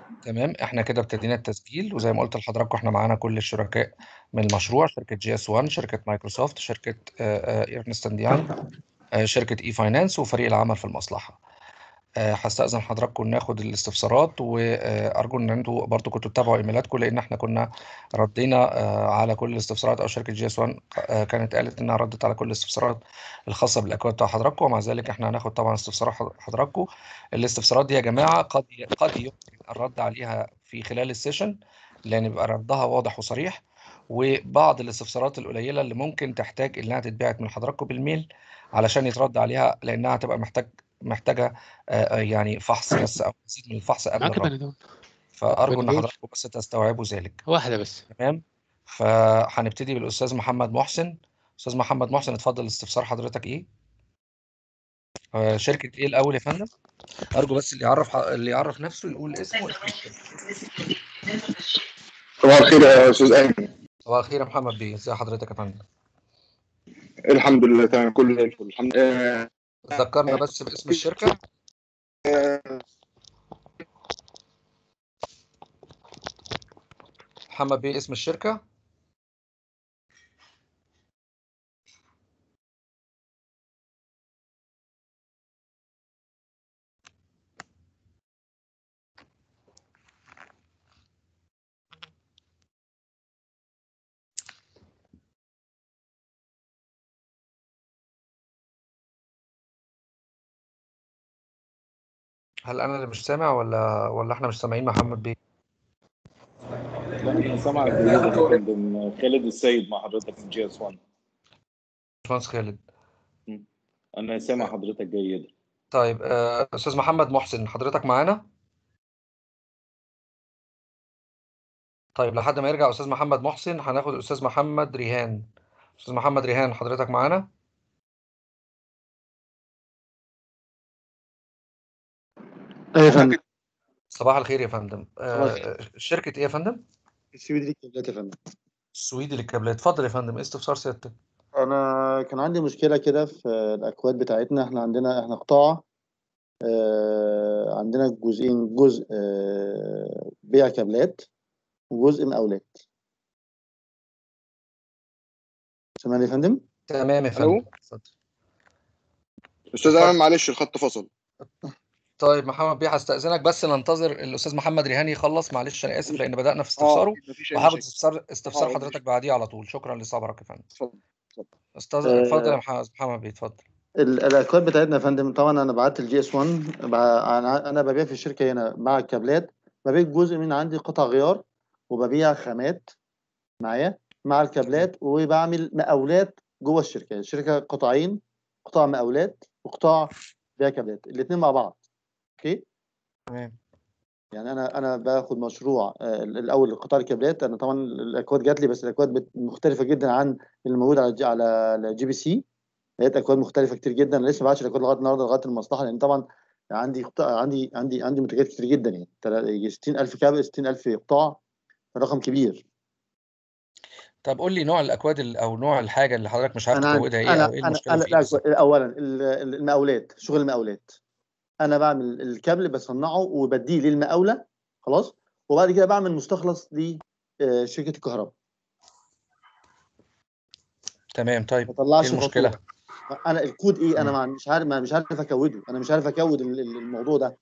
تمام احنا كده ابتدينا التسجيل وزي ما قلت لحضراتكم احنا معانا كل الشركاء من المشروع شركة جي اس 1 شركة مايكروسوفت شركة ايرنست اند يانج شركة اي فاينانس وفريق العمل في المصلحة آه، هستأذن حضراتكم ناخد الاستفسارات وأرجو إن أنتوا برضو كنتوا تتابعوا إيميلاتكم لأن إحنا كنا ردينا آه، على كل الاستفسارات أو شركة جي اس 1 كانت قالت إنها ردت على كل الاستفسارات الخاصة بالأكواد بتاع حضراتكم ومع ذلك إحنا هناخد طبعا استفسارات حضراتكم الاستفسارات دي يا جماعة قد قد يمكن الرد عليها في خلال السيشن لأن يبقى ردها واضح وصريح وبعض الاستفسارات القليلة اللي ممكن تحتاج إنها تتبعت من حضراتكم بالميل علشان يترد عليها لأنها هتبقى محتاج محتاجه آه، آه، يعني فحص بس او مزيد من الفحص قبل معاك الرد بنادول فارجو ان بنادول حضراتكم بس تستوعبوا ذلك واحدة بس تمام فهنبتدي بالاستاذ محمد محسن استاذ محمد محسن اتفضل استفسار حضرتك ايه آه، شركه ايه الاول يا فندم ارجو بس اللي يعرف اللي يعرف نفسه يقول اسمه واسم الشركه صباح الخير يا استاذ ايمن صباح الخير يا محمد بيه ازي حضرتك يا فندم الحمد لله تمام كله زي الفل الحمد لله ذكرنا بس باسم الشركه محمد بيه اسم الشركه هل انا اللي مش سامع ولا ولا احنا مش سامعين محمد بيه لا انا سامعك جيد يا فندم خالد السيد مع حضرتك من جي اس 1 باشمهندس خالد انا سامع حضرتك جيد طيب آه، استاذ محمد محسن حضرتك معانا طيب لحد ما يرجع استاذ محمد محسن هناخد استاذ محمد ريهان استاذ محمد ريهان حضرتك معانا ايوه يا فندم صباح الخير يا فندم صباح آه، شركة ايه يا فندم السويدي ليك كابلات يا فندم السويدي للكابلات اتفضل يا فندم ايه استفسار سيادتك انا كان عندي مشكله كده في الاكواد بتاعتنا احنا عندنا احنا قطاع آه، عندنا جزئين جزء آه، بيع كابلات وجزء مقاولات سامعني يا فندم تمام يا ألو؟ فندم اتفضل. استاذ ايمن معلش الخط فصل طيب محمد بيه هستأذنك بس ننتظر الأستاذ محمد ريهان يخلص معلش أنا آسف لأن بدأنا في استفساره مفيش اي وحابب مشاكل استفسار استفسار آه، حضرتك بعديه على طول شكرا لصبرك يا فندم اتفضل استاذ آه، اتفضل يا محمد محمد بيه اتفضل ال- الاكواد بتاعتنا يا فندم طبعا انا بعت الجي اس 1 انا أنا ببيع في الشركه هنا مع الكابلات ببيع جزء من عندي قطع غيار وببيع خامات معايا مع الكابلات وبعمل مقاولات جوه الشركه الشركه قطاعين قطاع مقاولات وقطاع بيع كابلات الاثنين مع بعض اوكي تمام يعني انا انا باخد مشروع آه، الاول قطاع الكابلات انا طبعا الاكواد جات لي بس الاكواد بت- مختلفه جدا عن اللي موجود على الجي على الجي بي سي لقيت اكواد مختلفه كتير جدا انا لسه ما بعتش الاكواد لغايه النهارده لغايه المصلحه لان طبعا عندي قطاع عندي عندي عندي منتجات كتير جدا يعني تلا- يجي 60000 كابل 60000 قطاع رقم كبير طب قول لي نوع الاكواد ال- او نوع الحاجه اللي حضرتك مش عارف انا عندي تكودها ايه انا او ايه انا المشكله انا في ايه لا بالظبط اولا ال- ال- المقاولات شغل المقاولات انا بعمل الكابل بصنعه وبديه للمقاوله خلاص وبعد كده بعمل مستخلص لشركه الكهرباء تمام طيب ما طلعش ايه المشكله فاتوره انا الكود ايه انا مم. ما- مش عارف ما- مش عارف اكوده انا مش عارف اكود ال- ال- الموضوع ده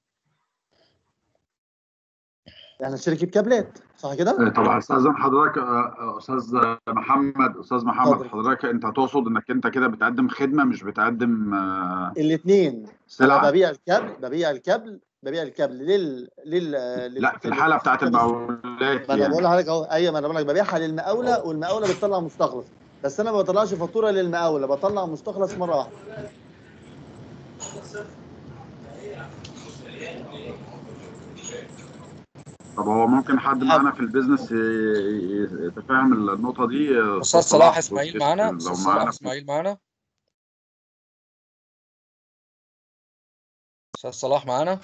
احنا شركه كابلات صح كده؟ طب استاذن حضرتك آه، استاذ محمد استاذ محمد اتفضل. حضرتك انت تقصد انك انت كده بتقدم خدمه مش بتقدم آه، الاثنين انا سلعه ببيع الكابل ببيع الكابل ببيع الكابل لل لل لا في الحاله بتاعت المقاولات ما انا بقول يعني لحضرتك اهو ايوه ما انا بقول لك ببيعها للمقاوله والمقاوله بتطلع مستخلص بس انا ما بطلعش فاتوره للمقاوله بطلع مستخلص مره واحده طب هو ممكن حد معانا في البيزنس ي- ي- يتفهم النقطه دي آه، استاذ صلاح بص اسماعيل كده معانا لو استاذ صلاح معانا اسماعيل معانا استاذ صلاح معانا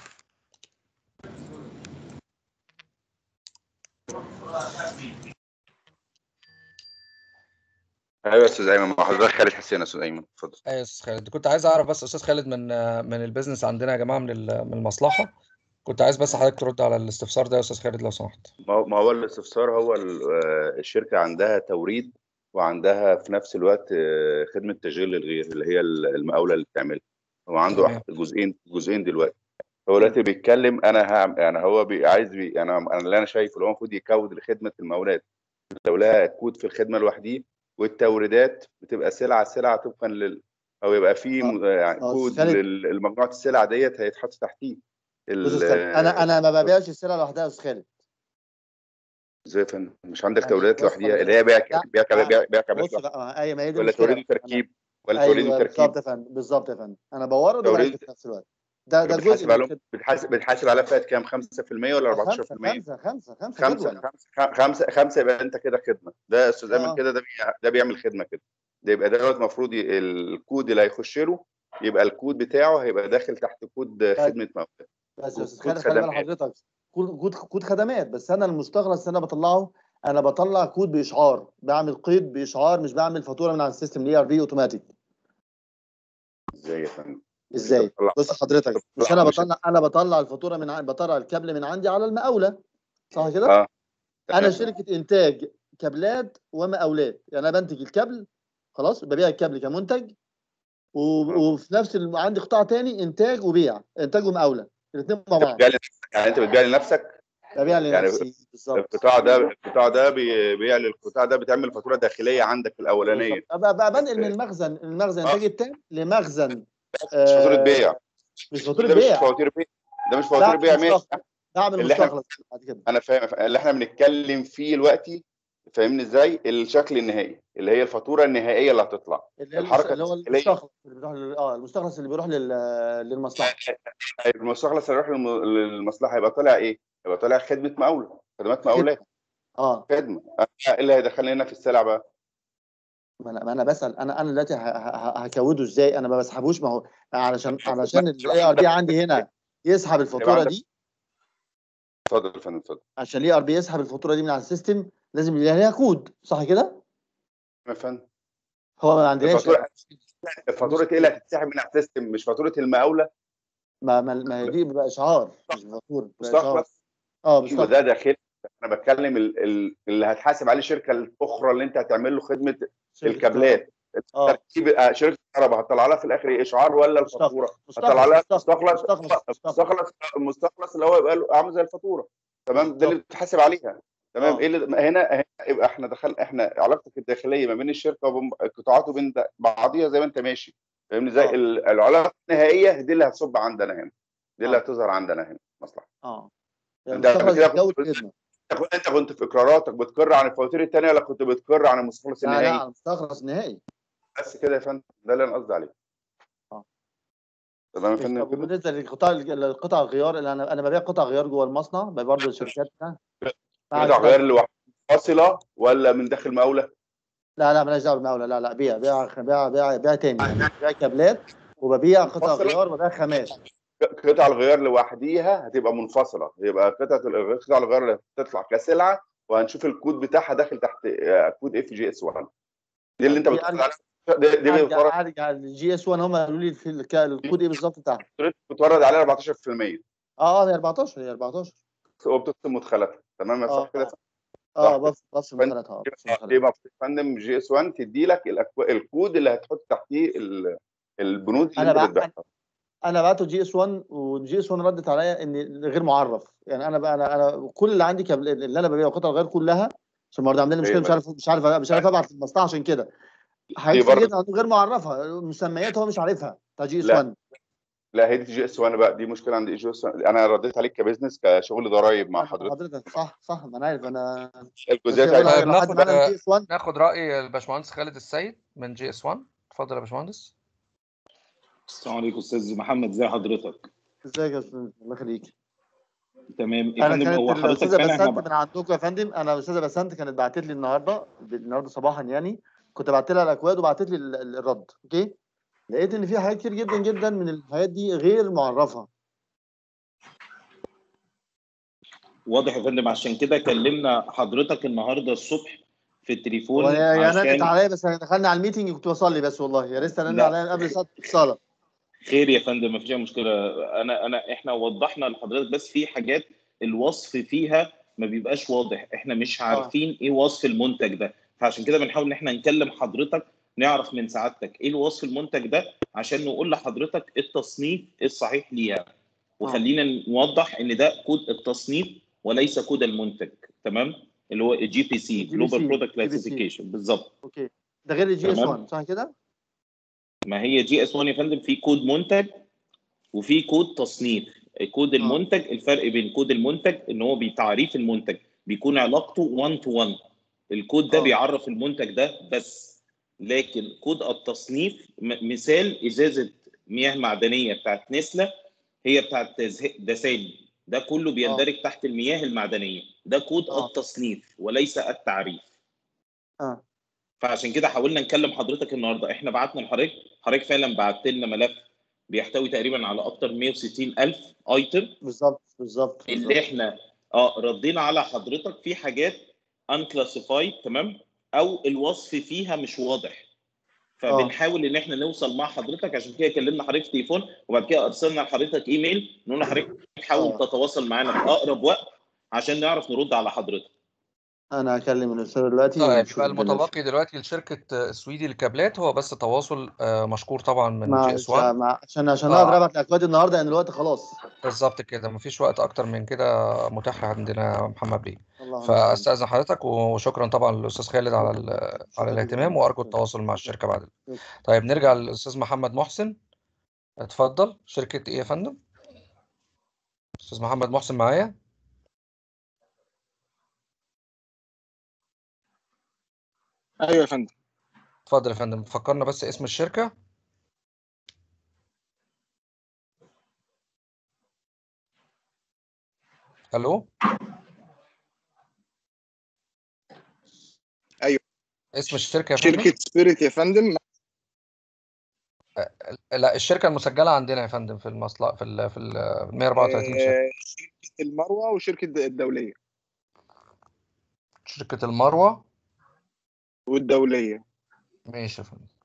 ايوه يا استاذ ايمن مع حضرتك خالد حسين يا استاذ ايمن اتفضل ايوه يا استاذ خالد كنت عايز اعرف بس استاذ خالد من من البيزنس عندنا يا جماعه من ال- من المصلحه كنت عايز بس حضرتك ترد على الاستفسار ده يا استاذ خالد لو سمحت ما هو- ما هو الاستفسار هو ال- آه، الشركه عندها توريد وعندها في نفس الوقت آه، خدمه تشغيل للغير اللي هي ال- المقاوله اللي بتعملها هو عنده تمام. أح- جزئين جزئين دلوقتي هو دلوقتي بيتكلم انا هعمل يعني هو بي عايز بي انا انا اللي انا شايفه اللي هو المفروض يكود لخدمه المقاولات لو لها كود في الخدمه لوحديه والتوريدات بتبقى سلعه سلعه طبقا لل او يبقى في م- يعني آه، كود خالد. لل- لمجموعه السلع ديت هيتحط تحتيه ال- بص يا أستاذ خالد، انا انا ما ببيعش السلعه لوحدها يا استاذ خالد ازاي يا فندم؟ مش عندك يعني توريدات بص لوحديها حضرتك- اللي هي بيع لا، بيع لا، بيع بيع كابلات بص لوحدها بقى ايوه ما هي دي ولا المشكله توريد وتركيب ولا توريد ايوه وتركيب بالظبط يا فندم بالظبط يا فندم انا بورد توريد- وبركب في نفس الوقت ده ده جزء بتحاسب من عليهم الخدمة. بتحاسب بتحاسب على فئه كام 5% ولا 14% خمسة خمسة خمسة خمسة خمسة جدول. خمسة خمسة خمسة يبقى انت كده خدمه ده يا استاذ آه. ايمن كده ده بي- ده بيعمل خدمه كده ده يبقى دوت المفروض ي- الكود اللي هيخش له يبقى الكود بتاعه هيبقى داخل تحت كود خدمه مقاولات بس يا استاذ كود خالد خلي بال خدمات. حضرتك كود كود كود خدمات بس انا المستخلص اللي انا بطلعه انا بطلع كود باشعار بعمل قيد باشعار مش بعمل فاتوره من على السيستم اللي هي ار في اوتوماتيك ازاي يا فندم ازاي بتطلع- بص حضرتك مش بتطلع- انا مش- بطلع انا بطلع الفاتوره من عن- بطلع الكابل من عندي على المقاوله صح كده اه انا تمام. شركه انتاج كابلات ومقاولات يعني انا بنتج الكابل خلاص ببيع الكابل كمنتج و... وفي نفس الم... عندي قطاع تاني انتاج وبيع انتاج ومقاوله الاثنين مع انت بعض بتبيع لنفسك يعني انت بتبيع لنفسك ببيع يعني لنفسي بالظبط القطاع ده القطاع ده بي- بيبيع للقطاع ده بتعمل فاتوره داخليه عندك الاولانيه بقى, بقى بنقل من المخزن المخزن آه. انتاج التام لمخزن مش فاتوره بيع مش فاتوره ده مش بيع فواتير بيع ده مش فواتير لا، بيع ماشي مستخلص. بعمل اللي إحنا- مستخلص بعد كده انا فاهم اللي احنا بنتكلم فيه دلوقتي فاهمني ازاي الشكل النهائي اللي هي الفاتوره النهائيه اللي هتطلع اللي هي الحركة اللي هو التسجيلية. المستخلص اللي بيروح لل... اه المستخلص اللي بيروح لل... للمصلحه المستخلص اللي يروح للم- للمصلحه يبقى طالع ايه؟ يبقى طالع خدمه مقاوله خدمات مقاولات اه خدمه أه، ايه اللي هيدخلني هنا في السلع بقى؟ ما انا, ما أنا بسال انا انا دلوقتي ه- ه- هكوده ازاي انا ما بسحبوش ما هو علشان علشان الاي ار بي عندي هنا يسحب الفاتوره عندك- دي اتفضل يا فندم اتفضل عشان الاي ار بي يسحب الفاتوره دي من على السيستم لازم يبقى ليها كود صح كده؟ يا فندم هو ما عندناش الفاتوره فاتوره ايه اللي هتتسحب من على السيستم مش فاتوره المقاوله ما ما ما هي دي بيبقى اشعار مش فاتوره بيبقى إشعار. مستخلص اه ايوه مستخلص ده داخلي انا بتكلم ال- ال- اللي هتحاسب عليه الشركه الاخرى اللي انت هتعمل له خدمه شركة الكابلات اه تركيب آه، شركه الكهرباء هتطلع لها في الاخر ايه اشعار ولا الفاتوره هتطلع لها مستخلص مستخلص مستخلص مستخلص المستخلص اللي هو يبقى له عامل زي الفاتوره تمام ده اللي بتحاسب عليها تمام آه. ايه اللي هنا هنا يبقى احنا دخل احنا علاقتك الداخليه ما بين الشركه وبين القطاعات وبين ده- بعضيها زي ما انت ماشي فاهمني ازاي آه. ال- العلاقه النهائيه دي اللي هتصب عندنا هنا دي اللي آه. هتظهر عندنا هنا مصلحه اه أنت قبل المستخلص كده بيزود كنت- خدمه انت كنت- انت كنت في اقراراتك بتقر عن الفواتير الثانيه ولا كنت بتقر عن المستخلص لا لا النهائي على المستخلص نهائي بس كده يا فندم ده اللي انا قصدي عليه آه. تمام يا طب فندم كده بالنسبه للقطاع القطع الغيار اللي انا انا ببيع قطع غيار جوه المصنع برضه الشركات قطع غير لوحدها منفصله ولا من داخل مقاوله لا لا مالهاش دعوه بالمقاوله لا لا بيع بيع بيع بيع بيع تاني يعني بيع كابلات وببيع قطع منفصلة؟ غيار وببيع خامات قطع الغيار لوحديها هتبقى منفصله يبقى قطعه ال- قطع الغيار اللي هتطلع كسلعه وهنشوف الكود بتاعها داخل تحت آه، كود اف جي اس 1 دي اللي انت دي بتقول أرجع- عليها دي, دي ارجع بتورد ارجع الجي اس 1 هم قالوا لي في الك- الكود ايه بالظبط بتاعها بتورد عليها 14% اه هي 14 هي 14 وبتقسم مدخلاتها تمام يا آه، صح كده اه صح. بس بس فأنت- المدخلات اه بس يبقى المدخلات. يبقى في فندم جي اس 1 تدي لك الأكو- الكود اللي هتحط تحتيه ال- البنود اللي أنا انت بقى- بتبيعها انا بعته جي اس 1 والجي اس 1 ردت عليا ان غير معرف يعني انا بقى انا انا كل اللي عندي كابل اللي انا ببيعه قطع غير كلها عشان برضه عاملين لي مشكله مش عارف مش عارف مش عارف ابعت للمصلحه عشان كده حاجات كتير برضه- جدا عنده غير معرفه مسميات هو مش عارفها بتاع جي اس لا. 1 لا هي دي جي اس 1 بقى دي مشكله عند جي اس 1 انا رديت عليك كبزنس كشغل ضرايب مع حضرتك حضرتك صح صح ما انا عارف انا الجزئيات بس عايز- طيب، لو حد ناخد- معانا جي اس 1 ناخد راي الباشمهندس خالد السيد من جي اس 1 اتفضل يا باشمهندس السلام عليكم استاذ محمد ازي حضرتك ازيك يا استاذ الله يخليك تمام يا انا فندم كانت هو حضرتك الاستاذه فعلا احنا بسنت من عندكم يا فندم انا الاستاذه بسنت كانت بعتت لي النهارده النهارده صباحا يعني كنت بعت لها الاكواد وبعتت لي ال- ال- الرد اوكي لقيت ان في حاجات كتير جدا جدا من الحاجات دي غير معرفه واضح يا فندم عشان كده كلمنا حضرتك النهارده الصبح في التليفون وهي رنت عشان عليا بس دخلنا على الميتنج كنت بصلي بس والله يا ريت رن لا. عليا قبل ساعه الصلاه خير يا فندم مفيش اي مشكله انا انا احنا وضحنا لحضرتك بس في حاجات الوصف فيها ما بيبقاش واضح احنا مش عارفين ايه وصف المنتج ده فعشان كده بنحاول ان احنا نكلم حضرتك نعرف من سعادتك ايه الوصف المنتج ده عشان نقول لحضرتك التصنيف الصحيح ليها وخلينا نوضح ان ده كود التصنيف وليس كود المنتج تمام اللي هو الجي بي سي جلوبال برودكت كلاسيفيكيشن بالظبط اوكي ده غير الجي اس تمام. 1 صح كده؟ ما هي جي اس 1 يا فندم في كود منتج وفي كود تصنيف كود المنتج الفرق بين كود المنتج ان هو بتعريف المنتج بيكون علاقته 1 تو 1 الكود ده آه. بيعرف المنتج ده بس لكن كود التصنيف م- مثال ازازه مياه معدنيه بتاعت نسله هي بتاعت تزه- دسالي ده كله بيندرج تحت المياه المعدنيه ده كود آه. التصنيف وليس التعريف اه فعشان كده حاولنا نكلم حضرتك النهارده احنا بعتنا لحضرتك حضرتك فعلا بعت لنا ملف بيحتوي تقريبا على اكتر من 160 الف ايتم بالظبط بالظبط اللي بالظبط. احنا اه ردينا على حضرتك في حاجات unclassified تمام او الوصف فيها مش واضح فبنحاول ان احنا نوصل مع حضرتك عشان كده كلمنا حضرتك تليفون وبعد كده ارسلنا لحضرتك ايميل نقول لحضرتك حاول آه. تتواصل معانا في اقرب وقت عشان نعرف نرد على حضرتك انا هكلم الاستاذ دلوقتي طيب ونشوف يبقى الدنيا. المتبقي دلوقتي لشركة السويدي للكابلات هو بس تواصل آه، مشكور طبعا من مع جي اس 1 مع- عشان عشان آه. اقدر ابعت الاكواد النهارده لان الوقت خلاص بالظبط كده مفيش وقت اكتر من كده متاح عندنا يا محمد بيه اللهم فاستاذن حضرتك وشكرا طبعا للاستاذ خالد على ال- على الاهتمام وارجو التواصل مع الشركه بعد طيب نرجع للاستاذ محمد محسن اتفضل شركه ايه يا فندم استاذ محمد محسن معايا ايوه يا فندم اتفضل يا فندم فكرنا بس اسم الشركه الو أيوة. اسم الشركه يا فندم شركه سبيريت يا فندم لا الشركه المسجله عندنا يا فندم في المصلحه في ال في ال 134 شركه آه، شركه المروه وشركه الدوليه شركه المروه والدوليه ماشي يا فندم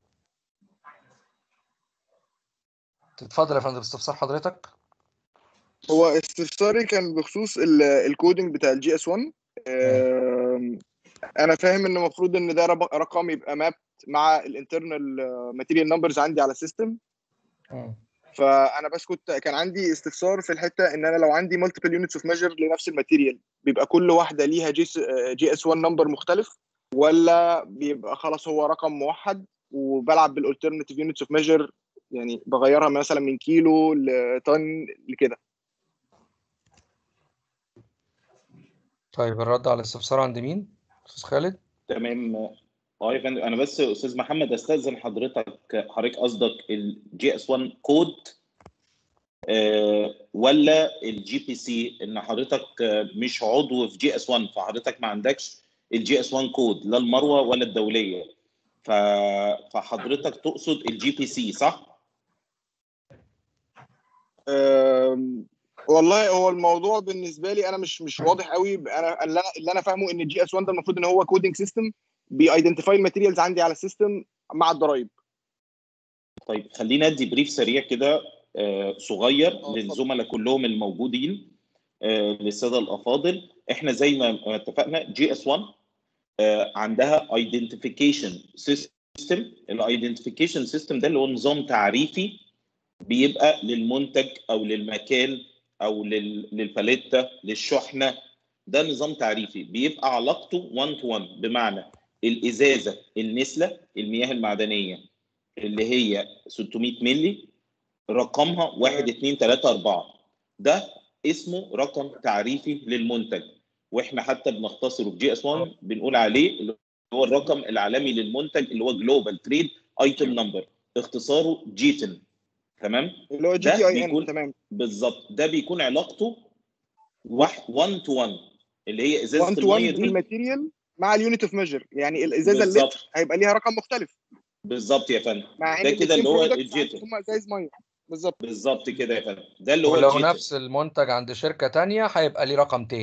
تتفضل يا فندم استفسار حضرتك هو استفساري كان بخصوص ال- الكودينج بتاع الجي اس 1 آم، انا فاهم ان المفروض ان ده رب- رقم يبقى ماب مع الانترنال ماتيريال نمبرز عندي على السيستم مم. فانا بس كنت كان عندي استفسار في الحته ان انا لو عندي مالتيبل يونتس اوف ميجر لنفس الماتيريال بيبقى كل واحده ليها جي جي اس 1 نمبر مختلف ولا بيبقى خلاص هو رقم موحد وبلعب بالالترناتيف يونتس اوف ميجر يعني بغيرها مثلا من كيلو لطن لكده طيب الرد على الاستفسار عند مين استاذ خالد تمام اه يا فندم انا بس يا استاذ محمد استاذن حضرتك حضرتك قصدك الجي اس 1 كود آه، ولا الجي بي سي ان حضرتك آه، مش عضو في جي اس 1 فحضرتك ما عندكش الجي اس 1 كود لا المروه ولا الدوليه ف... فحضرتك تقصد الجي بي سي صح؟ أم، والله هو الموضوع بالنسبه لي انا مش مش واضح قوي انا اللي انا اللي انا فاهمه ان الجي اس 1 ده المفروض ان هو كودنج سيستم بيايدنتيفاي الماتيريالز عندي على السيستم مع الضرايب طيب خلينا ادي بريف سريع كده آه، صغير اتفضل. للزملاء كلهم الموجودين آه، للساده الافاضل احنا زي ما ما اتفقنا جي اس 1 آه، عندها ايدنتيفيكيشن سيستم الايدنتيفيكيشن سيستم ده اللي هو نظام تعريفي بيبقى للمنتج او للمكان او لل- للباليتا للشحنه ده نظام تعريفي بيبقى علاقته 1 تو 1 بمعنى الازازه النسله المياه المعدنيه اللي هي 600 مللي رقمها 1 2 3 4 ده اسمه رقم تعريفي للمنتج واحنا حتى بنختصره في جي اس 1 بنقول عليه اللي هو الرقم العالمي للمنتج اللي هو جلوبال تريد ايتم نمبر اختصاره جيتن تمام اللي هو جي ده تي اي بيكون- ان تمام بالظبط ده بيكون علاقته 1 تو 1 اللي هي 1 ازازه تو 1 الميه دي الماتيريال مع اليونت اوف ميجر يعني الازازه بالظبط. اللتر هيبقى ليها رقم مختلف بالظبط يا فندم مع ان ده كده اللي هو الاتنين products الجيتن هم ازايز ميه بالظبط بالظبط كده يا فندم ده اللي هو ولو الجيتن نفس المنتج عند شركه تانية هيبقى ليه رقم تاني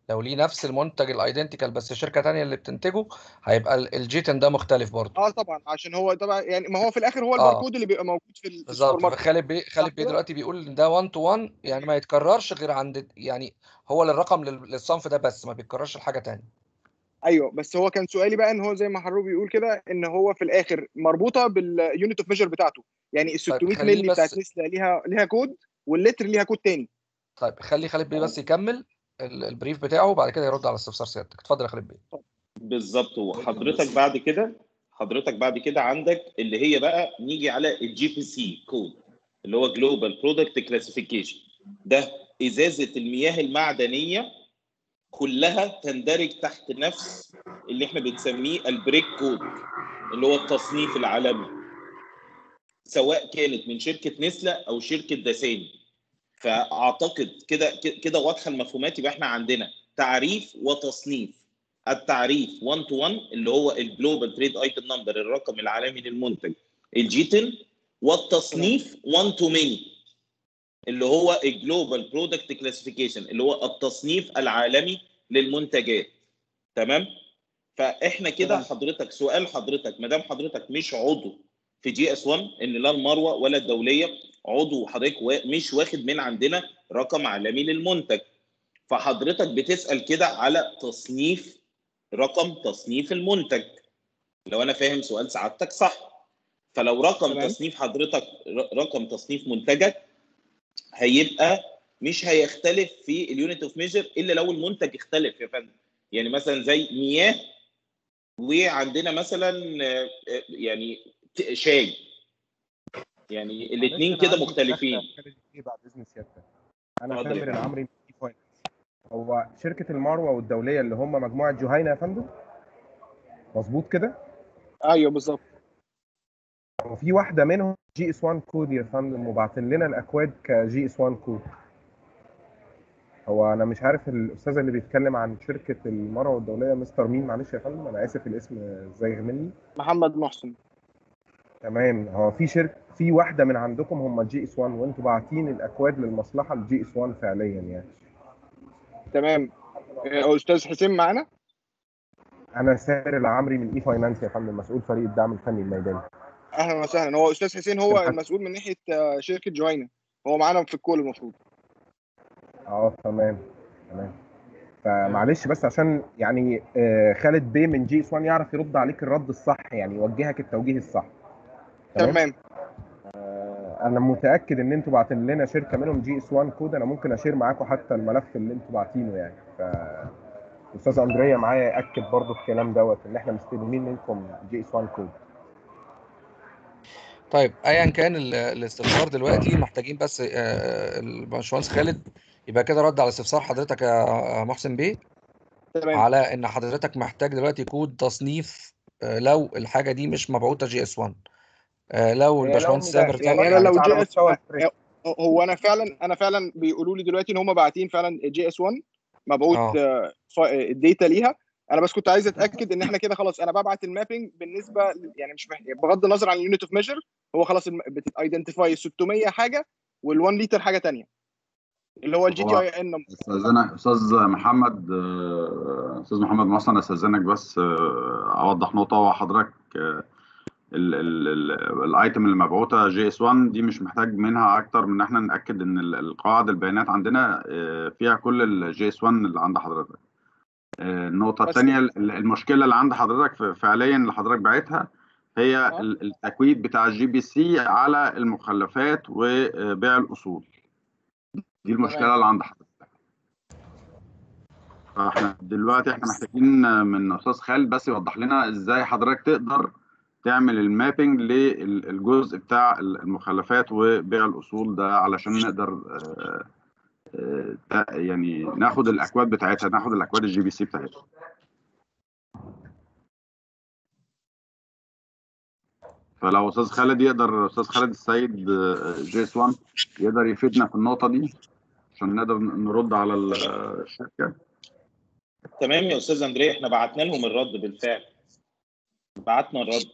لو ليه نفس المنتج الايدنتيكال بس شركه تانية اللي بتنتجه هيبقى ال- الجيتن ده مختلف برضه اه طبعا عشان هو طبعا يعني ما هو في الاخر هو آه. الباركود اللي بيبقى موجود في ال- في السوبر بالظبط ماركت فخالد بيه خالد بيه كده؟ دلوقتي بيقول ان ده 1 تو 1 يعني ما يتكررش غير عند يعني هو للرقم لل- للصنف ده بس ما بيتكررش لحاجه تانية ايوه بس هو كان سؤالي بقى ان هو زي ما حروب بيقول كده ان هو في الاخر مربوطه باليونت اوف ميجر بتاعته يعني ال 600 خليه مللي بس- بتاعت نسلا ليها ليها كود واللتر ليها كود تاني طيب خلي خالد بيه بس يكمل ال- البريف بتاعه وبعد كده يرد على استفسار سيادتك اتفضل يا خالد بيه بالظبط وحضرتك بعد كده حضرتك بعد كده عندك اللي هي بقى نيجي على الجي بي سي كود اللي هو جلوبال برودكت كلاسيفيكيشن ده ازازه المياه المعدنيه كلها تندرج تحت نفس اللي احنا بنسميه البريك كود اللي هو التصنيف العالمي سواء كانت من شركه نسلا او شركه داساني فاعتقد كده كده واضحه المفهومات يبقى احنا عندنا تعريف وتصنيف التعريف 1 تو 1 اللي هو الجلوبال تريد ايتم نمبر الرقم العالمي للمنتج الجيتن والتصنيف 1 تو ماني اللي هو الجلوبال برودكت كلاسيفيكيشن اللي هو التصنيف العالمي للمنتجات تمام فاحنا كده تمام. حضرتك سؤال حضرتك ما دام حضرتك مش عضو في جي اس 1 ان لا المروه ولا الدوليه عضو حضرتك وا- مش واخد من عندنا رقم عالمي للمنتج فحضرتك بتسال كده على تصنيف رقم تصنيف المنتج لو انا فاهم سؤال سعادتك صح فلو رقم تمام. تصنيف حضرتك ر- رقم تصنيف منتجك هيبقى مش هيختلف في اليونت اوف ميجر الا لو المنتج اختلف يا فندم يعني مثلا زي مياه وعندنا مثلا آه، آه، يعني ت- شاي يعني الاثنين معلش أنا كده عندي مختلفين مداخلة خالد بيه بعد اذن سيادتك انا اتفضل يا تامر فندم. العمري من اي فاينانس هو شركه المروه والدوليه اللي هم مجموعه جهينه يا فندم مظبوط كده ايوه بالظبط وفي واحده منهم جي اس 1 كود يا فندم وبعتين لنا الاكواد كجي اس 1 كود هو انا مش عارف الاستاذ اللي بيتكلم عن شركه المروه والدوليه مستر مين معلش يا فندم انا اسف الاسم زي مني محمد محسن تمام هو في شركه في واحده من عندكم هم جي اس 1 وانتوا باعتين الاكواد للمصلحه الجي اس 1 فعليا يعني تمام آه، استاذ حسين معانا انا سامر العمري من اي فاينانس يا فندم مسؤول فريق الدعم الفني الميداني اهلا وسهلا هو استاذ حسين هو الحمد. المسؤول من ناحيه آه، شركه جوينا هو معانا في الكول المفروض اه تمام تمام فمعلش بس عشان يعني آه، خالد بيه من جي اس 1 يعرف يرد عليك الرد الصح يعني يوجهك التوجيه الصح تمام آه، انا متاكد ان انتوا باعتين لنا شركه منهم جي اس 1 كود انا ممكن اشير معاكم حتى الملف اللي انتوا باعتينه يعني ف استاذ اندريا معايا ياكد برضو الكلام دوت ان احنا مستلمين منكم جي اس 1 كود طيب ايا كان ال- الاستفسار دلوقتي محتاجين بس آه، الباشمهندس خالد يبقى كده رد على استفسار حضرتك يا محسن بيه تمام على ان حضرتك محتاج دلوقتي كود تصنيف آه، لو الحاجه دي مش مبعوثه جي اس 1 آه، لو هي الباشمهندس لو سامر مباشر- يعني طلع انا لو على جي اس مستوى الفريق. هو انا فعلا انا فعلا بيقولوا لي دلوقتي ان هم باعتين فعلا جي اس 1 مبعوث اه آه، ف- آه، الداتا ليها انا بس كنت عايز اتاكد ان احنا كده خلاص انا ببعت المابنج بالنسبه ل- يعني مش محتاج بغض النظر عن اليونت اوف ميجر هو خلاص بتايدنتيفاي 600 حاجه وال1 لتر حاجه ثانيه اللي هو الجي تي هو اي ان نمبر استاذنك استاذ محمد آه، استاذ محمد محسن استاذنك بس آه، اوضح نقطه هو حضرتك آه، ال- ال- ال- الايتم اللي مبعوثه جي اس 1 دي مش محتاج منها اكتر من ان احنا ناكد ان ال- القواعد البيانات عندنا آه، فيها كل الجي اس 1 اللي عند حضرتك آه، النقطه بس الثانيه المشكله اللي عند حضرتك ف- فعليا اللي حضرتك باعتها هي اه ال- التكويد بتاع الجي بي سي على المخلفات وبيع الاصول دي المشكله تمام اللي عند حضرتك فاحنا دلوقتي احنا محتاجين من استاذ خالد بس يوضح لنا ازاي حضرتك تقدر تعمل المابنج للجزء بتاع المخلفات وبيع الاصول ده علشان نقدر آه، آه، تا- يعني ناخد الاكواد بتاعتها ناخد الاكواد الجي بي سي بتاعتها فلو استاذ خالد يقدر استاذ خالد السيد جي اس 1 يقدر يفيدنا في النقطه دي عشان نقدر نرد على ال- الشركه تمام يا استاذ اندريا احنا بعتنا لهم الرد بالفعل بعتنا الرد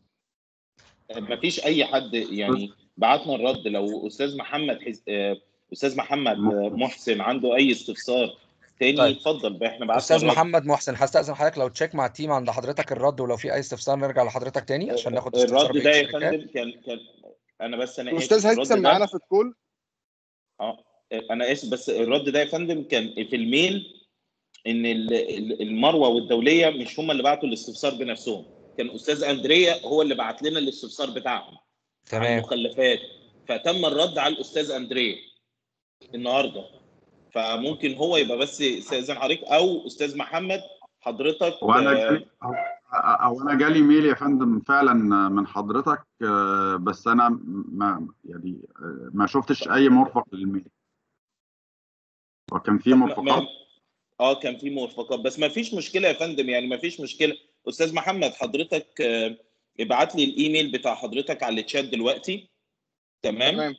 مفيش اي حد يعني بعتنا الرد لو استاذ محمد حز... آه، استاذ محمد آه، محسن عنده اي استفسار تاني طيب. اتفضل بقى احنا بعتنا استاذ الرد. محمد محسن هستأذن حضرتك لو تشيك مع التيم عند حضرتك الرد ولو في اي استفسار نرجع لحضرتك تاني عشان ناخد استفسار الرد بقية ده يا الشركات. فندم كان كان انا بس انا الاستاذ آسف، الرد هيثم ده- معانا في الكول اه انا اسف بس الرد ده يا فندم كان في الميل ان ال- ال- المروه والدوليه مش هم اللي بعتوا الاستفسار بنفسهم كان استاذ اندريا هو اللي بعت لنا الاستفسار بتاعهم عن تمام المخلفات فتم الرد على الاستاذ اندريا النهارده فممكن هو يبقى بس استاذن حضرتك او استاذ محمد حضرتك وانا آه، جالي او انا جالي ميل يا فندم فعلا من حضرتك آه، بس انا ما يعني آه، ما شفتش اي مرفق للميل وكان في ما- مرفقات ما- اه كان في موافقات بس ما فيش مشكله يا فندم يعني ما فيش مشكله استاذ محمد حضرتك آه، ابعت لي الايميل بتاع حضرتك على الشات دلوقتي تمام تمام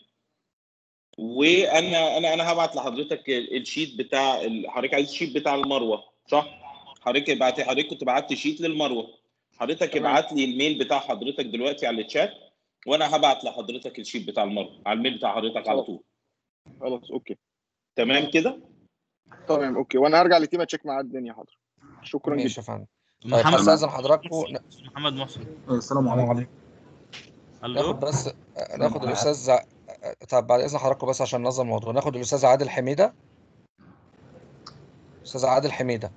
وانا انا انا هبعت لحضرتك ال- الشيت بتاع ال- حضرتك عايز الشيت بتاع المروه صح حضرتك ابعت حضرتك كنت بعت شيت للمروه حضرتك تمام. ابعت لي الميل بتاع حضرتك دلوقتي على الشات وانا هبعت لحضرتك الشيت بتاع المروه على الميل بتاع حضرتك على خلاص. طول خلاص اوكي تمام كده تمام اوكي وانا هرجع لتيم اتشيك معاه الدنيا حاضر شكرا جدا ماشي يا فندم طيب محمد هستأذن حضراتكم محمد محسن السلام عليكم ناخد الو بس ناخد الاستاذ ع- طب بعد اذن حضراتكم بس عشان ننظم الموضوع ناخد الاستاذ عادل حميده استاذ عادل حميده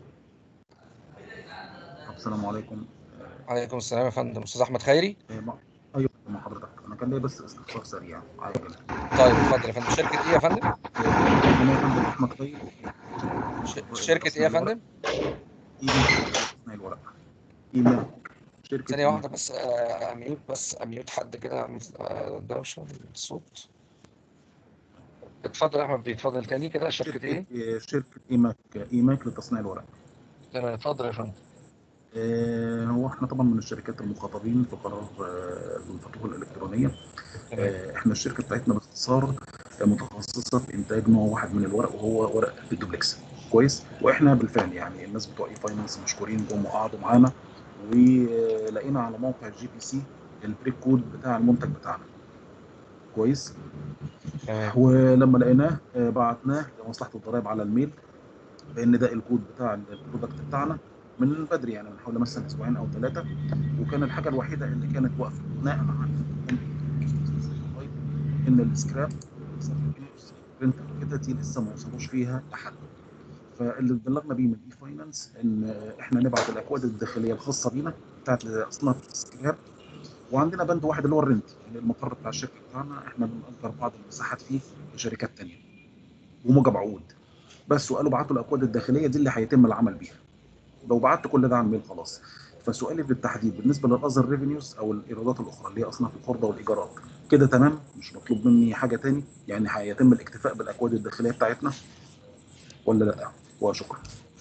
السلام عليكم عليكم السلام يا فندم استاذ احمد خيري إيه، ما- ايوه مع حضرتك انا كان ليا بس استفسار سريع عاجل طيب اتفضل يا فندم شركه ايه يا فندم انا يا فندم احمد خير ش- شركه ايه يا فندم ايميل الورق ايميل شركه ثانيه واحده بس آه، اميوت بس اميوت حد كده آه، دوشه الصوت اتفضل يا احمد بيه اتفضل تاني كده شركه ايه إيه، شركه ايماك ايماك لتصنيع الورق تمام اتفضل يا فندم آه، هو احنا طبعا من الشركات المخاطبين في قرار آه، الفاتوره الالكترونيه تمام آه، احنا الشركه بتاعتنا باختصار آه، متخصصه في انتاج نوع واحد من الورق وهو ورق الدوبلكس كويس واحنا بالفعل يعني الناس بتوع اي فاينانس مشكورين جم وقعدوا معانا ولقينا على موقع الجي بي سي البريك كود بتاع المنتج بتاعنا كويس تمام ولما لقيناه آه، بعتناه لمصلحه الضرائب على الميل بان ده الكود بتاع البرودكت بتاعنا من بدري يعني من حوالي مثلا اسبوعين او ثلاثه وكان الحاجه الوحيده اللي كانت واقفه بناء على ان السكراب برنت كده دي لسه ما وصلوش فيها لحد فاللي بلغنا بيه من اي فاينانس ان احنا نبعت الاكواد الداخليه الخاصه بينا بتاعت اصناف السكراب وعندنا بند واحد اللي هو الرنت يعني المقر بتاع الشركه بتاعنا احنا بنأجر بعض المساحات فيه لشركات تانية وموجب عقود بس وقالوا بعتوا الاكواد الداخليه دي اللي هيتم العمل بيها لو بعت كل ده على الميل خلاص فسؤالي بالتحديد بالنسبه للاذر ريفينيوز او الايرادات الاخرى اللي هي اصناف الخردة والايجارات كده تمام مش مطلوب مني حاجه تاني يعني هيتم الاكتفاء بالاكواد الداخليه بتاعتنا ولا لا وشكرا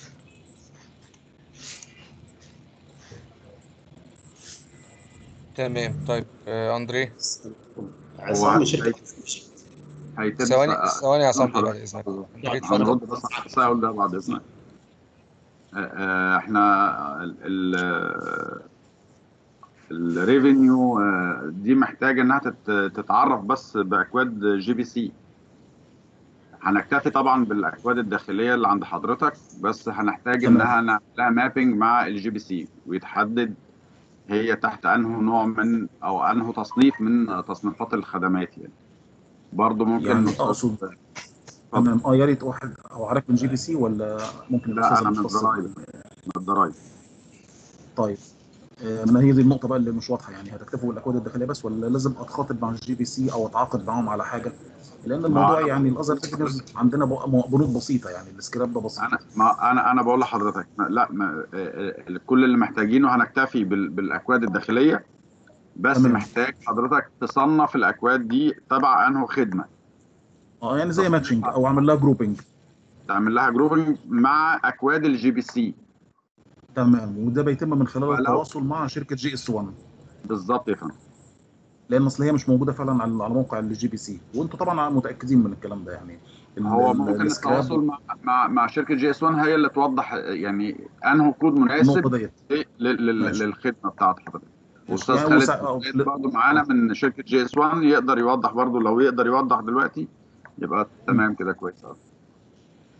تمام طيب آه، اندريه هو هي- هيتم ثواني س- ثواني يا عصام حضرتك. بعد اذنك أندريه، اتفضل هنرد بس على التساؤل ده بعد اذنك آه، آه، احنا ال- الريفينيو دي محتاجه انها تت- تتعرف بس باكواد جي بي سي هنكتفي طبعا بالاكواد الداخليه اللي عند حضرتك بس هنحتاج تمام. انها نعمل لها مابنج مع الجي بي سي ويتحدد هي تحت انه نوع من او انه تصنيف من تصنيفات الخدمات يعني برضه ممكن يعني نص- اقصد تمام اه يا ريت واحد او عارف من جي بي سي ولا ممكن لا الأستاذ انا من المختص الضرايب من الضرايب طيب آه، ما هي دي النقطة بقى اللي مش واضحة يعني هتكتفوا بالأكواد الداخلية بس ولا لازم أتخاطب مع الجي بي سي أو أتعاقد معاهم على حاجة؟ لأن الموضوع ما- يعني الأزر ريفينيوز عندنا بق- بنود بسيطة يعني السكراب ده بسيط انا ما انا انا بقول لحضرتك ما- لا ما آه، آه، كل اللي محتاجينه هنكتفي بال- بالاكواد الداخليه بس تمام. محتاج حضرتك تصنف الاكواد دي تبع انه خدمه اه يعني زي ماتشنج أو أعمل لها جروبنج تعمل لها جروبنج مع اكواد الجي بي سي تمام وده بيتم من خلال ولو- التواصل مع شركة جي اس 1 بالظبط يا فندم لأن أصل هي مش موجودة فعلا على على موقع الجي بي سي وأنتوا طبعا متأكدين من الكلام ده يعني ال- هو ال- ممكن السكراب التواصل مع مع, مع شركه جي اس 1 هي اللي توضح يعني انه كود النقطة مناسب ديت إيه لل- لل- ماشي. للخدمه بتاعت حضرتك واستاذ يعني خالد وسع- أو- خالد برضه معانا من شركه جي اس 1 يقدر يوضح برضه لو يقدر يوضح دلوقتي يبقى تمام كده كويس أوي.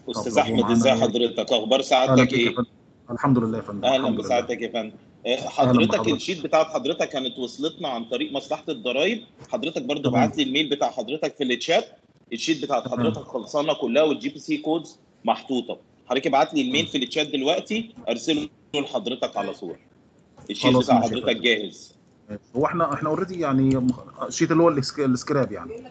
استاذ طب هو احمد معانا ازاي إيه؟ حضرتك اخبار اهلا سعادتك بيك يا ايه فندم الحمد لله يا فندم اهلا الحمد لله بسعادتك يا فندم آه، حضرتك بحضرتك. الشيت بتاعت حضرتك كانت وصلتنا عن طريق مصلحه الضرايب حضرتك برضو تمام. بعت لي الميل بتاع حضرتك في الشات الشيت بتاعت تمام. حضرتك خلصانه كلها والجي بي سي كودز محطوطه حضرتك ابعت لي الميل في الشات دلوقتي ارسله لحضرتك على طول الشيت خلاص بتاع ماشي يا حضرتك فندم. جاهز هو احنا احنا اوريدي يعني مخ- الشيت اللي هو السك- السكراب يعني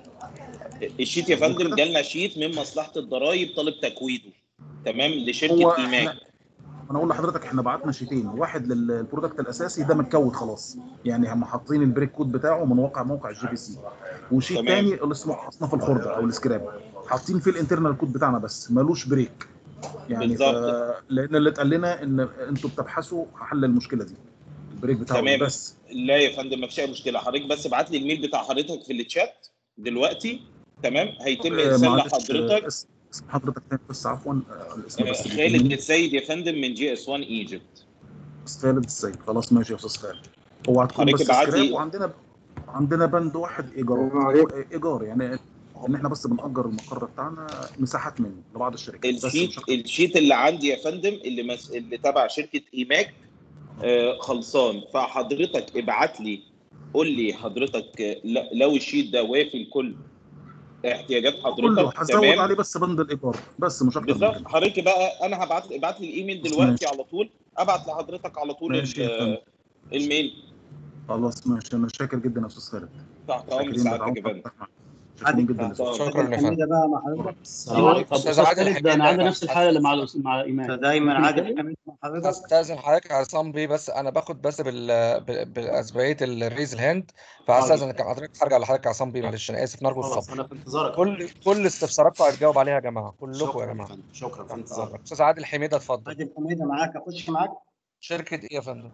الشيت يا مظبوط فندم كده؟ جالنا شيت من مصلحه الضرايب طالب تكويده تمام هو لشركه احنا ايماك انا اقول لحضرتك احنا بعتنا شيتين واحد للبرودكت الاساسي ده متكود خلاص يعني هم حاطين البريك كود بتاعه من واقع موقع الجي بي سي وشيت تمام. تاني اللي اسمه اصناف الخرده او السكراب حاطين فيه الانترنال كود بتاعنا بس ملوش بريك يعني ف... بالظبط. لان اللي اتقال لنا ان انتوا بتبحثوا حل المشكله دي البريك بتاعه تمام. بس لا يا فندم مفيش اي مشكله حضرتك بس ابعت لي الميل بتاع حضرتك في الشات دلوقتي تمام هيتم آه، ارسال معلش، لحضرتك آه، اسم اسم حضرتك تاني بس عفوا آه، الاسم آه، بس خالد بيكون- السيد يا فندم من جي اس 1 ايجيبت استاذ خالد السيد خلاص ماشي يا استاذ خالد هو هتكون حضرتك بس ابعت لي- سكراب وعندنا عندنا بند واحد ايجارات السلام عليكم. ايجار يعني ان احنا بس بنأجر المقر بتاعنا مساحات منه لبعض الشركات بس الشيت مش أكتر. الشيت اللي عندي يا فندم اللي مس... اللي تبع شركه ايماك آه خلصان فحضرتك ابعت لي قول لي حضرتك آه، ل- لو الشيت ده وافي لكل احتياجات كله حضرتك هزود تمام عليه بس بند الايجار بس مش اكتر من بالظبط كده حضرتك بقى انا هبعت ابعت لي الايميل دلوقتي ماشي. على طول ابعت لحضرتك على طول ماشي يا ال- فندم. الميل خلاص ماشي انا شاكر جدا يا استاذ خالد تحت امر شاكرين سعادتك يا لدعوتك فندم شاكرين جدا يا تحت استاذ أمرك. شكرا يا فندم حميدة بقى مع حضرتك السلام عليكم أستاذ استاذ عادل خالد انا حميدة، عندي نفس الحاله اللي مع مع ايمان فدايما ممكن عادل نتكلم؟ حميد مع حضرتك استاذن حضرتك يا عصام بيه بس انا باخد بس بال بال- بالاسبقيه الريز الهاند فاستاذن كان حضرتك هرجع لحضرتك يا عصام بيه معلش انا اسف نرجو خلاص الصبر انا في انتظارك كل كل استفساراتكم هتجاوب عليها يا جماعه كلكم يا شكرا يا جماعه فندم شكرا في تحت انتظارك امرك استاذ عادل حميده اتفضل عادل حميدة معاك اخش معاك شركه ايه يا فندم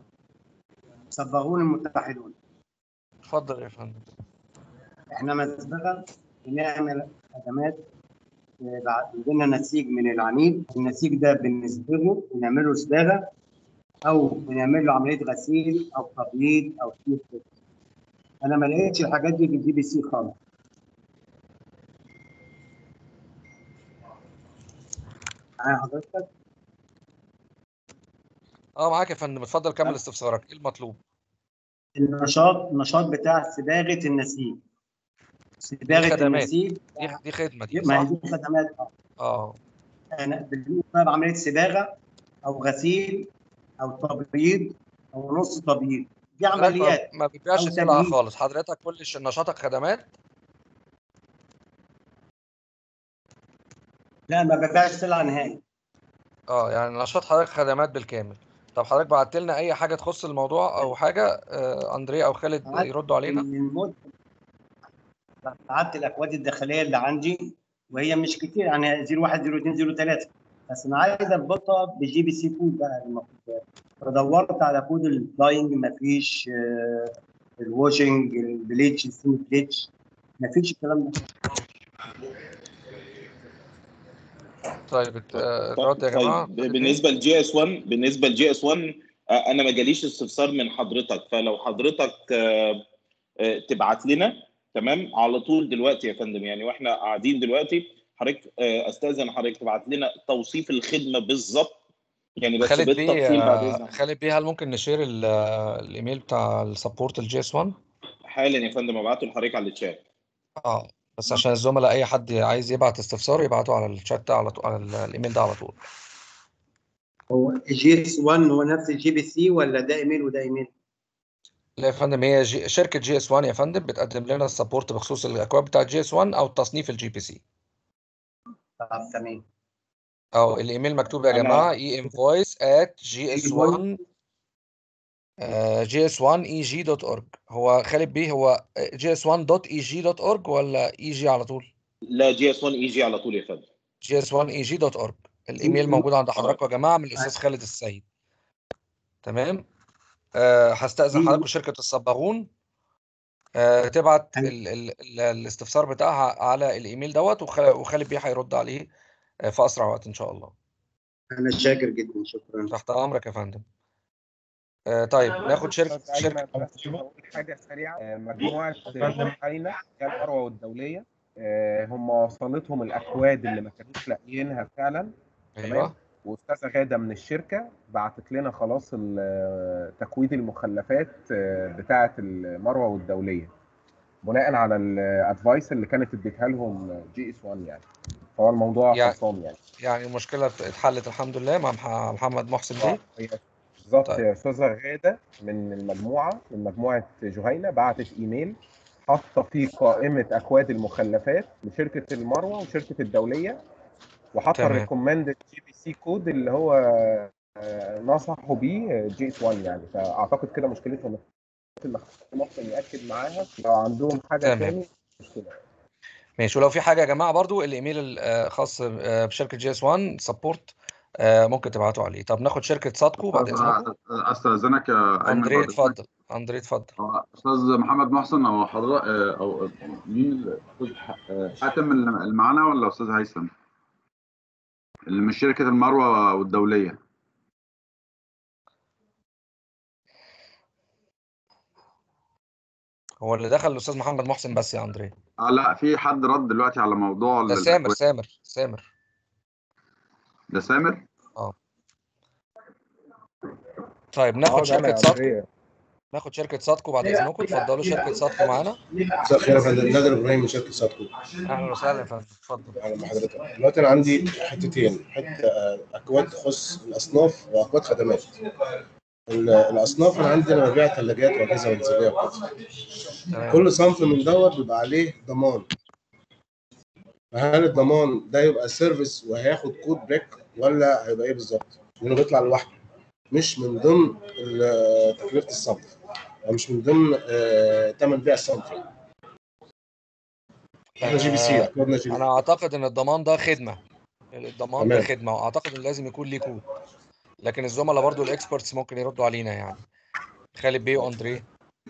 صبغون المتحدون اتفضل يا فندم احنا مسبقا بنعمل خدمات آه، بع- عندنا نسيج من العميل النسيج ده بنصبغه بنعمله صباغه او بنعمل له عمليه غسيل او تبييض او تير انا ما لقيتش الحاجات دي في الجي بي سي خالص معايا حضرتك اه معاك يا فندم اتفضل كمل استفسارك ايه المطلوب النشاط النشاط بتاع صباغه النسيج صباغه خدمات. النسيج دي دي خدمه دي ما هي صح دي خدمات اه اه انا بنقوم بقى بعمليه صباغه او غسيل او تبييض او نص تبييض دي حضرتك ما- عمليات ما بتبيعش أو سلعه تمهيد. خالص حضرتك كل ش- نشاطك خدمات لا ما ببيعش سلعه نهائي اه يعني نشاط حضرتك خدمات بالكامل طب حضرتك بعت لنا اي حاجه تخص الموضوع او حاجه آه اندريا او خالد بعت يردوا علينا المد بعت الاكواد الداخليه اللي عندي وهي مش كتير يعني 01 02 03 بس انا عايز اربطها بالجي بي سي كود بقى المفروض فدورت على كود الفلاينج مفيش آه، الواشنج البليتش السيمي بليتش مفيش الكلام ده طيب ات- آه، الرد يا جماعه طيب بالنسبه لجي اس 1 بالنسبه لجي اس 1 آه، انا ما جاليش استفسار من حضرتك فلو حضرتك آه، آه، تبعت لنا تمام على طول دلوقتي يا فندم يعني واحنا قاعدين دلوقتي حضرتك آه، استاذن حضرتك تبعت لنا توصيف الخدمه بالظبط يعني بس خالد بيه بالتفصيل بعد آه، اذنك خالد بيه هل ممكن نشير ال- آه، الايميل بتاع السبورت الجي اس 1 حالا يا فندم ابعته لحضرتك على الشات اه بس عشان الزملاء اي حد عايز يبعت استفسار يبعته على الشات ده على طول على ال- الايميل ده على طول هو الجي اس 1 هو نفس الجي بي سي ولا ده ايميل وده ايميل؟ لا يا فندم هي جي... شركه جي اس 1 يا فندم بتقدم لنا السبورت بخصوص الاكواد بتاع جي اس 1 او تصنيف الجي بي سي طب تمام او الايميل مكتوب يا أنا- جماعه اي انفويس at gs1 gs1eg.org هو خالد بيه هو gs1.eg.org ولا eg على طول لا جي اس 1 اي جي على طول يا فندم gs1eg.org الايميل موجود عند حضراتكم يا جماعه من الاستاذ خالد السيد تمام أه هستأذن حضراتكم شركه الصباغون أه تبعت ال ال ال الاستفسار بتاعها على الايميل دوت وخ- وخالد بيه هيرد عليه آه، في اسرع وقت ان شاء الله انا شاكر جدا شكرا تحت امرك يا فندم آه طيب ناخد شركه أستاذ شركه أيمن، بس بقول حاجة سريعة آه، مجموعة آه، محاينة هي الأروى والدولية آه، هم وصلتهم الاكواد اللي ما كانوش لاقيينها فعلا تمام ايوه واستاذه غاده من الشركه بعتت لنا خلاص ال- تكويد المخلفات آه، بتاعه المروه والدوليه بناء على الادفايس اللي كانت اديتها لهم جي اس 1 يعني فهو الموضوع يعني- خلصان يعني يعني المشكله اتحلت الحمد لله مع مح- محمد محسن آه، بيه هي بالظبط طيب. يا استاذه غاده من المجموعه من مجموعه جهينه بعتت ايميل حاطه فيه قائمه اكواد المخلفات لشركه المروه وشركه الدوليه وحاطه تمام. الريكومندد جي بي سي كود اللي هو آه، نصحوا بيه جي اس 1 يعني فاعتقد كده مشكلتهم اللي ممكن ياكد معاها لو عندهم حاجه تمام. تاني مشكله ماشي ولو في حاجه يا جماعه برضو الايميل الخاص آه، بشركه جي اس 1 سبورت ممكن تبعتوا عليه طب ناخد شركه صادكو بعد اذنكم استاذنك يا ايمن اندري بعد إذنك. اتفضل اندري اتفضل هو استاذ محمد محسن او حضرتك او مين استاذ آه، حاتم اللي معانا ولا استاذ هيثم؟ اللي من شركه المروه والدوليه هو اللي دخل الاستاذ محمد محسن بس يا اندري اه لا في حد رد دلوقتي على موضوع ده ال- سامر الأكواد. سامر سامر ده سامر اه طيب اه ناخد ده انا شركه صادكو أندريا. ناخد شركه صادكو بعد اذنكم اتفضلوا شركه صادكو معانا مساء الخير يا فندم نادر ابراهيم من شركه ساتكو اهلا وسهلا يا فندم اتفضل اهلا بحضرتك دلوقتي انا عندي حتتين حته آه، اكواد تخص الاصناف واكواد خدمات ال- الاصناف انا عندي انا ببيع ثلاجات واجهزه منزليه وكده تمام كل صنف من دوت بيبقى عليه ضمان فهل الضمان ده يبقى سيرفيس وهياخد كود بريك ولا هيبقى ايه بالظبط؟ لانه بيطلع لوحده مش من ضمن ال- تكلفه الصنف او مش من ضمن آه، ثمن بيع الصنف يعني. احنا جي بي سي آه، اكوادنا جي بي انا اعتقد ان الضمان ده خدمه الضمان ده تمام. خدمه واعتقد ان لازم يكون ليه كود لكن الزملاء برضو الاكسبرتس ممكن يردوا علينا يعني خالد بيه واندريه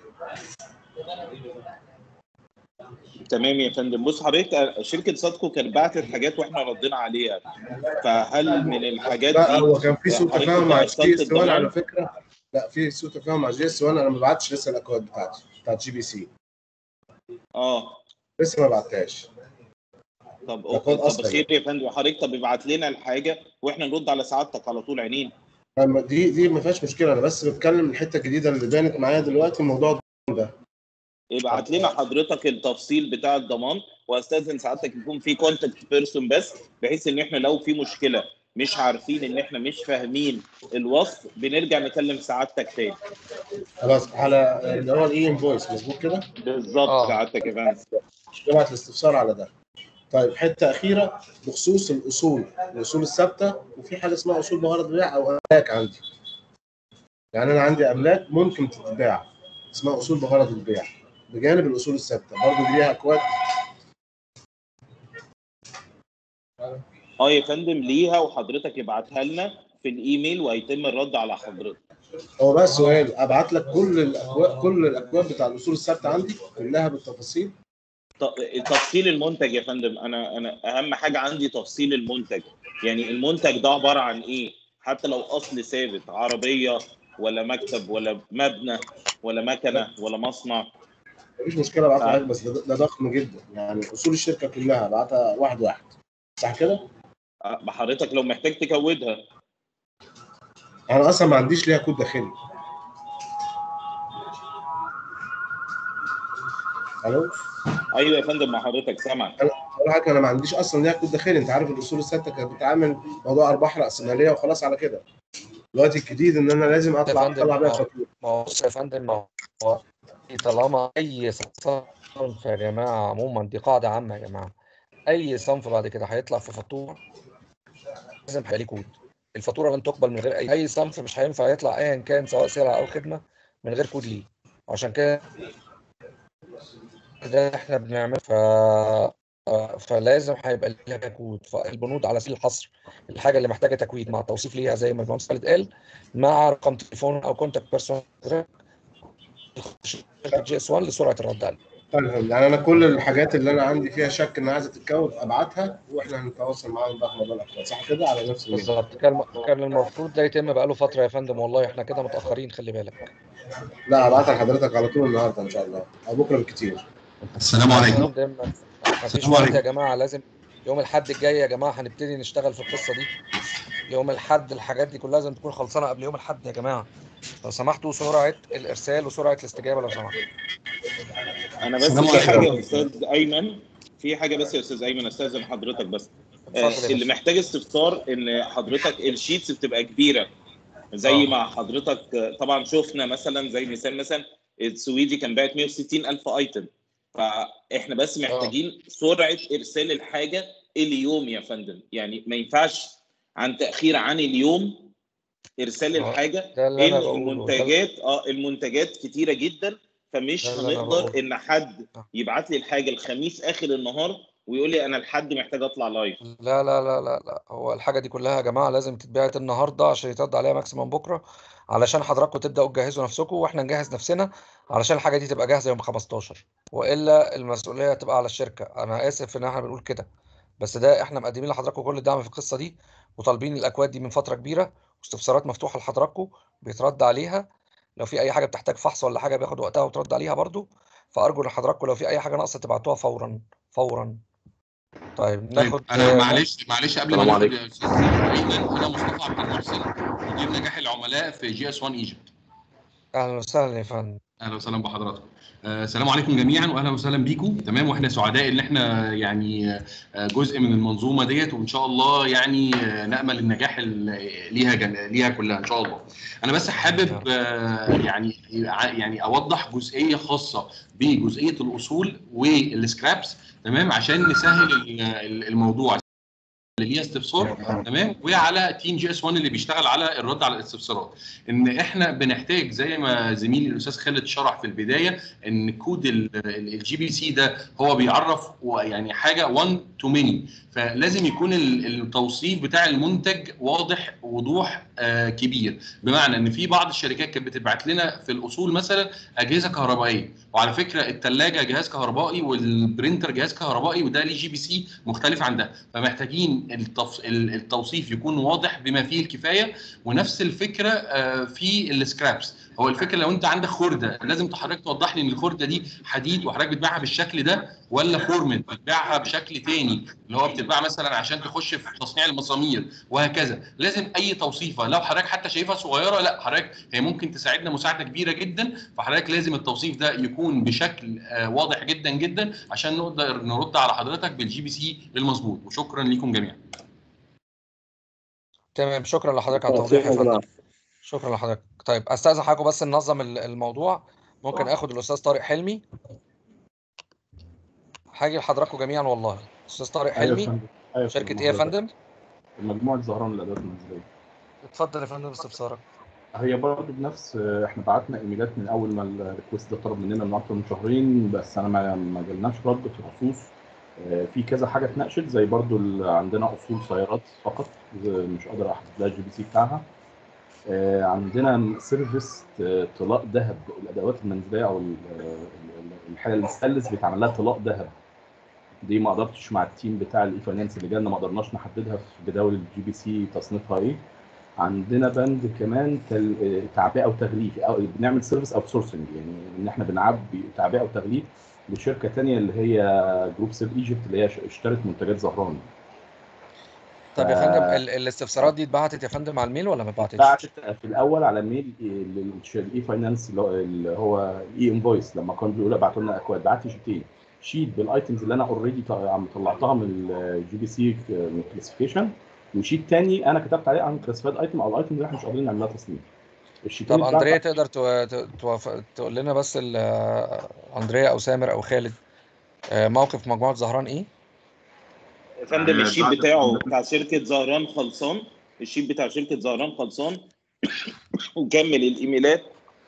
تمام يا فندم بص حضرتك شركه صادكو كانت بعتت حاجات واحنا ردينا عليها فهل من الحاجات دي لا هو كان في سوء حضرتك تفاهم مع توصلت جي اس 1 الضمان؟ على فكره لا في سوء تفاهم مع جي اس 1 انا ما بعتش لسه الاكواد بتاعتي بتاعت جي بي سي اه لسه ما بعتهاش طب ده اوكي كود طب أصلي. خير يا فندم حضرتك طب ابعت لنا الحاجه واحنا نرد على سعادتك على طول عينين أما دي دي ما فيهاش مشكله انا بس بتكلم الحته الجديده اللي بانت معايا دلوقتي موضوع ده ابعت لنا حضرتك التفصيل بتاع الضمان واستاذن سعادتك يكون في كونتاكت بيرسون بس بحيث ان احنا لو في مشكله مش عارفين ان احنا مش فاهمين الوصف بنرجع نكلم سعادتك تاني خلاص على اللي هو الاي انفويس مظبوط كده بالظبط آه. سعادتك يا فندم نبعت الاستفسار على ده طيب حته اخيره بخصوص الاصول الاصول الثابته وفي حاجه اسمها اصول بغرض بيع او املاك عندي يعني انا عندي املاك ممكن تتباع اسمها اصول بغرض البيع بجانب الاصول الثابته برضه دي ليها اكواد اه يا فندم ليها وحضرتك ابعتها لنا في الايميل وهيتم الرد على حضرتك هو بس سؤال ابعت لك كل الاكواد كل الاكواد بتاع الاصول الثابته عندي كلها بالتفاصيل ت- تفصيل المنتج يا فندم انا انا اهم حاجه عندي تفصيل المنتج يعني المنتج ده عباره عن ايه حتى لو اصل ثابت عربيه ولا مكتب ولا مبنى ولا مكنه ولا مصنع مفيش مشكله ابعت آه. لك بس ده, ده ضخم جدا يعني اصول الشركه كلها ابعتها واحد واحد صح كده؟ أه، حضرتك لو محتاج تكودها انا اصلا ما عنديش ليها كود داخلي الو ايوه يا فندم مع حضرتك سامع اقول حاجه انا ما عنديش اصلا ليها كود داخلي انت عارف الاصول الثابته كانت بتعامل موضوع ارباح راسماليه وخلاص على كده دلوقتي الجديد ان انا لازم يا اطلع فندم اطلع بيها ما هو- فاتوره ما هو بص يا فندم ما هو طالما اي صنف يا جماعه عموما دي قاعده عامه يا جماعه اي صنف بعد كده هيطلع في فاتوره لازم هيبقى ليه كود الفاتوره لن تقبل من غير اي اي صنف مش هينفع يطلع ايا كان سواء سلعه او خدمه من غير كود ليه عشان كده ده احنا بنعمل ف آه، فلازم هيبقى ليها كود فالبنود على سبيل الحصر الحاجه اللي محتاجه تكويد مع التوصيف ليها زي ما المهندس خالد قال مع رقم تليفون او كونتاكت بيرسون شركه جي اس 1 لسرعه الرد عليه طيب يعني انا كل الحاجات اللي انا عندي فيها شك انها عايزه تتكود ابعتها واحنا هنتواصل معاهم بقى في موضوع الاكواد صح كده على نفس الميل بالظبط كان كان المفروض ده يتم بقاله فتره يا فندم والله احنا كده متاخرين خلي بالك لا هبعتها لحضرتك على طول النهارده ان شاء الله او بكره بالكتير السلام عليكم فندم مفيش السلام وقت يا عليكم جماعه لازم يوم الاحد الجاي يا جماعه هنبتدي نشتغل في القصه دي يوم الاحد الحاجات دي كلها لازم تكون خلصانه قبل يوم الاحد يا جماعه لو سمحتوا سرعه الارسال وسرعه الاستجابه لو سمحتوا انا بس السلام في حاجه عليكم. يا استاذ ايمن في حاجه بس يا استاذ ايمن استاذن حضرتك بس اتفضل يا آه اللي باشا. محتاج استفسار ان حضرتك الشيتس بتبقى كبيره زي آه. ما حضرتك آه، طبعا شفنا مثلا زي مثال مثلا السويدي كان باعت 160 الف ايتم فاحنا بس محتاجين سرعه ارسال الحاجه اليوم يا فندم يعني ما ينفعش عن تاخير عن اليوم ارسال آه، الحاجه ده اللي أنا ان بقوله. المنتجات اه المنتجات كتيره جدا فمش ده اللي أنا هنقدر بقوله. ان حد آه. يبعت لي الحاجه الخميس اخر النهار ويقول لي انا الحد محتاج اطلع لايف لا لا لا لا لا هو الحاجة دي كلها يا جماعة لازم تتبعت النهاردة عشان يترد عليها ماكسيموم بكرة علشان حضراتكم تبدأوا تجهزوا نفسكم واحنا نجهز نفسنا علشان الحاجة دي تبقى جاهزة يوم 15 وإلا المسؤولية تبقى على الشركة أنا آسف إن احنا بنقول كده بس ده احنا مقدمين لحضراتكم كل الدعم في القصة دي وطالبين الأكواد دي من فترة كبيرة واستفسارات مفتوحة لحضراتكم بيترد عليها لو في أي حاجة بتحتاج فحص ولا حاجة بياخد وقتها وترد عليها برضو فأرجو إن حضراتكم لو في أي حاجة ناقصة تبعتوها فورا فورا طيب طيب ناخد انا آه، معلش معلش قبل ما السلام ناخد عليكم. يا استاذ ايمن انا مصطفى عبد المحسن مدير نجاح العملاء في جي اس 1 ايجيبت اهلا وسهلا يا فندم اهلا وسهلا بحضراتكم آه، السلام عليكم جميعا واهلا وسهلا بيكم تمام واحنا سعداء ان احنا يعني آه، جزء من المنظومه ديت وان شاء الله يعني آه، نامل النجاح ال- ليها جن... ليها كلها ان شاء الله انا بس حابب آه، يعني يعني اوضح جزئيه خاصه بجزئيه الاصول والسكرابس تمام عشان نسهل ال- ال- الموضوع اللي ليها استفسار تمام وعلى تيم جي اس 1 اللي بيشتغل على الرد على الاستفسارات ان احنا بنحتاج زي ما زميلي الاستاذ خالد شرح في البدايه ان كود الجي بي سي ده هو بيعرف و- يعني حاجه 1 تو ماني فلازم يكون ال- التوصيف بتاع المنتج واضح وضوح آه كبير بمعنى ان في بعض الشركات كانت بتبعت لنا في الاصول مثلا اجهزه كهربائيه وعلى فكره الثلاجه جهاز كهربائي والبرينتر جهاز كهربائي وده ليه جي بي سي مختلف عن ده فمحتاجين التف... ال- التوصيف يكون واضح بما فيه الكفايه ونفس الفكره آه، في السكرابس هو الفكره لو انت عندك خرده لازم حضرتك توضح لي ان الخرده دي حديد وحضرتك بتبيعها بالشكل ده ولا فورمن بتبيعها بشكل تاني اللي هو بتتباع مثلا عشان تخش في تصنيع المسامير وهكذا لازم اي توصيفه لو حضرتك حتى شايفها صغيره لا حضرتك هي ممكن تساعدنا مساعده كبيره جدا فحضرتك لازم التوصيف ده يكون بشكل آه، واضح جدا جدا عشان نقدر نرد على حضرتك بالجي بي سي المظبوط وشكرا لكم جميعا تمام شكرا لحضرتك على التوضيح يا فندم شكرا لحضرتك طيب استاذن حضرتك بس ننظم ال- الموضوع ممكن اخد الاستاذ طارق حلمي هاجي لحضراتكم جميعا والله استاذ طارق ايوه يا حلمي فندم ايوه يا شركه فندم ايه يا حضرتك. فندم مجموعه زهران للادوات المنزليه اتفضل يا فندم استفسارك هي برضه بنفس احنا بعتنا ايميلات من اول ما الريكوست ده طلب مننا من اكتر من شهرين بس انا ما ما جالناش رد في خصوص آه، في كذا حاجه اتناقشت زي برضه ال- عندنا اصول سيارات فقط مش قادر احدد لها الجي بي سي بتاعها آه، عندنا سيرفيس آه، طلاء ذهب الادوات المنزليه او ال- ال- الحاله الستانلس بيتعمل لها طلاء ذهب دي ما قدرتش مع التيم بتاع الاي فاينانس اللي جالنا ما قدرناش نحددها في جداول الجي بي سي تصنيفها ايه عندنا بند كمان تل... آه، تعبئه وتغليف او بنعمل سيرفيس اوت سورسنج يعني ان احنا بنعبي تعبئه وتغليف لشركه تانية اللي هي جروب سيف ايجيبت اللي هي ش- اشترت منتجات زهران طب يا ف- فندم ال- الاستفسارات دي اتبعتت يا فندم على الميل ولا ما اتبعتتش بعتت في الاول على ميل للاي فاينانس اللي هو- اللي هو اي انفويس لما كان بيقول ابعتوا لنا اكواد بعت لي شيتين شيت بالايتمز اللي انا اوريدي عم طلعتها من الجي بي سي من الكلاسيفيكيشن وشيت تاني انا كتبت عليه عن كلاسيفايد ايتم او الايتم اللي احنا مش قادرين نعملها تصنيف الشيتين طب اتبعتوا- اندريا تقدر تو... تو... توف- تقول لنا بس ال- اندريا او سامر او خالد آه، موقف مجموعه زهران ايه يا فندم آه، الشيت بعد- بتاعه بتاع شركه زهران خلصان الشيت بتاع شركه زهران خلصان وكمل الايميلات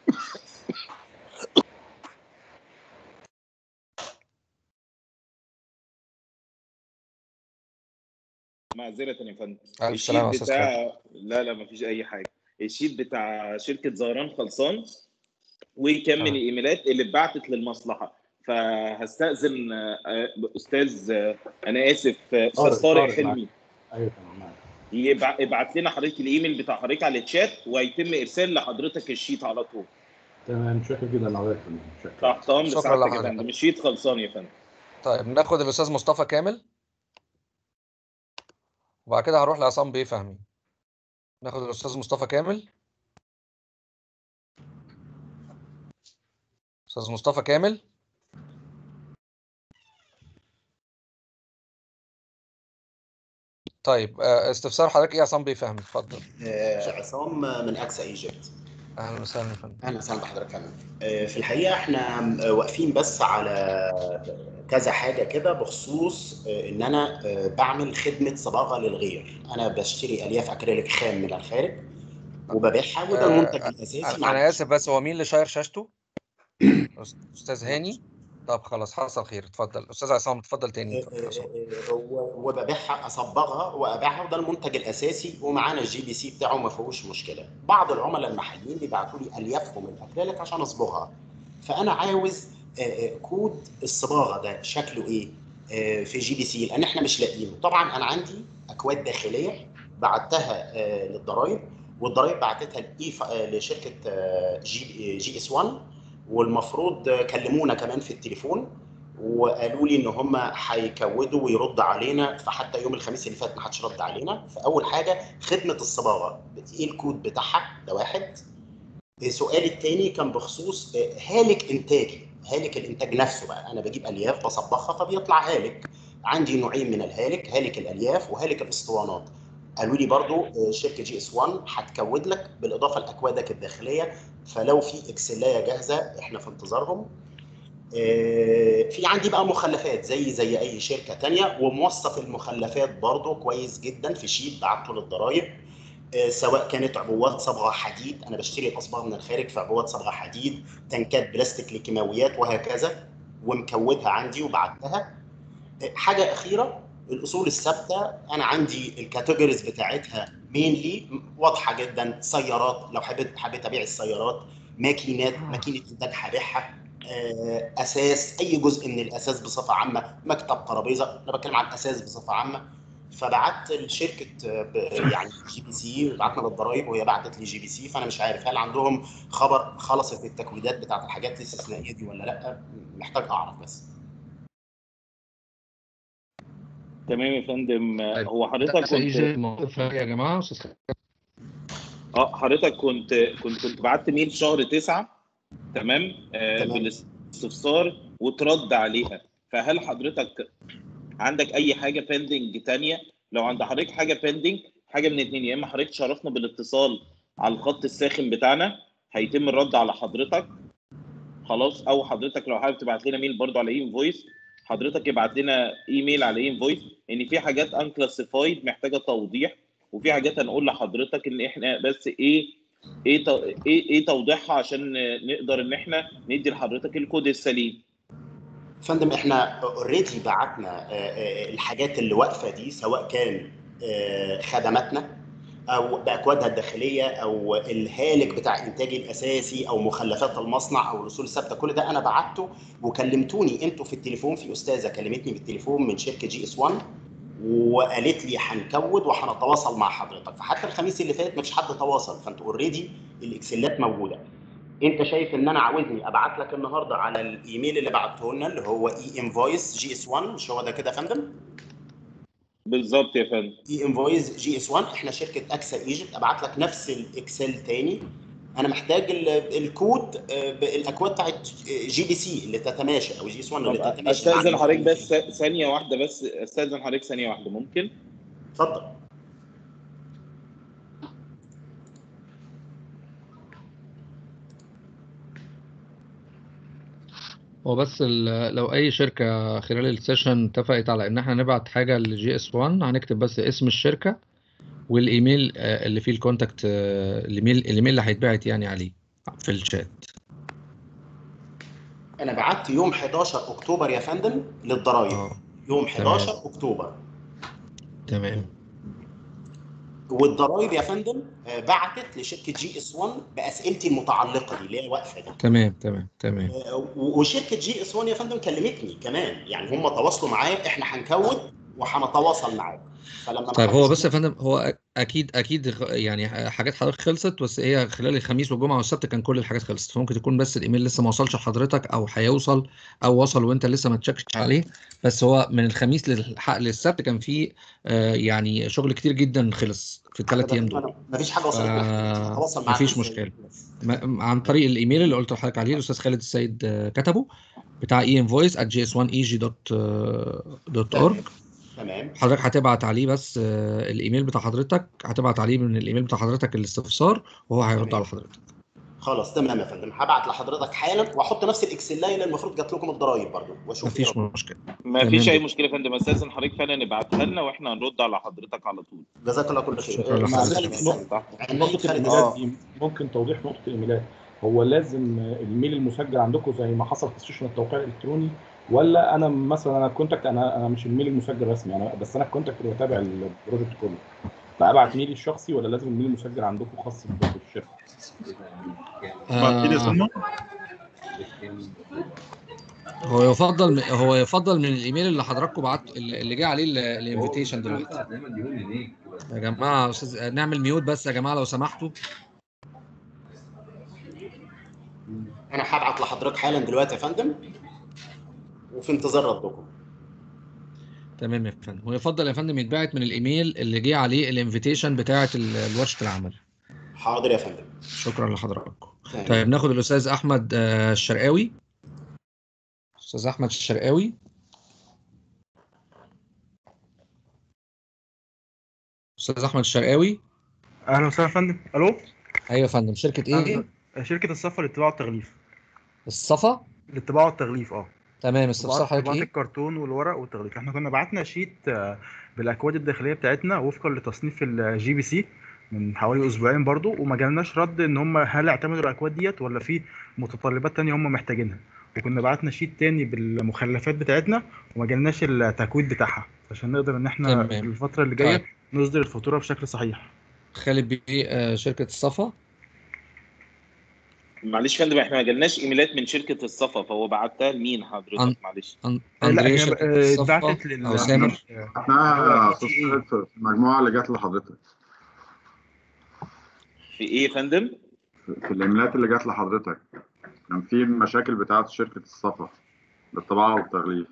معذرة يا فندم ألف الشيت سلامة يا أستاذ بتاع لا لا مفيش أي حاجة الشيت بتاع شركة زهران خلصان ويكمل آه. الإيميلات اللي اتبعتت للمصلحة فهستأذن آه، آه، أستاذ آه، أنا آسف آه، أستاذ طارق- طارق طارق معاك. حلمي ايوه تمام معاك. يبع- ابعت لنا حضرتك الايميل بتاع حضرتك على الشات وهيتم ارسال لحضرتك الشيت على طول تمام شكرا جدا على فندم شكرا تحت امر شكرا سعادتك يا لحضرتك. فندم الشيت خلصان يا فندم طيب ناخد الاستاذ مصطفى كامل وبعد كده هروح لعصام بيه فهمي ناخد الاستاذ مصطفى كامل استاذ مصطفى كامل طيب آه، استفسار حضرتك ايه يا عصام بيه فهمي اتفضل آه، عصام من اكسا ايجيبت اهلا وسهلا يا فندم اهلا وسهلا بحضرتك يا فندم آه، في الحقيقه احنا آه، واقفين بس على كذا حاجه كده بخصوص آه، ان انا آه، بعمل خدمه صباغه للغير انا بشتري الياف اكريليك خام من الخارج وببيعها وده المنتج آه، الاساسي انا مع أنا اسف بس هو مين اللي شاير شاشته استاذ هاني طب خلاص حصل خير اتفضل استاذ عصام اتفضل تاني اتفضل يا عصام. و- وببيعها اصبغها وابيعها وده المنتج الاساسي ومعانا الجي بي سي بتاعه ما فيهوش مشكله بعض العملاء المحليين بيبعتوا لي اليافهم الاكريليك عشان اصبغها فانا عاوز آه، آه، كود الصباغه ده شكله ايه آه، في جي بي سي لان احنا مش لاقيينه طبعا انا عندي اكواد داخليه بعتها آه، للضرايب والضرايب بعتتها لإي ف- آه، لشركه آه، جي جي اس 1 والمفروض آه، كلمونا كمان في التليفون وقالوا لي ان هم هيكودوا ويرد علينا فحتى يوم الخميس اللي فات ما حدش رد علينا فاول حاجه خدمه الصباغه ايه الكود بتاعها ده واحد السؤال الثاني كان بخصوص آه، هالك انتاجي هالك الانتاج نفسه بقى انا بجيب الياف بصبغها فبيطلع هالك عندي نوعين من الهالك هالك الالياف وهالك الاسطوانات قالوا لي برضو آه، شركه جي اس 1 هتكود لك بالاضافه لاكوادك الداخليه فلو في اكسلايه جاهزه احنا في انتظارهم آه، في عندي بقى مخلفات زي زي اي شركه تانية وموصف المخلفات برضو كويس جدا في شيت بعته للضرايب آه، سواء كانت عبوات صبغه حديد انا بشتري الاصباغ من الخارج في عبوات صبغه حديد تنكات بلastيك لكيماويات وهكذا ومكودها عندي وبعتها آه، حاجه اخيره الاصول الثابته انا عندي الكاتيجوريز بتاعتها مينلي واضحه جدا سيارات لو حبيت حبيت ابيع السيارات ماكينات ماكينه انتاج هبيعها آه، اساس اي جزء من الاساس بصفه عامه مكتب ترابيزه انا بتكلم عن اساس بصفه عامه فبعت لشركه آه، ب- يعني جي بي سي بعتنا للضرايب وهي بعتت لي جي بي سي فانا مش عارف هل عندهم خبر خلصت التكويدات بتاعت الحاجات الاستثنائيه دي ولا لا محتاج اعرف بس تمام يا فندم آه، هو حضرتك أكسا كنت إيجي موقف يا جماعه استاذ اه حضرتك كنت كنت كنت بعت ميل شهر تسعة تمام آه تمام. بالاستفسار وترد عليها فهل حضرتك عندك اي حاجه بيندنج تانية لو عند حضرتك حاجه بيندنج حاجه من اتنين يا اما حضرتك تشرفنا بالاتصال على الخط الساخن بتاعنا هيتم الرد على حضرتك خلاص او حضرتك لو حابب تبعت لنا ميل برضو على انفويس حضرتك ابعت لنا ايميل على انفويس ان في حاجات انكلاسيفايد محتاجه توضيح وفي حاجات هنقول لحضرتك ان احنا بس ايه ايه تو- ايه ايه توضيحها عشان نقدر ان احنا ندي لحضرتك الكود السليم فندم احنا اوريدي بعتنا آه، آه، الحاجات اللي واقفه دي سواء كان آه، خدماتنا او باكوادها الداخليه او الهالك بتاع انتاجي الاساسي او مخلفات المصنع او الاصول الثابته كل ده انا بعته وكلمتوني انتوا في التليفون في استاذه كلمتني بالتليفون من شركه جي اس 1 وقالت لي هنكود وهنتواصل مع حضرتك فحتى الخميس اللي فات مفيش حد تواصل فانتوا اوريدي الاكسلات موجوده انت شايف ان انا عاوزني ابعت لك النهارده على الايميل اللي بعته لنا اللي هو اي انفويس جي اس 1 مش هو ده كده يا فندم بالظبط يا فندم اي انفويس جي اس 1 احنا شركه اكسا ايجيبت ابعت لك نفس الاكسل تاني انا محتاج ال- الكود آه، الاكواد بتاعت جي بي سي اللي تتماشى او جي اس 1 اللي طب تتماشى مع استاذن حضرتك المخالفين. بس ثانيه واحده بس استاذن حضرتك ثانيه واحده ممكن اتفضل هو بس ال- لو اي شركه خلال السيشن اتفقت على ان احنا نبعت حاجه للجي اس 1 هنكتب بس اسم الشركه والايميل آه، اللي فيه الكونتاكت آه، الايميل الايميل اللي هيتبعت يعني عليه في الشات انا بعت يوم 11 اكتوبر يا فندم للضرايب اه يوم تمام 11 اكتوبر تمام والضرايب يا فندم آه، بعتت لشركه جي اس 1 باسئلتي المتعلقه دي اللي هي واقفه دي تمام تمام تمام و- وشركه جي اس 1 يا فندم كلمتني كمان يعني هم تواصلوا معايا احنا هنكود وهنتواصل معاك فلما طيب هو نخلص بس يا فندم هو أ- اكيد اكيد غ- يعني ح- حاجات حضرتك خلصت بس هي خلال الخميس والجمعه والسبت كان كل الحاجات خلصت فممكن تكون بس الايميل لسه ما وصلش لحضرتك او هيوصل او وصل وانت لسه ما تشكش عليه بس هو من الخميس للح- للسبت كان في آه، يعني شغل كتير جدا خلص في الثلاث ايام دول مفيش حاجه وصلت لك هتواصل معاك مفيش إزاي؟ مشكله م- عن طريق الايميل اللي قلت لحضرتك عليه الاستاذ خالد السيد آه، كتبه بتاع اي انفويس gs1eg.org تمام حضرتك هتبعت عليه بس آه، الايميل بتاع حضرتك هتبعت عليه من الايميل بتاع حضرتك الاستفسار وهو هيرد على حضرتك خلاص تمام يا فندم هبعت لحضرتك حالا واحط نفس الاكسل اللي المفروض جات لكم الضرايب برضو واشوف مفيش مشكله ما فيش تمام. اي مشكله يا فندم استاذن حضرتك فعلا ابعتها لنا واحنا هنرد على حضرتك على طول جزاك الله كل خير شكرا آه، لحضرتك. خالد السيد. عناية نقطة خالد الإيميلات السيد. دي ممكن توضيح نقطة الإيميلات هو لازم الميل المسجل عندكم زي ما حصل في سيشن التوقيع الإلكتروني ولا أنا مثلا أنا كونتاكت أنا أنا مش الميل المسجل رسمي أنا بس أنا الكونتاكت اللي بتابع البروجكت كله فأبعت ميلي الشخصي ولا لازم الميل المسجل عندكم خاص بالشركة؟ آه، هو يفضل هو يفضل من الايميل اللي حضراتكم بعت اللي جه عليه الانفيتيشن دلوقتي يا جماعه استاذ نعمل ميوت بس يا جماعه لو سمحتوا انا هبعت لحضرتك حالا دلوقتي يا فندم وفي انتظار ردكم تمام يا فندم هو يفضل يا فندم يتبعت من الايميل اللي جه عليه الانفيتيشن بتاعه ال- ورشه العمل حاضر يا فندم شكرا لحضراتكم تمام. طيب ناخد الاستاذ احمد آه، الشرقاوي استاذ احمد الشرقاوي استاذ احمد الشرقاوي اهلا وسهلا يا فندم الو ايوه يا فندم شركه ايه أهلاً. شركه الصفا للطباعه والتغليف الصفا للطباعه والتغليف اه تمام استفسار طباعة حضرتك طباعة ايه الكرتون والورق والتغليف احنا كنا بعتنا شيت آه، بالاكواد الداخليه بتاعتنا وفقا لتصنيف الجي بي سي من حوالي اسبوعين برضو وما جالناش رد ان هم هل اعتمدوا الاكواد ديت ولا في متطلبات تانية هم محتاجينها وكنا بعتنا شيت تاني بالمخلفات بتاعتنا وما جالناش التكويد بتاعها عشان نقدر ان احنا تمام. في الفتره اللي جايه طيب. نصدر الفاتوره بشكل صحيح خالد بيه آه، شركه الصفا معلش يا فندم احنا ما جالناش ايميلات من شركه الصفا فهو بعتها لمين أن- حضرتك معلش أن- لا اندريا هي شركه آه، الصفا اتبعتت لل او سامر احنا يا استاذ خالد في المجموعه اللي جات لحضرتك في ايه يا فندم؟ في الايميلات اللي جات لحضرتك كان في مشاكل بتاعت شركه الصفا للطباعه والتغليف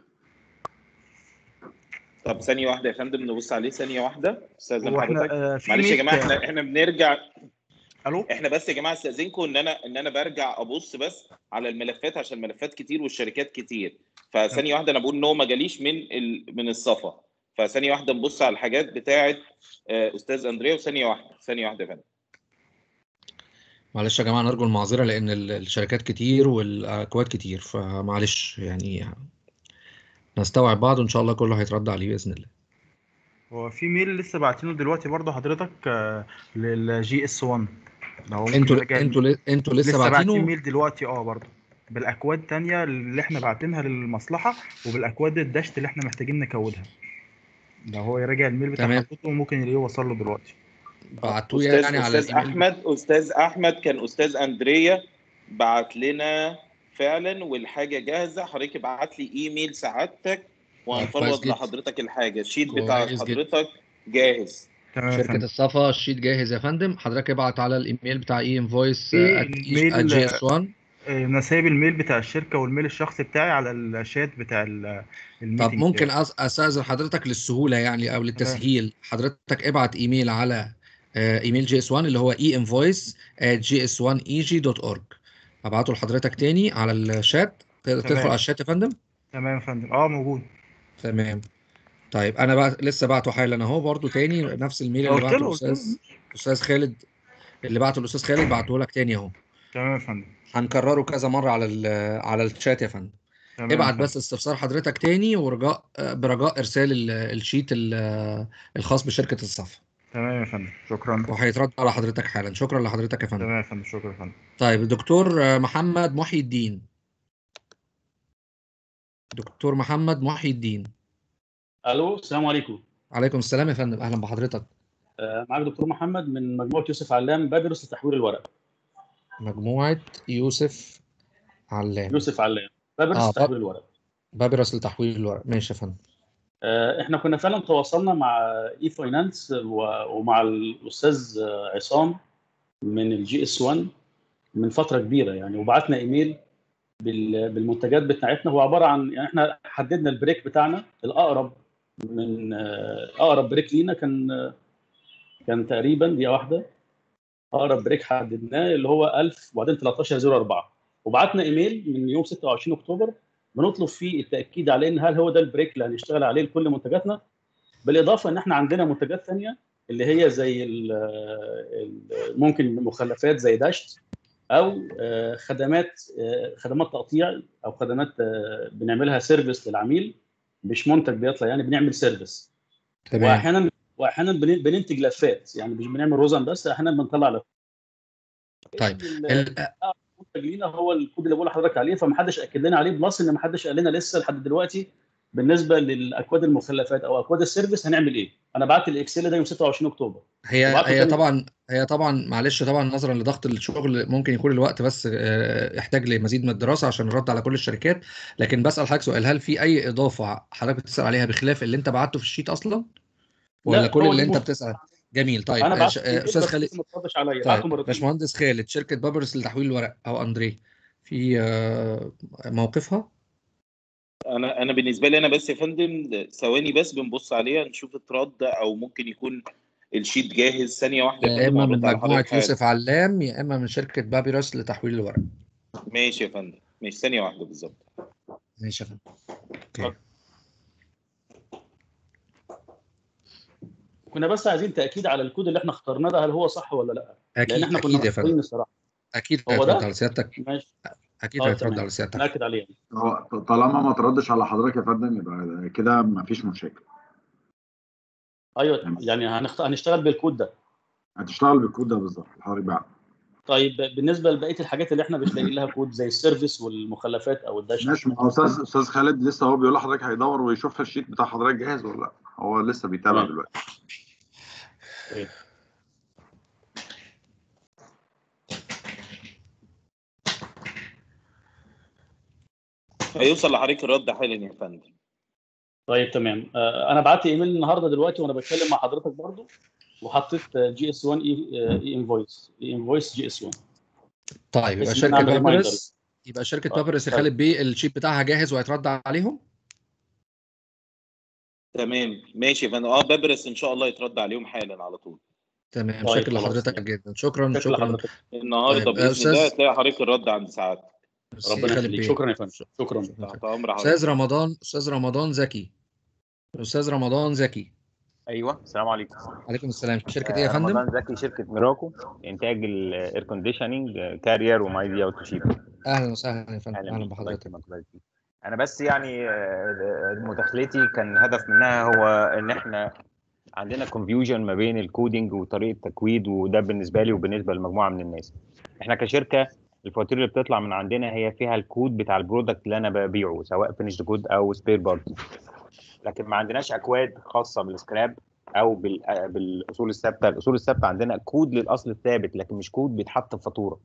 طب ثانيه واحده يا فندم نبص عليه ثانيه واحده استاذن هو احنا حضرتك آه، في معلش يا ميت- جماعه احنا احنا بنرجع الو احنا بس يا جماعه استاذنكم ان انا ان انا برجع ابص بس على الملفات عشان الملفات كتير والشركات كتير فثانيه واحده انا بقول ان هو ما جاليش من ال... من الصفا فثانيه واحده نبص على الحاجات بتاعه آه، استاذ اندريا وثانيه واحده ثانيه واحده يا فندم معلش يا جماعه نرجو المعذره لان ال- الشركات كتير والاكواد كتير فمعلش يعني نستوعب بعض وان شاء الله كله هيترد عليه باذن الله هو في ميل لسه باعتينه دلوقتي برضه حضرتك آه، للجي اس 1 ده هو ممكن انتوا يراجع- انتوا ل- انتوا لسه باعتين باعتينه ميل دلوقتي اه برضه بالاكواد تانية اللي احنا باعتينها للمصلحه وبالاكواد الدشت اللي احنا محتاجين نكودها ده هو يراجع الميل بتاع تمام. حضرته وممكن يلاقيه وصل له دلوقتي بعتوه استاذ يعني على استاذ الايميل احمد استاذ احمد كان استاذ اندريا بعت لنا فعلا والحاجه جاهزه حضرتك ابعت لي ايميل سعادتك كويس وهنفرض جدا. لحضرتك الحاجه الشيت بتاع كويس جدا. حضرتك جاهز تمام يا شركه فندم. الصفا الشيت جاهز يا فندم حضرتك ابعت على الايميل بتاع اي انفويس في الميل جي اس 1 آه، انا سايب الميل بتاع الشركه والميل الشخصي بتاعي على الشات بتاع ال- طب الميتنج ممكن بتاعي. أس- استاذن حضرتك للسهوله يعني او للتسهيل حضرتك ابعت ايميل على آه، ايميل جي اس 1 اللي هو اي انفويس جي اس 1 اي جي دوت اورج ابعته لحضرتك تاني على الشات تقدر تمام. تدخل على الشات يا فندم تمام يا فندم اه موجود تمام طيب انا بقى لسه بعته حالا اهو برضو تاني نفس الميل اللي قلت بعته له- قلت له. الاستاذ استاذ خالد اللي بعته الاستاذ خالد بعته لك تاني اهو تمام يا فندم هنكرره كذا مره على ال- على الشات يا فندم تمام يا ابعت فندم. بس استفسار حضرتك تاني ورجاء برجاء ارسال ال- الشيت ال- الخاص بشركه الصف تمام يا فندم شكرا وهيترد على حضرتك حالا شكرا لحضرتك يا فندم تمام يا فندم شكرا يا فندم طيب الدكتور محمد محي الدين دكتور محمد محي الدين الو السلام عليكم عليكم السلام يا فندم اهلا بحضرتك آه، معاك دكتور محمد من مجموعه يوسف علام بدرس لتحويل الورق مجموعه يوسف علام يوسف علام بدرس آه، لتحويل باب- الورق بابرس لتحويل الورق ماشي يا فندم آه، احنا كنا فعلا تواصلنا مع اي فاينانس ومع الاستاذ آه، عصام من الجي اس 1 من فتره كبيره يعني وبعتنا ايميل بال- بالمنتجات بتاعتنا هو عباره عن يعني احنا حددنا البريك بتاعنا الاقرب من آه، اقرب بريك لينا كان آه، كان تقريبا دقيقه واحده اقرب بريك حددناه اللي هو 1000 وبعدين 1304 وبعتنا ايميل من يوم 26 اكتوبر بنطلب فيه التاكيد على ان هل هو ده البريك اللي هنشتغل عليه لكل منتجاتنا بالاضافه ان احنا عندنا منتجات ثانيه اللي هي زي ال- ال- ممكن مخلفات زي داشت او آه، خدمات آه، خدمات تقطيع او خدمات آه، بنعملها سيرفيس للعميل مش منتج بيطلع يعني بنعمل سيرفيس تمام واحيانا واحيانا بن- بننتج لفات يعني مش بنعمل رزن بس احيانا بنطلع لفات طيب ال- ال- المنتج لينا هو الكود اللي بقول لحضرتك عليه فمحدش اكد لنا عليه بلس ان محدش قال لنا لسه لحد دلوقتي بالنسبه للاكواد المخلفات او اكواد السيرفيس هنعمل ايه؟ انا بعت الاكسل ده يوم 26 اكتوبر هي وبعته هي تاني طبعا هي طبعا معلش طبعا نظرا لضغط الشغل ممكن يكون الوقت بس آه، يحتاج لمزيد من الدراسه عشان نرد على كل الشركات لكن بسال حضرتك سؤال هل في اي اضافه حضرتك بتسال عليها بخلاف اللي انت بعته في الشيت اصلا ولا لا كل هو اللي دي انت المف... بتسال جميل طيب انا آه، بعت ش- آه، ايميل استاذ بس خالد لسه ما اتردش عليا بعته طيب مرتين باشمهندس خالد شركه بابرس لتحويل الورق او اندريه في آه، موقفها انا انا بالنسبه لي انا بس يا فندم ثواني بس بنبص عليها نشوف اترد او ممكن يكون الشيت جاهز ثانيه واحده يا يا فندم اما من هرد على مجموعه حضرتك حالا يوسف علام يا اما من شركه بابيرس لتحويل الورق ماشي يا فندم ماشي ثانيه واحده بالظبط ماشي يا فندم اوكي كنا بس عايزين تاكيد على الكود اللي احنا اخترناه ده هل هو صح ولا لا؟ لان اكيد احنا كنا اكيد يا محتارين فندم الصراحه اكيد هو هيترد ده؟ على سيادتك ماشي اكيد اه هيترد تمام على سيادتك ناكد عليه هو طالما ما تردش على حضرتك يا فندم يبقى كده ما فيش مشاكل ايوه يعني هنخت... هنشتغل بالكود ده هتشتغل بالكود ده بالظبط اللي حضرتك بعد طيب بالنسبه لبقيه الحاجات اللي احنا مش لاقيين لها كود زي السيرفيس والمخلفات او الداش ماشي ما هو استاذ استاذ خالد لسه هو بيقول لحضرتك هيدور ويشوف الشيت بتاع حضرتك جاهز ولا لا هو لسه بيتابع تمام. دلوقتي طيب. هيوصل لحضرتك الرد حالا يا فندم طيب تمام آه، انا بعت ايميل النهارده دلوقتي وانا بتكلم مع حضرتك برضو وحطيت جي اس 1 اي انفويس اي انفويس جي اس 1 طيب يبقى بحيث ان انا شركه اعمل ريمايندر بابرس يبقى شركه آه، بابرس يا طيب. خالد بيه الشيت بتاعها جاهز وهيترد عليهم تمام ماشي يا فندم اه ببرس ان شاء الله يترد عليهم حالا على طول تمام طيب شكرا خلاص لحضرتك ماشي جدا شكرا شكرا شكرا لحضرتك النهارده طيب باذن الله استاذ هتلاقي حضرتك الرد عند ساعات ميرسي ربنا خالد يخليك بيه شكرا يا فندم شكرا تحت امر حضرتك استاذ رمضان استاذ رمضان زكي استاذ رمضان زكي ايوه السلام عليكم عليكم السلام شركه ايه يا آه، فندم رمضان زكي شركه ميراكو انتاج الاير كونديشننج كارير ومايديا وتوشيبا اهلا وسهلا يا فندم اهلا اهلا بيك الله بحضرتك يكرمك الله يكرمك انا بس يعني آه، مداخلتي كان هدف منها هو ان احنا عندنا كونفيوجن ما بين الكودينج وطريقه التكويد وده بالنسبه لي وبالنسبه لمجموعه من الناس احنا كشركه الفواتير اللي بتطلع من عندنا هي فيها الكود بتاع البرودكت اللي انا ببيعه سواء فينيشد جود او سبير بارت لكن ما عندناش اكواد خاصه بالسكراب او بال- آه، بالاصول الثابته الاصول الثابته عندنا كود للاصل الثابت لكن مش كود بيتحط في فاتوره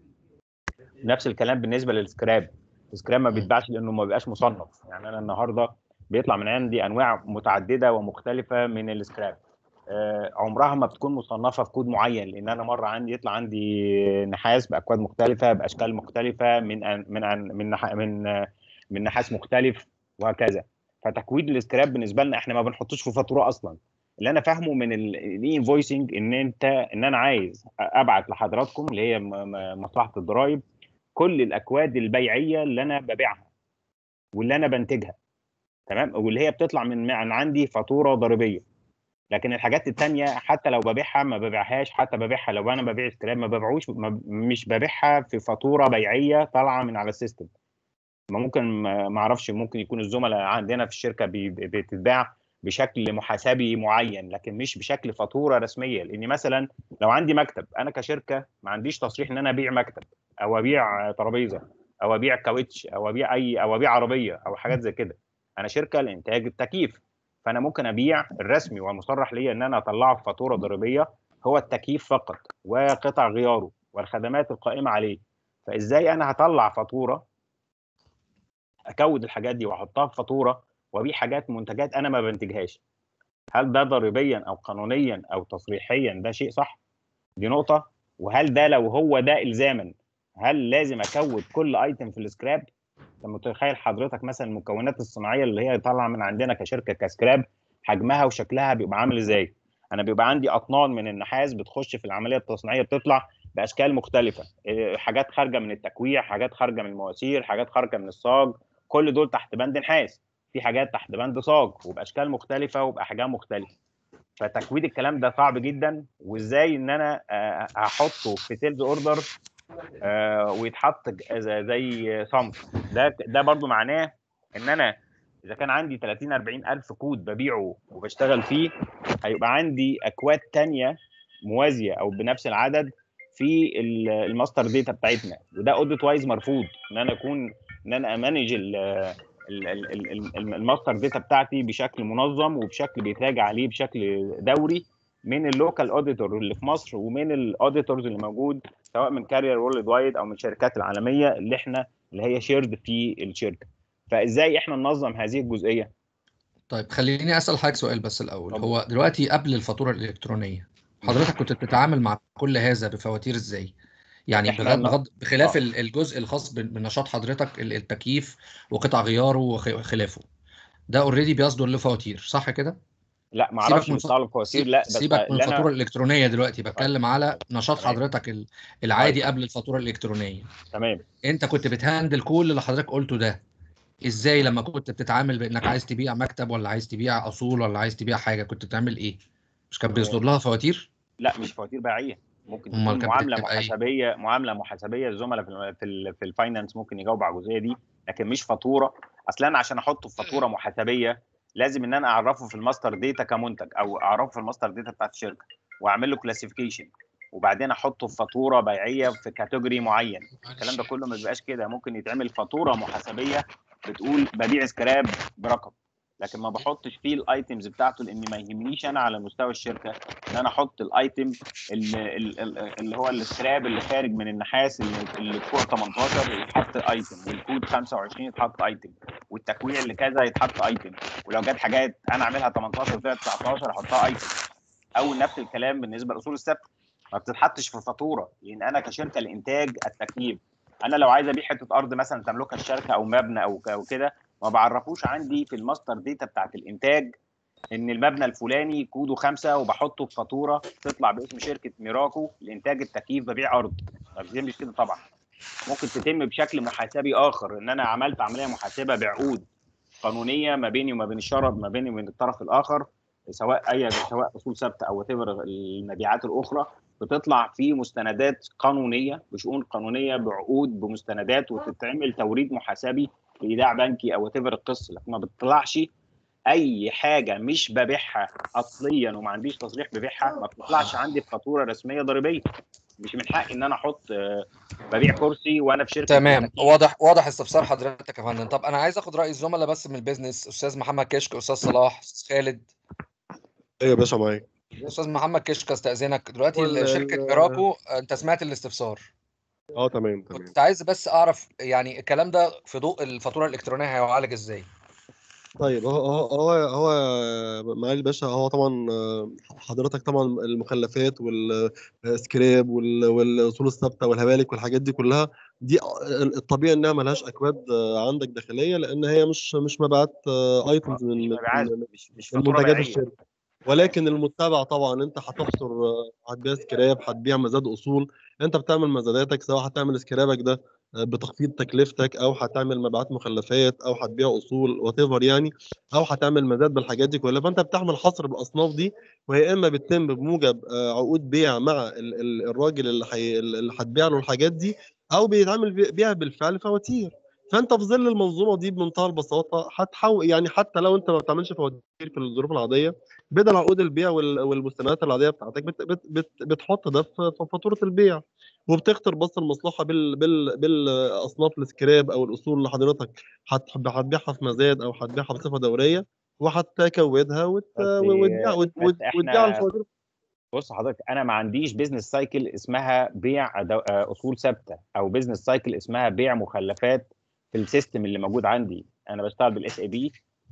نفس الكلام بالنسبه للسكراب السكراب ما بيتباعش لانه ما بيبقاش مصنف يعني انا النهارده بيطلع من عندي انواع متعدده ومختلفه من السكراب آه، عمرها ما بتكون مصنفه في كود معين لان انا مره عندي يطلع عندي نحاس باكواد مختلفه باشكال مختلفه من أن- من أن- من نح- من آه، من نحاس مختلف وهكذا فتكويد السكراب بالنسبه لنا احنا ما بنحطوش في فاتوره اصلا اللي انا فاهمه من الاي انفويسنج ان انت ان انا عايز ابعت لحضراتكم اللي هي م- م- مصلحه الضرائب كل الاكواد البيعيه اللي انا ببيعها واللي انا بنتجها تمام واللي هي بتطلع من من عندي فاتوره ضريبيه لكن الحاجات التانية حتى لو ببيعها ما ببيعهاش حتى ببيعها لو انا ببيع سكراب ما ببيعوش ما مش ببيعها في فاتوره بيعيه طالعه من على السيستم ما ممكن ما ما اعرفش ممكن يكون الزملاء عندنا في الشركه بي- بتتباع بشكل محاسبي معين لكن مش بشكل فاتوره رسميه لان مثلا لو عندي مكتب انا كشركه ما عنديش تصريح ان انا ابيع مكتب او ابيع ترابيزه او ابيع كاوتش او ابيع اي او ابيع عربيه او حاجات زي كده انا شركه لانتاج التكييف فانا ممكن ابيع الرسمي والمصرح ليا ان انا اطلعه في فاتوره ضريبيه هو التكييف فقط وقطع غياره والخدمات القائمه عليه فازاي انا هطلع فاتوره اكود الحاجات دي واحطها في فاتوره وابيع حاجات منتجات انا ما بنتجهاش هل ده ضريبيا او قانونيا او تصريحيا ده شيء صح دي نقطه وهل ده لو هو ده الزاما هل لازم اكود كل ايتم في السكراب انت متخيل حضرتك مثلا المكونات الصناعيه اللي هي طالعه من عندنا كشركه كسكراب حجمها وشكلها بيبقى عامل ازاي انا بيبقى عندي اطنان من النحاس بتخش في العمليه التصنيعيه بتطلع باشكال مختلفه إيه، حاجات خارجه من التكويع حاجات خارجه من المواسير حاجات خارجه من الصاج كل دول تحت بند نحاس في حاجات تحت بند صاج وباشكال مختلفه وباحجام مختلفه فتكويد الكلام ده صعب جدا وازاي ان انا آه، هحطه في سيلز اوردر ويتحط ج- زي- زي صنف ده ده برضو معناه ان انا اذا كان عندي 30 40 الف كود ببيعه وبشتغل فيه هيبقى عندي اكواد تانية موازيه او بنفس العدد في ال- الماستر داتا بتاعتنا وده اوديت وايز مرفوض ان انا اكون ان انا امانج ال- ال- ال- ال- ال- الماستر داتا بتاعتي بشكل منظم وبشكل بيتراجع عليه بشكل دوري من اللوكال اوديتور اللي في مصر ومن الاوديتورز اللي موجود سواء من كارير وورلد وايد او من الشركات العالميه اللي احنا اللي هي شيرد في الشركه فازاي احنا ننظم هذه الجزئيه طيب خليني اسال حضرتك سؤال بس الاول هو دلوقتي قبل الفاتوره الالكترونيه حضرتك كنت بتتعامل مع كل هذا بفواتير ازاي يعني إحنا بغض النا- بغض بخلاف آه. ال- الجزء الخاص بن- بنشاط حضرتك ال- التكييف وقطع غياره وخ- وخلافه ده اوريدي بيصدر له فواتير صح كده لا ما سيبك اعرفش من بيطلع له فواتير لا بس سيبك من اللي الفاتوره انا الالكترونيه دلوقتي بتكلم على نشاط تمام. حضرتك ال- العادي طيب. قبل الفاتوره الالكترونيه تمام انت كنت بتهندل كل اللي حضرتك قلته ده ازاي لما كنت بتتعامل بانك عايز تبيع مكتب ولا عايز تبيع اصول ولا عايز تبيع حاجه كنت بتعمل ايه مش كان بيصدر لها فواتير لا مش فواتير بيعيه ممكن أمال تكون كانت معامله بتبقى إيه؟ محاسبيه معامله محاسبيه الزملاء في ال في, ال في الفاينانس ممكن يجاوبوا على الجزئيه دي لكن مش فاتوره اصل انا عشان احطه في فاتوره محاسبيه لازم ان انا اعرفه في الماستر داتا كمنتج او اعرفه في الماستر داتا بتاعت الشركه واعمل له كلاسيفيكيشن وبعدين احطه في فاتوره بيعيه في كاتيجوري معين الكلام ده كله ما بيبقاش كده ممكن يتعمل فاتوره محاسبيه بتقول ببيع سكراب برقم لكن ما بحطش فيه الايتمز بتاعته لان ما يهمنيش انا على مستوى الشركه ان انا احط الايتم اللي, اللي اللي هو السكراب اللي خارج من النحاس اللي, اللي فوق 18 يتحط ايتم والكود 25 يتحط ايتم والتكويع اللي كذا يتحط ايتم ولو جت حاجات انا اعملها 18 وطلعت 19 احطها ايتم او نفس الكلام بالنسبه لاصول الثابته ما بتتحطش في فاتوره لان انا كشركه لانتاج التكييف انا لو عايز ابيع حته ارض مثلا تملكها الشركه او مبنى او ك- او كده ما بعرفوش عندي في الماستر داتا بتاعت الانتاج ان المبنى الفلاني كوده خمسه وبحطه في فاتوره تطلع باسم شركه ميراكو لانتاج التكييف ببيع ارض ما بتتمش كده طبعا ممكن تتم بشكل محاسبي اخر ان انا عملت عمليه محاسبه بعقود قانونيه ما بيني وما بين الشرط ما بيني وبين الطرف الاخر سواء اي سواء اصول ثابته او whatever المبيعات الاخرى بتطلع في مستندات قانونيه بشؤون قانونيه بعقود بمستندات وتتعمل توريد محاسبي لايداع بنكي او whatever القصه لكن ما بتطلعش اي حاجه مش ببيعها اصليا وما عنديش تصريح ببيعها ما بتطلعش عندي في فاتوره رسميه ضريبيه مش من حقي ان انا احط آه، ببيع كرسي وانا في شركه تمام تكييف. واضح واضح استفسار حضرتك يا فندم طب انا عايز اخد راي الزملاء بس من البيزنس استاذ محمد كشك استاذ صلاح استاذ خالد ايه يا باشا معاك استاذ محمد كشك استاذنك دلوقتي هو ال- ال- شركه ال- ميراكو انت سمعت الاستفسار اه تمام تمام كنت عايز بس اعرف يعني الكلام ده في ضوء الفاتوره الالكترونيه هيعالج ازاي طيب هو هو هو هو معالي الباشا هو طبعا آه، حضرتك طبعا المخلفات والسكراب وال- والاصول الثابته والهبالك والحاجات دي كلها دي الطبيعي انها ملهاش اكواد آه، عندك داخليه لان هي مش مش مبيعات ايتمز من من مبيعات من مش مش من فاتوره منتجات بيعيه الشركه ولكن المتبع طبعا انت هتحصر آه، هتبيع سكراب هتبيع مزاد اصول انت بتعمل مزاداتك سواء هتعمل سكرابك ده آه، بتخفيض تكلفتك او هتعمل مبيعات مخلفات او هتبيع اصول وات يعني او هتعمل مزاد بالحاجات دي كلها فانت بتعمل حصر بالاصناف دي وهي اما بتتم بموجب آه، عقود بيع مع ال- ال- الراجل اللي حي... اللي هتبيع له الحاجات دي او بيتعمل بي- بيها بالفعل فواتير فانت في ظل المنظومه دي بمنتهى البساطه هتحول يعني حتى لو انت ما بتعملش فواتير في الظروف العاديه بدل عقود البيع وال- والمستندات العاديه بتاعتك بت بت بت بتحط ده في في فاتوره البيع وبتختار بس المصلحه بال بال بالاصناف السكراب او الاصول اللي حضرتك هت- هتبيعها في مزاد او هتبيعها بصفه دوريه وهتكودها وت... بس وتبيع وت- بس وت- وتبيع احنا الفواتير بص حضرتك انا ما عنديش بيزنس سايكل اسمها بيع دو... آه، اصول ثابته او بيزنس سايكل اسمها بيع مخلفات في السيستم اللي موجود عندي انا بشتغل بالاس اي بي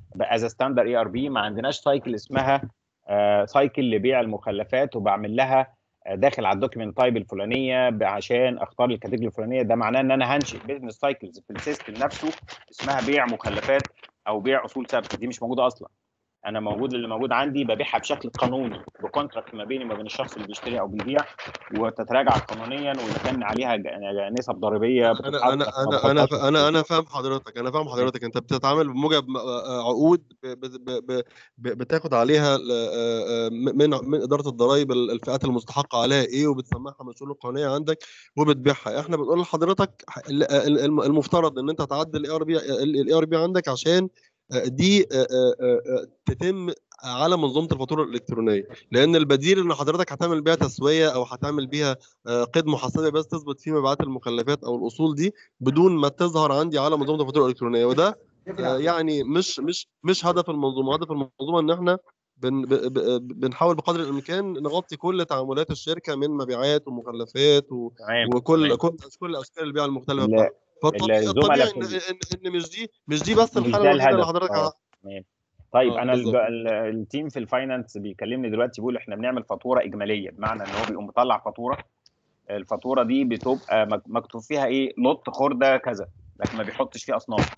از ستاندر اي ار بي ما عندناش سايكل اسمها سايكل لبيع المخلفات وبعمل لها آه، داخل على الدوكيمنت تايب الفلانيه ب- عشان اختار الكاتيجوري الفلانيه ده معناه ان انا هنشئ بزنس سايكلز في السيستم نفسه اسمها بيع مخلفات او بيع اصول ثابته دي مش موجوده اصلا انا موجود اللي موجود عندي ببيعها بشكل قانوني بكونتراكت ما بيني وما بين الشخص اللي بيشتري او بيبيع وتتراجع قانونيا واذا كان عليها ج- نسب ضريبيه انا بتتحط انا انا انا مرتبطات انا انا فاهم حضرتك انا فاهم حضرتك انت بتتعامل بموجب م- آه، عقود ب- ب- ب- ب- ب- بتاخد عليها ال- آه، آه، من من اداره الضرائب ال- الفئات المستحقه عليها ايه وبتسمعها من الشؤون القانونيه عندك وبتبيعها احنا بنقول لحضرتك ال- ال- الم- المفترض ان انت تعدل الاي ار بي الاي ار بي عندك عشان آه، دي آه، آه، آه، تتم على منظومه الفاتوره الالكترونيه لان البديل ان حضرتك هتعمل بيها تسويه او هتعمل بيها آه، قيد محاسبه بس تثبت فيه مبيعات المخلفات او الاصول دي بدون ما تظهر عندي على منظومه الفاتوره الالكترونيه وده آه، يعني مش مش مش هدف المنظومه هدف المنظومه ان احنا بن ب- ب- بنحاول بقدر الامكان نغطي كل تعاملات الشركه من مبيعات ومخلفات و... تمام وكل تمام كل كل اشكال البيع المختلفه ال- بتاعتها فالطبيعي الزملاء الطبيعي في ان ان إن مش دي مش دي بس مش الحاله ده الوحيده اللي الهدف حضرتك اه ع- تمام طيب اه انا الج- بالظبط ال- التيم في الفاينانس بيكلمني دلوقتي بيقول احنا بنعمل فاتوره اجماليه بمعنى ان هو بيقوم مطلع فاتوره الفاتوره دي بتبقى مك- مكتوب فيها ايه لوت خرده كذا لكن ما بيحطش فيه اصناف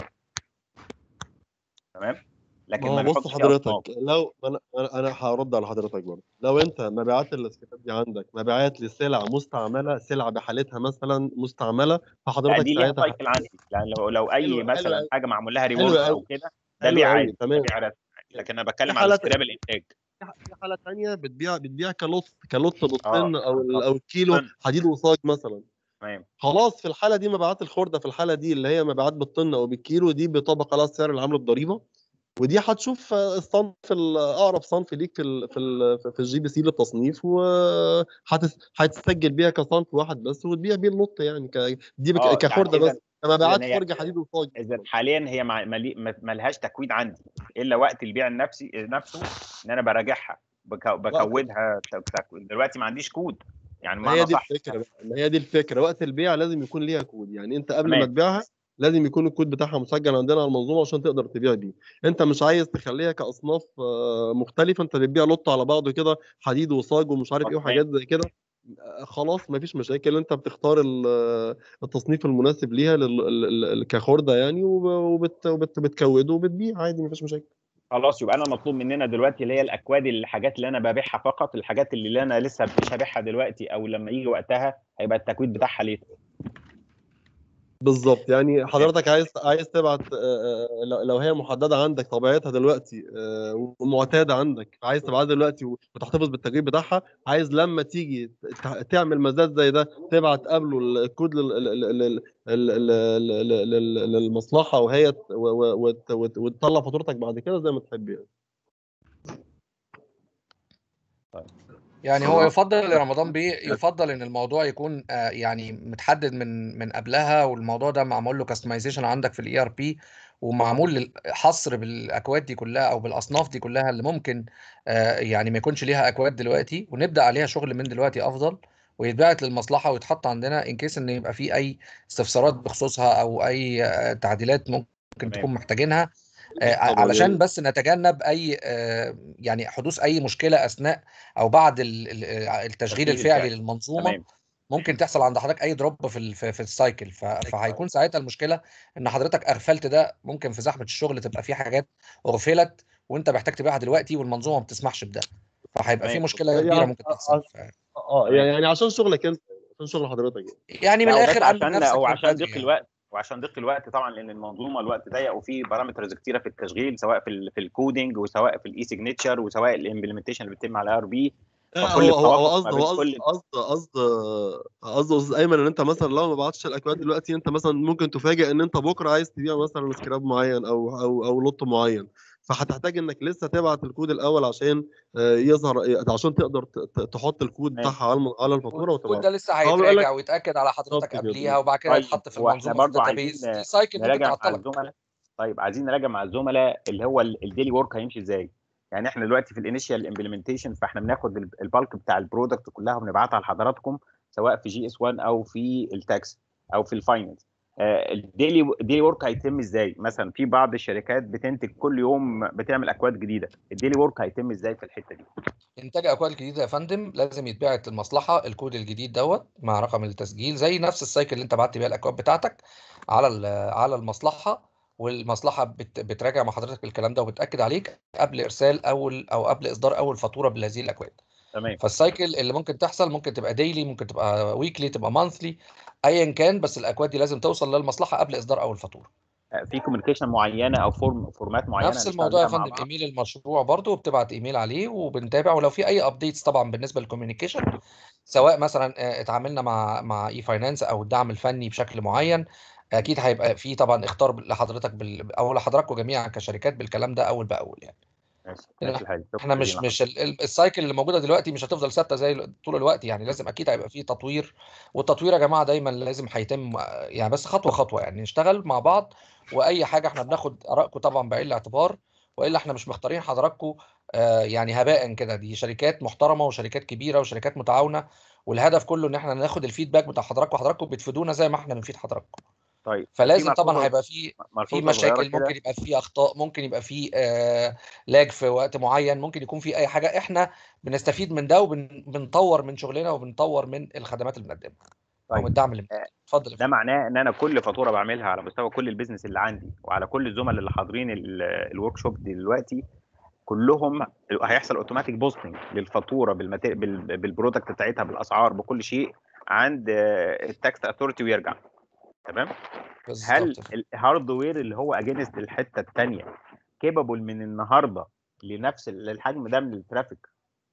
تمام لكن ما ما هو بص بيحطش فيه اصناف حضرتك لو انا انا أنا هرد على حضرتك برضه لو انت مبيعات السكريبات دي عندك مبيعات لسلع مستعمله سلع بحالتها مثلا مستعمله لا فحضرتك دي ليها ساعتها سايكل عندي يعني لو لو اي حلو حلو مثلا قوي حاجه معمول لها حلو ريورك او قوي كده ده حلو بيع قوي عادي ده تمام بيع رسمي لكن انا في بتكلم على حالة السكراب الانتاج في حالة تانية بتبيع بتبيع كلوت كلوت اه بالطن او ال- بالظبط او الكيلو طن حديد وصاج مثلا تمام خلاص في الحالة دي مبيعات الخردة في الحالة دي اللي هي مبيعات بالطن او بالكيلو دي بيطبق عليها السعر اللي عامله الضريبة ودي هتشوف آه، الصنف ال- اقرب صنف ليك في ال في ال في الجي بي سي للتصنيف وهتسجل بيها كصنف واحد بس وتبيع بيه اللوت يعني ك- دي بك- اه يعني كخردة اذا بس كمبيعات اذا هي فرجة حديد وصاج اذا حاليا هي مع- ملي- ما ما لهاش تكوين عندي الا وقت البيع النفسي نفسه ان انا براجعها بك- وقت بكودها تك- تك- دلوقتي ما عنديش كود يعني ما هي معنى دي صح الفكره بقى ما هي دي الفكره وقت البيع لازم يكون ليها كود يعني انت قبل ما تمام تبيعها لازم يكون الكود بتاعها مسجل عندنا على المنظومه عشان تقدر تبيع بيه انت مش عايز تخليها كاصناف آه، مختلفه انت بتبيع لوت على بعضه كده حديد وصاج ومش عارف اه ايه تمام وحاجات زي كده آه، خلاص مفيش مشاكل انت بتختار ال- آه، التصنيف المناسب ليها لل- ال- ال- ال- كخرده يعني وب- وبت- وبت- بتكوده وبتبيع عادي مفيش مشاكل خلاص يبقى انا مطلوب مننا دلوقتي اللي هي الاكواد الحاجات اللي انا ببيعها فقط الحاجات اللي انا لسه مش هبيعها دلوقتي او لما يجي وقتها هيبقى التكويد بتاعها ليه بالظبط يعني حضرتك عايز عايز تبعت آه، آه، لو لو هي محدده عندك طبيعتها دلوقتي آه، ومعتاده عندك عايز تبعتها دلوقتي وتحتفظ بالتجريب بتاعها عايز لما تيجي ت- تعمل مزاد زي ده تبعت قبله الكود لل- لل- لل- لل- لل- لل- لل- للمصلحه وهي ت- و- و- وت- وت- وتطلع فاتورتك بعد كده زي ما تحب يعني يعني هو يفضل يا رمضان بيه يفضل ان الموضوع يكون آه، يعني متحدد من من قبلها والموضوع ده معمول له كاستمايزيشن عندك في الاي ار بي ومعمول لل- حصر بالاكواد دي كلها او بالاصناف دي كلها اللي ممكن آه، يعني ما يكونش ليها اكواد دلوقتي ونبدا عليها شغل من دلوقتي افضل ويتبعت للمصلحه ويتحط عندنا ان كيس ان يبقى في اي استفسارات بخصوصها او اي آه، تعديلات ممكن تمام تكون محتاجينها آه، طبعا علشان يعني بس نتجنب اي آه، يعني حدوث اي مشكله اثناء او بعد ال- ال- التشغيل التشغيل الفعلي الفعلي للمنظومه تمام ممكن تحصل عند حضرتك اي دروب في ال- في في السايكل ف- فهيكون ساعتها المشكله ان حضرتك اغفلت ده ممكن في زحمه الشغل تبقى في حاجات اغفلت وانت محتاج تبيعها دلوقتي والمنظومه ما بتسمحش بده فهيبقى في تمام مشكله يعني كبيره ممكن تحصل ف- اه تمام يعني عشان شغلك انت عشان شغل حضرتك يعني يعني من لا وبس الاخر امن عشان نفسك من وعشان بدري ضيق يعني الوقت وعشان ضيق الوقت طبعا لان المنظومه الوقت ضيق وفي بارامترز كتيره في التشغيل سواء في ال في الكودينج وسواء في الاي سيجنتشر وسواء الامبلمنتيشن اللي بيتم على ار بي لا فكل هو هو هو التوافق ما قصد بين هو قصد كل قصد قصد قصد استاذ ايمن ان انت مثلا لو ما بعتش الاكواد دلوقتي انت مثلا ممكن تفاجئ ان انت بكره عايز تبيع مثلا سكراب معين او او او لوت معين فهتحتاج انك لسه تبعت الكود الاول عشان آه، يظهر عشان تقدر ت- ت- تحط الكود تمام بتاعها على الم- على الفاتوره والكود وتبعته ده لسه هو بيقول هيتراجع لك ويتاكد على بالظبط حضرتك كده قبليها وبعد كده طيب يتحط في هو احنا المنظومه في برضو الداتابيز عايزين دي سايكل ممكن نراجع مع تعطلك الزملاء طيب عايزين نراجع مع الزملاء اللي هو الديلي ورك هيمشي ازاي يعني احنا دلوقتي في الانيشال امبلمنتيشن فاحنا بناخد ال- البالك بتاع البرودكت كلها وبنبعتها لحضراتكم سواء في جي اس 1 او في التاكس او في الفاينانس الديلي الديلي ورك هيتم ازاي مثلا في بعض الشركات بتنتج كل يوم بتعمل اكواد جديده الديلي ورك هيتم ازاي في الحته دي انتاج اكواد جديده يا فندم لازم يتبعت المصلحه الكود الجديد دوت مع رقم التسجيل زي نفس السايكل اللي انت بعت بيها الاكواد بتاعتك على ال- على المصلحه والمصلحه بت- بتراجع مع حضرتك الكلام ده وبتاكد عليك قبل ارسال اول او قبل اصدار اول فاتوره بهذه الاكواد تمام فالسايكل اللي ممكن تحصل ممكن تبقى ديلي ممكن تبقى ويكلي تبقى مانثلي ايا كان بس الاكواد دي لازم توصل للمصلحه قبل اصدار اول فاتوره في كوميونيكيشن معينه او فورم فورمات معينه نفس هنشتغل الموضوع يا بيها مع فندم بعض ايميل المشروع برضو وبتبعت ايميل عليه وبنتابع ولو في اي ابديتس طبعا بالنسبه للكوميونيكيشن سواء مثلا آه، اتعاملنا مع مع اي فاينانس او الدعم الفني بشكل معين اكيد هيبقى في طبعا اختار لحضرتك بال... او لحضراتكم جميعا كشركات بالكلام ده اول باول يعني ماشي لأن ماشي الحاجه احنا شكرا مش جزيلا مش ال- ال- السايكل اللي موجوده دلوقتي مش هتفضل ثابته زي ال- طول الوقت يعني لازم اكيد هيبقى فيه تطوير والتطوير يا جماعه دايما لازم هيتم آه، يعني بس خطوه خطوه يعني نشتغل مع بعض واي حاجه احنا بناخد ارائكم طبعا بعين الاعتبار والا احنا مش مختارين حضراتكم آه، يعني هباء كده دي شركات محترمه وشركات كبيره وشركات متعاونه والهدف كله ان احنا ناخد الفيدباك بتاع حضراتكم وحضراتكم بتفيدونا زي ما احنا بنفيد حضراتكم طيب في فلازم طبعا ملحوظه هيبقى في في ملحوظه صغيره مشاكل ممكن كده يبقى في اخطاء ممكن يبقى في آه لاج في وقت معين ممكن يكون في اي حاجه احنا بنستفيد من ده وبنطور من شغلنا وبنطور من الخدمات اللي بنقدمها او من طيب الدعم اللي بنقدمه اتفضل يا ده معناه ان انا كل فاتوره بعملها على مستوى كل البيزنس اللي عندي وعلى كل الزملاء اللي حاضرين الورك شوب دلوقتي كلهم هيحصل اوتوماتيك بوستنج للفاتوره بالمت... بال... بالبرودكت بتاعتها بالاسعار بكل شيء عند التاكس اثورتي ويرجع تمام هل بالظبط كده. الهاردوير اللي هو اجينست الحته الثانيه كيبل من النهارده لنفس ال- الحجم ده من الترافيك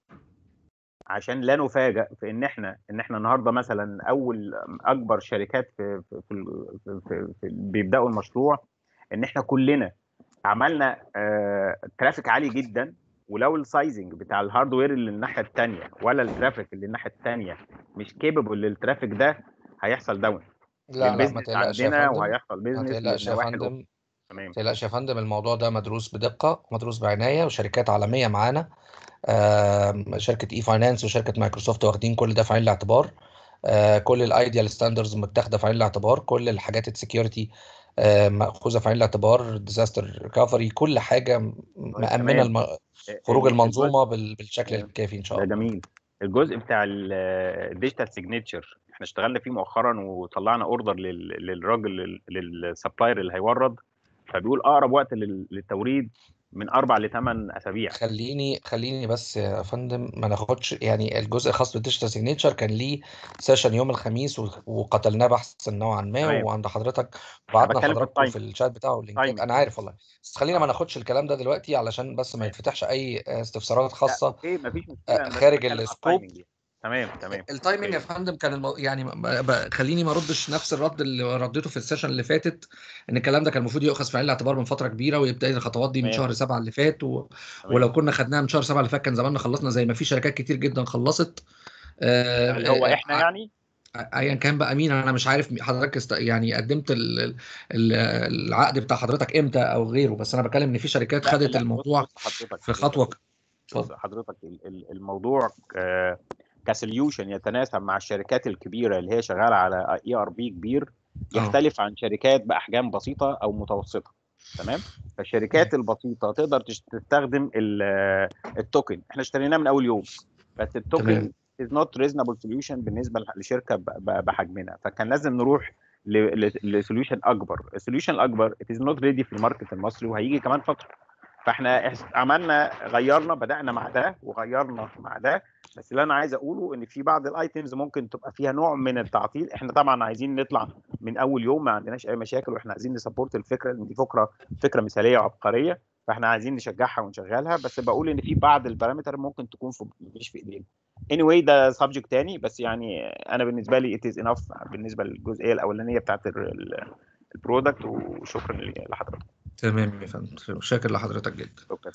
عشان لا نفاجئ في ان احنا ان احنا النهارده مثلا اول اكبر شركات في في في, في, في, في بيبداوا المشروع ان احنا كلنا عملنا آه ترافيك عالي جدا ولو السايزنج بتاع الهاردوير اللي الناحيه الثانيه ولا الترافيك اللي الناحيه الثانيه مش كيبل للترافيك ده هيحصل داون لا لا ما للبيزنس تقلقش يا عندنا فندم وهيحصل ما بيزنس تقلقش يا للنواحي فندم تمام ما تقلقش يا فندم الموضوع ده مدروس بدقة مدروس بعناية وشركات عالمية معانا آم، شركة اي فاينانس وشركة مايكروسوفت واخدين كل ده في عين الاعتبار آه، كل الايديال ستاندرز متاخده في عين الاعتبار كل الحاجات السكيورتي مأخوذة في عين الاعتبار ديزاستر ريكفري كل حاجة م- مأمنة تمام الم... خروج ال- المنظومة الجزء بال... بالشكل الكافي ان شاء ده الله جميل الجزء بتاع الديجيتال سيجنتشر احنا اشتغلنا فيه مؤخرا وطلعنا اوردر للراجل للسبلاير اللي هيورد فبيقول اقرب وقت لل- للتوريد من اربع لثمان اسابيع خليني خليني بس يا فندم ما ناخدش يعني الجزء الخاص بالديجيتال سيجنتشر كان ليه سيشن يوم الخميس و- وقتلناه بحثا نوعا ما تمام وعند حضرتك انا بعتنا بتكلم في لحضراتكم التايم في الشات بتاعه اللينكات تايمنج انا عارف والله بس خلينا ما اه ناخدش الكلام ده دلوقتي علشان بس ما تمام يتفتحش اي استفسارات لا خاصة اوكي مفيش مشكله آه، انا بس خارج بتكلم على السكوب التايمنج يعني. تمام تمام التايمنج يا اوكي فندم كان المو... يعني ب... ب... خليني ما اردش نفس الرد اللي رديته في السيشن اللي فاتت ان الكلام ده كان المفروض يؤخذ في عين الاعتبار من فتره كبيره ويبدا الخطوات دي من تمام شهر سبعه اللي فات و... تمام ولو كنا خدناها من شهر سبعه اللي فات كان زماننا خلصنا زي ما في شركات كتير جدا خلصت آه، اللي هو آه، احنا آه، يعني ايا كان بقى مين انا مش عارف حضرتك است... يعني قدمت ال... ال... العقد بتاع حضرتك امتى او غيره بس انا بتكلم ان في شركات لا خدت لا بص الموضوع بص حضرتك في بص خطوه بص اتفضل حضرتك ال- ال- الموضوع آه، كسوليوشن يتناسب مع الشركات الكبيره اللي هي شغاله على اي ار بي كبير اه يختلف عن شركات باحجام بسيطه او متوسطه تمام فالشركات البسيطه تقدر تش- تستخدم ال- آه، التوكن احنا اشتريناه من اول يوم بس التوكن تمام is not reasonable solution بالنسبه لح- لشركه ب- ب- بحجمنا فكان لازم نروح لسوليوشن اكبر السوليوشن الاكبر it is not ready في الماركت المصري وهيجي كمان فتره فاحنا إحس- عملنا غيرنا بدانا مع ده وغيرنا مع ده بس اللي انا عايز اقوله ان في بعض الايتمز ممكن تبقى فيها نوع من التعطيل احنا طبعا عايزين نطلع من اول يوم ما عندناش اي مشاكل واحنا عايزين نسبورت الفكره لان دي فكره فكره مثاليه وعبقريه فاحنا عايزين نشجعها ونشغلها بس بقول ان في بعض البارامتر ممكن تكون في مش في ايدينا anyway ده سبجكت تاني بس يعني انا بالنسبه لي it is enough بالنسبه للجزئيه الاولانيه بتاعت البرودكت وشكرا لحضرتك تمام يا فندم شاكر لحضرتك جدا شكرا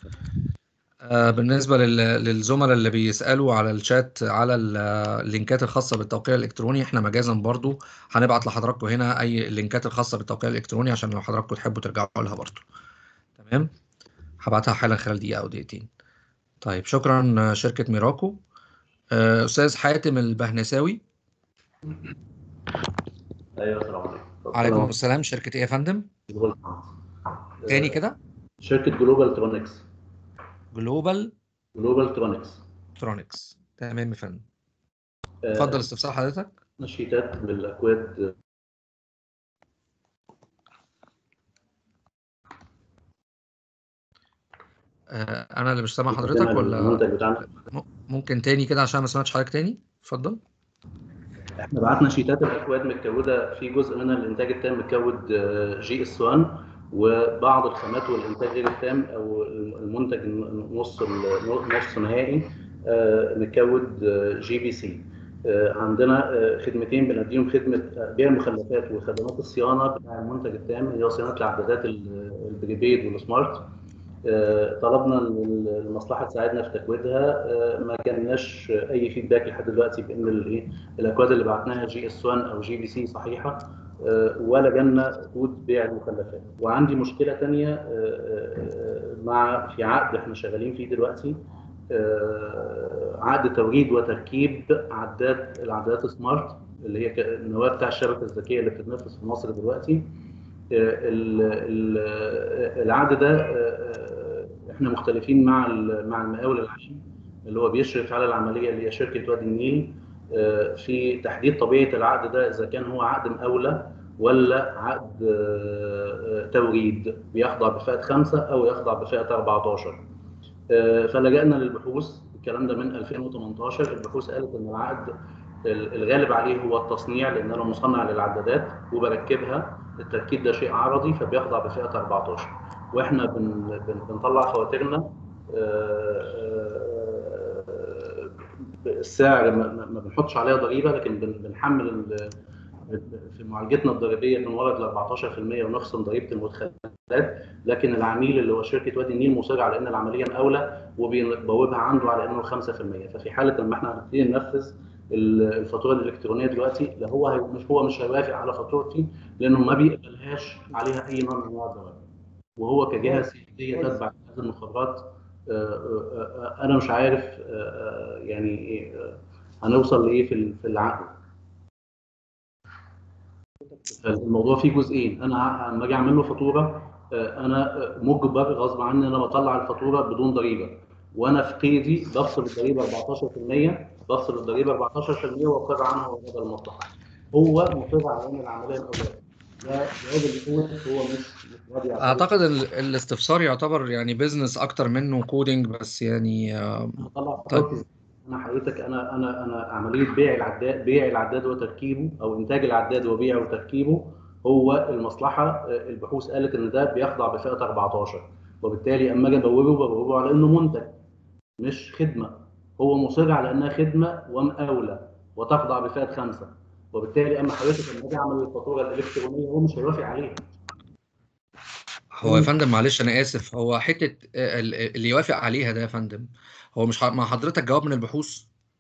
آه، بالنسبة لل- للزملاء اللي بيسألوا على الشات على ال- اللينكات الخاصة بالتوقيع الإلكتروني احنا مجازا برضو هنبعت لحضراتكم هنا أي اللينكات الخاصة بالتوقيع الإلكتروني عشان لو حضراتكم تحبوا ترجعوا لها برضو تمام هبعتها حالا خلال دقيقة أو دقيقتين طيب شكرا آه، شركة ميراكو آه، أستاذ حاتم البهنساوي ايوه السلام عليكم عليكم السلام شركة ايه يا فندم؟ تاني كده شركة جلوبال ترونكس جلوبال جلوبال ترونكس ترونكس تمام يا فندم اتفضل استفسار حضرتك نشيتات بالاكواد آه، انا اللي مش سامع حضرتك عندنا ولا المنتج بتاعنا م- ممكن تاني كده عشان ما سمعتش حضرتك تاني اتفضل احنا بعتنا شيتات الاكواد متكوده في جزء منها الانتاج التام متكود جي اس 1 وبعض الخامات والانتاج غير التام او المنتج نص نص نهائي آه، متكود جي بي سي عندنا آه، خدمتين بنديهم خدمه بيع المخلفات وخدمات الصيانه بتاع المنتج التام اللي هو صيانه العدادات ال- البريبيد والسمارت آه، طلبنا ان المصلحه تساعدنا في تكويدها آه، ما جالناش اي فيدباك لحد دلوقتي بان الايه الاكواد اللي بعتناها جي اس 1 او جي بي سي صحيحه آه، ولا جالنا كود بيع المخلفات وعندي مشكله ثانيه مع في عقد احنا شغالين فيه دلوقتي آه، عقد توريد وتركيب عداد العدادات سمارت اللي هي ك- النواه بتاع الشبكه الذكيه اللي بتتنفذ في مصر دلوقتي ال- ال- العقد ده آه، احنا مختلفين مع ال- مع المقاول العام اللي هو بيشرف على العمليه اللي هي شركه وادي النيل آه، في تحديد طبيعه العقد ده اذا كان هو عقد مقاوله ولا عقد آه، آه، توريد بيخضع بفئه خمسه او يخضع بفئه 14 آه، فلجأنا للبحوث الكلام ده من 2018 البحوث قالت ان العقد ال- الغالب عليه هو التصنيع لان انا مصنع للعدادات وبركبها التركيب ده شيء عرضي فبيخضع بفئه 14 واحنا بن بن بنطلع فواتيرنا آه، آه، السعر ما ما- ما بنحطش عليها ضريبه لكن بن- بنحمل ال- في معالجتنا الضريبيه بنورد ل 14% ونخصم ضريبه المدخلات لكن العميل اللي هو شركه وادي النيل مصر على ان العمليه مقاوله وبيبوبها عنده على انه 5% ففي حاله لما احنا هنبتدي ننفذ ال- الفاتوره الالكترونيه دلوقتي لا هو هي- مش هو مش هيوافق على فاتورتي لانه ما بيقبلهاش عليها اي نوع من انواع الضرائب وهو كجهه سياديه تتبع هذه المخابرات آه، آه، آه، انا مش عارف آه، آه، يعني إيه، آه، هنوصل لايه في ال- في العقد الموضوع فيه جزئين انا ع- لما اجي اعمل له فاتوره آه، انا آه، مجبر غصب عني ان انا بطلع الفاتوره بدون ضريبه وانا في قيدي بفصل الضريبه 14% بفصل الضريبه 14% واقر عنها وهذا المصلحه هو مصر على ان العمليه الاولى ده جواب البحوث هو مش مش راضي على اعتقد ال- الاستفسار يعتبر يعني بيزنس اكتر منه كودينج بس يعني آه، طلع طيب فاتورتي انا حضرتك انا انا انا عمليه بيع العداد بيع العداد وتركيبه او انتاج العداد وبيعه وتركيبه هو المصلحه آه، البحوث قالت ان ده بيخضع بفئه 14 وبالتالي اما اجي ابوبه ببوبه على انه منتج مش خدمه هو مصر على انها خدمه ومقاوله وتخضع بفئه خمسه وبالتالي اما حضرتك لما اجي اعمل الفاتوره الالكترونيه هو مش هيوافق عليها هو يا فندم معلش انا اسف هو حته آه، ال- اللي يوافق عليها ده يا فندم هو مش ح- مع حضرتك جواب من البحوث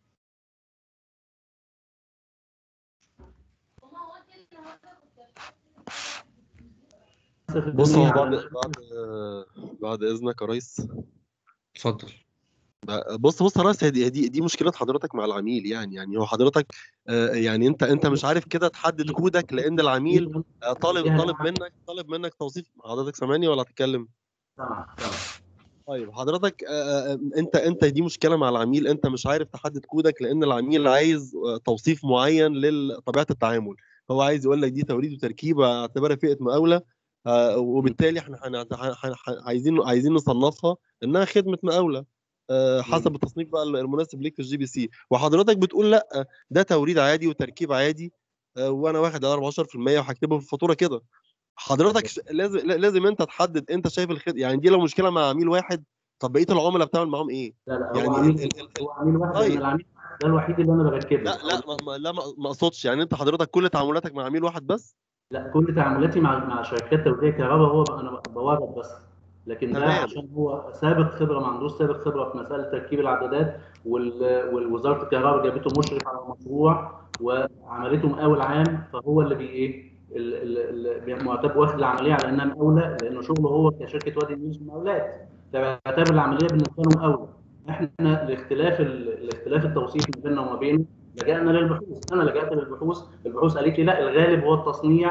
بص هو بعد بعد بعد اذنك يا ريس اتفضل بص بص يا ريس هي دي دي دي مشكله حضرتك مع العميل يعني يعني هو حضرتك آه، يعني انت انت مش عارف كده تحدد كودك لان العميل آه، طالب طالب منك طالب منك توصيف حضرتك سامعني ولا هتتكلم؟ سامع سامع طيب حضرتك آه، آه، انت انت دي مشكله مع العميل انت مش عارف تحدد كودك لان العميل عايز آه، توصيف معين لطبيعه التعامل هو عايز يقول لك دي توريد وتركيب اعتبرها فئه مقاوله آه، وبالتالي احنا حن- حن- حن- حن- عايزين عايزين نصنفها انها خدمه مقاوله آه، حسب التصنيف بقى المناسب ليك في الجي بي سي وحضرتك بتقول لا ده توريد عادي وتركيب عادي آه، وانا واخد على 14% وهكتبه في الفاتوره كده حضرتك ش- لازم لا- لازم انت تحدد انت شايف الخد يعني دي لو مشكله مع عميل واحد طب بقيه العملاء بتعمل معاهم ايه؟ لا لا هو يعني عميل ال- ال- هو عميل واحد لان طيب العميل ده الوحيد اللي انا بركب له لا لا ما ما- لا ما ما اقصدش يعني انت حضرتك كل تعاملاتك مع عميل واحد بس لا كل تعاملاتي مع مع شركات توزيع كهرباء هو انا بورد بس لكن ده تمام عشان هو سابق خبره ما عندوش سابق خبره في مساله تركيب العدادات وال- والوزاره الكهرباء جابته مشرف على المشروع وعملته مقاول عام فهو اللي بي ايه ال- ال- ال- معتبر واخد العمليه على انها مقاوله لانه شغله هو كشركه وادي النيل مقاولات فبيعتبر العمليه بالنسبه له مقاوله احنا لاختلاف ال- الاختلاف التوصيف ما بيننا وما بينه لجأنا للبحوث انا لجأت للبحوث البحوث قالت لي لا الغالب هو التصنيع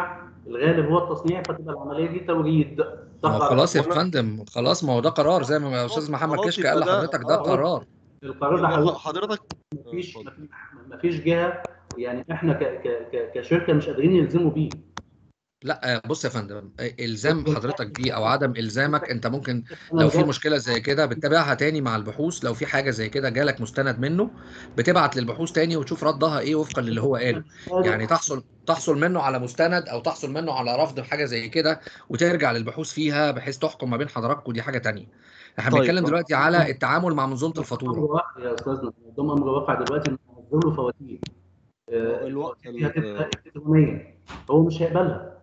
الغالب هو التصنيع فتبقى العمليه دي توريد ما هو تخضع خلاص يا للقانون. فندم خلاص ما هو ده قرار زي ما استاذ محمد خلاص كشك قال يبقى ده- لحضرتك ده آه، قرار القرار ده يبقى حضرتك حضرتك مفيش مفيش جهه يعني احنا ك ك ك كشركه مش قادرين يلزموا بيه لا بص يا فندم الزام حضرتك دي او عدم الزامك انت ممكن أنا لو في الغالب- مشكله زي كده بتتابعها تاني مع البحوث لو في حاجه زي كده جالك مستند منه بتبعت للبحوث تاني وتشوف ردها ايه وفقا للي هو قاله يعني تحصل تحصل منه على مستند او تحصل منه على رفض حاجه زي كده وترجع للبحوث فيها بحيث تحكم ما بين حضراتكم دي حاجه تانيه احنا طيب. بنتكلم دلوقتي على التعامل مع منظومه امر الفاتوره واقع يا استاذنا قدام امر واقع دلوقتي ان هنزل له فواتير آه، الوقت الفواتير دي هتبقى الكترونيه هو مش هيقبلها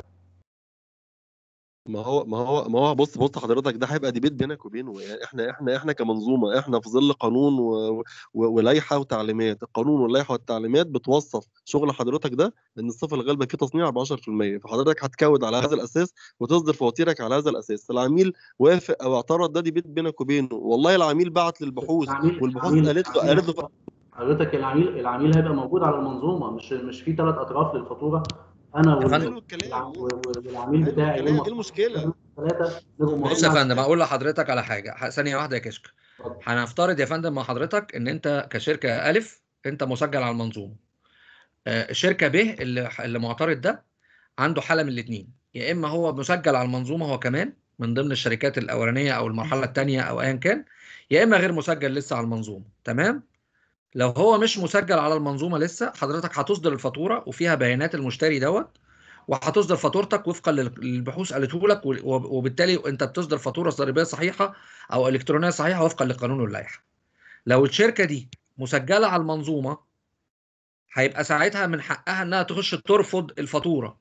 ما هو ما هو ما هو بص بص حضرتك ده هيبقى ديبيت بينك وبينه يعني احنا احنا احنا كمنظومه احنا في ظل قانون و- و- ولائحه وتعليمات القانون واللائحه والتعليمات بتوصف شغل حضرتك ده ان الصفه الغالبه فيه تصنيع ب 10% فحضرتك هتكود على هذا الاساس وتصدر فواتيرك على هذا الاساس العميل وافق او اعترض ده ديبيت بينك وبينه والله العميل بعت للبحوث العميل والبحوث العميل قالت له العميل قالت له حضرتك العميل العميل هيبقى موجود على المنظومه مش مش في ثلاث اطراف للفاتوره انا يا فندم. وال- والع- والعميل بتاعي ايه المشكله؟ ثلاثه نبقوا بص موافقين يا على فندم اقول لحضرتك على حاجه ح- ثانيه واحده يا كشك هنفترض يا فندم مع حضرتك ان انت كشركه الف انت مسجل على المنظومه آه، شركه ب اللي اللي معترض ده عنده حاله من الاثنين يا اما هو مسجل على المنظومه هو كمان من ضمن الشركات الاولانيه او المرحله الثانيه او ايا كان يا اما غير مسجل لسه على المنظومه تمام لو هو مش مسجل على المنظومه لسه حضرتك هتصدر الفاتوره وفيها بيانات المشتري دوت وهتصدر فاتورتك وفقا لل- للبحوث قالته لك و- وب- وبالتالي انت بتصدر فاتوره ضريبيه صحيحه او الكترونيه صحيحه وفقا للقانون واللائحه. لو الشركه دي مسجله على المنظومه هيبقى ساعتها من حقها انها تخش ترفض الفاتوره.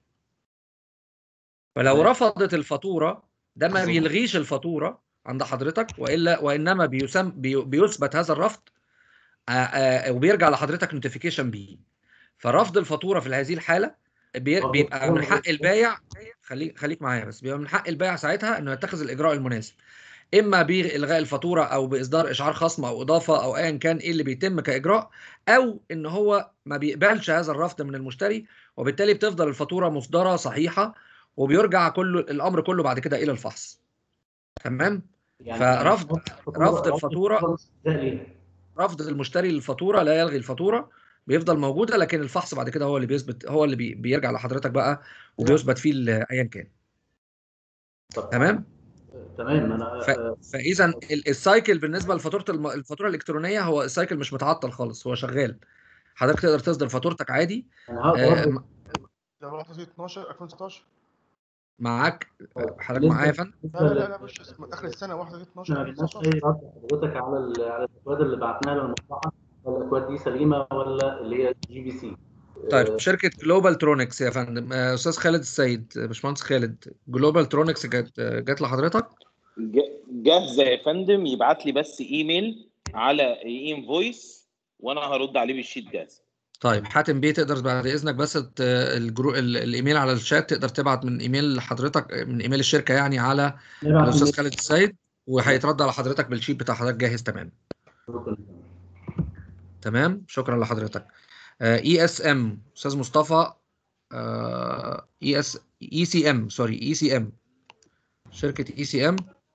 فلو تمام. رفضت الفاتوره ده ما بيلغيش الفاتوره عند حضرتك والا وانما بيسم بي- بيثبت هذا الرفض آه، آه، وبيرجع لحضرتك نوتيفيكيشن بيه. فرفض الفاتوره في هذه الحاله بي- رفض بيبقى الفاتورة من حق مباشرة. البايع خليك خليك معايا بس بيبقى من حق البايع ساعتها انه يتخذ الاجراء المناسب اما بالغاء الفاتوره او باصدار اشعار خصم او اضافه او ايا كان ايه اللي بيتم كاجراء او ان هو ما بيقبلش هذا الرفض من المشتري وبالتالي بتفضل الفاتوره مصدره صحيحه وبيرجع كله الامر كله بعد كده الى الفحص تمام يعني فرفض رفض الفاتوره مش أجزاء ليها. رفض المشتري للفاتوره لا يلغي الفاتوره بيفضل موجوده لكن الفحص بعد كده هو اللي بيثبت هو اللي بي بيرجع لحضرتك بقى وبيثبت فيه ال- ايا كان تمام تمام انا ف... فاذا ال- السايكل بالنسبه لفاتوره الم... الفاتوره الالكترونيه هو السايكل مش متعطل خالص هو شغال حضرتك تقدر تصدر فاتورتك عادي انا هقدر آه، أرفض م- ده 31 12 2016 معاك حضرتك بالنسبة- معايا يا فندم لا لا لا لا مش اسمه اخر السنه 31 12 ما لناش اي رد حضرتك على ال- على الاكواد اللي بعتناها للمصلحه الاكواد دي سليمه ولا اللي هي جي بي سي طيب شركه جلوبال ترونكس يا فندم آه، استاذ خالد السيد آه، باشمهندس خالد جلوبال ترونكس جت آه، جت لحضرتك ج- جاهزه يا فندم يبعت لي بس ايميل على انفويس وانا هرد عليه بالشيت جاهز طيب حاتم بيه تقدر بعد اذنك بس ت- الجرو... ال- الايميل على الشات تقدر تبعت من ايميل حضرتك من ايميل الشركه يعني على نبعت الاستاذ إيميل. خالد السيد وهيترد على حضرتك بالشيت بتاع حضرتك جاهز تمام تمام شكرا لحضرتك اي اس ام استاذ مصطفى اي اس اي سي ام سوري اي سي ام شركه اي سي ام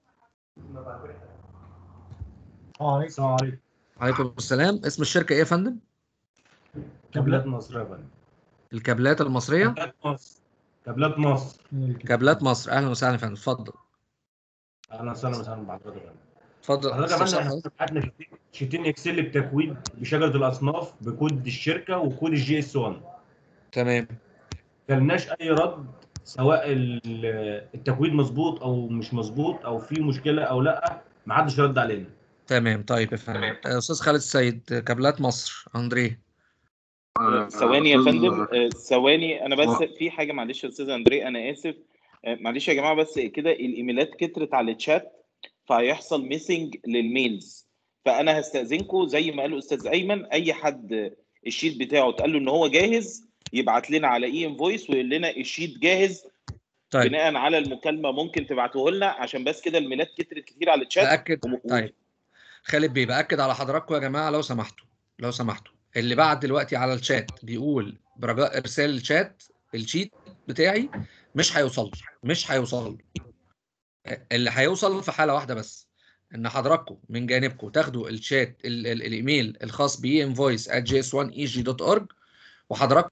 السلام عليكم عليكم السلام اسم الشركه ايه يا فندم كابلات مصر يا فندم الكابلات المصريه كابلات مصر كابلات مصر كابلات مصر اهلا وسهلا يا فندم اتفضل اهلا وسهلا وسهلا بحضرتك يا فندم اتفضل حضرتك يا فندم استفسار احنا حضرتك. بعتنا شيتين- شيتين اكسل بتكويد بشجره الاصناف بكود الشركه وكود الجي اس 1 تمام جالناش اي رد سواء ال- التكويد مظبوط او مش مظبوط او في مشكله او لا ما حدش رد علينا تمام طيب يا فندم آه، استاذ خالد السيد كابلات مصر اندريه ثواني يا أستاذ- فندم آه، ثواني انا بس آه. في حاجه معلش يا استاذ اندري انا اسف آه، معلش يا جماعه بس كده الايميلات كترت على الشات فهيحصل ميسنج للميلز فانا هستاذنكم زي ما قال استاذ ايمن اي حد الشيت بتاعه اتقال له ان هو جاهز يبعت لنا على اي انفويس ويقول لنا الشيت جاهز طيب. بناء على المكالمه ممكن تبعتوه لنا عشان بس كده الميلات كترت كتير على الشات باكد طيب خالد بيه باكد على حضراتكم يا جماعه لو سمحتوا لو سمحتوا اللي بعت دلوقتي على الشات بيقول برجاء ارسال الشات الشيت بتاعي مش هيوصل مش هيوصل اللي هيوصل في حاله واحده بس ان حضراتكم من جانبكم تاخدوا الشات ال ال الايميل الخاص ب invoice at js1eg.org وحضراتكم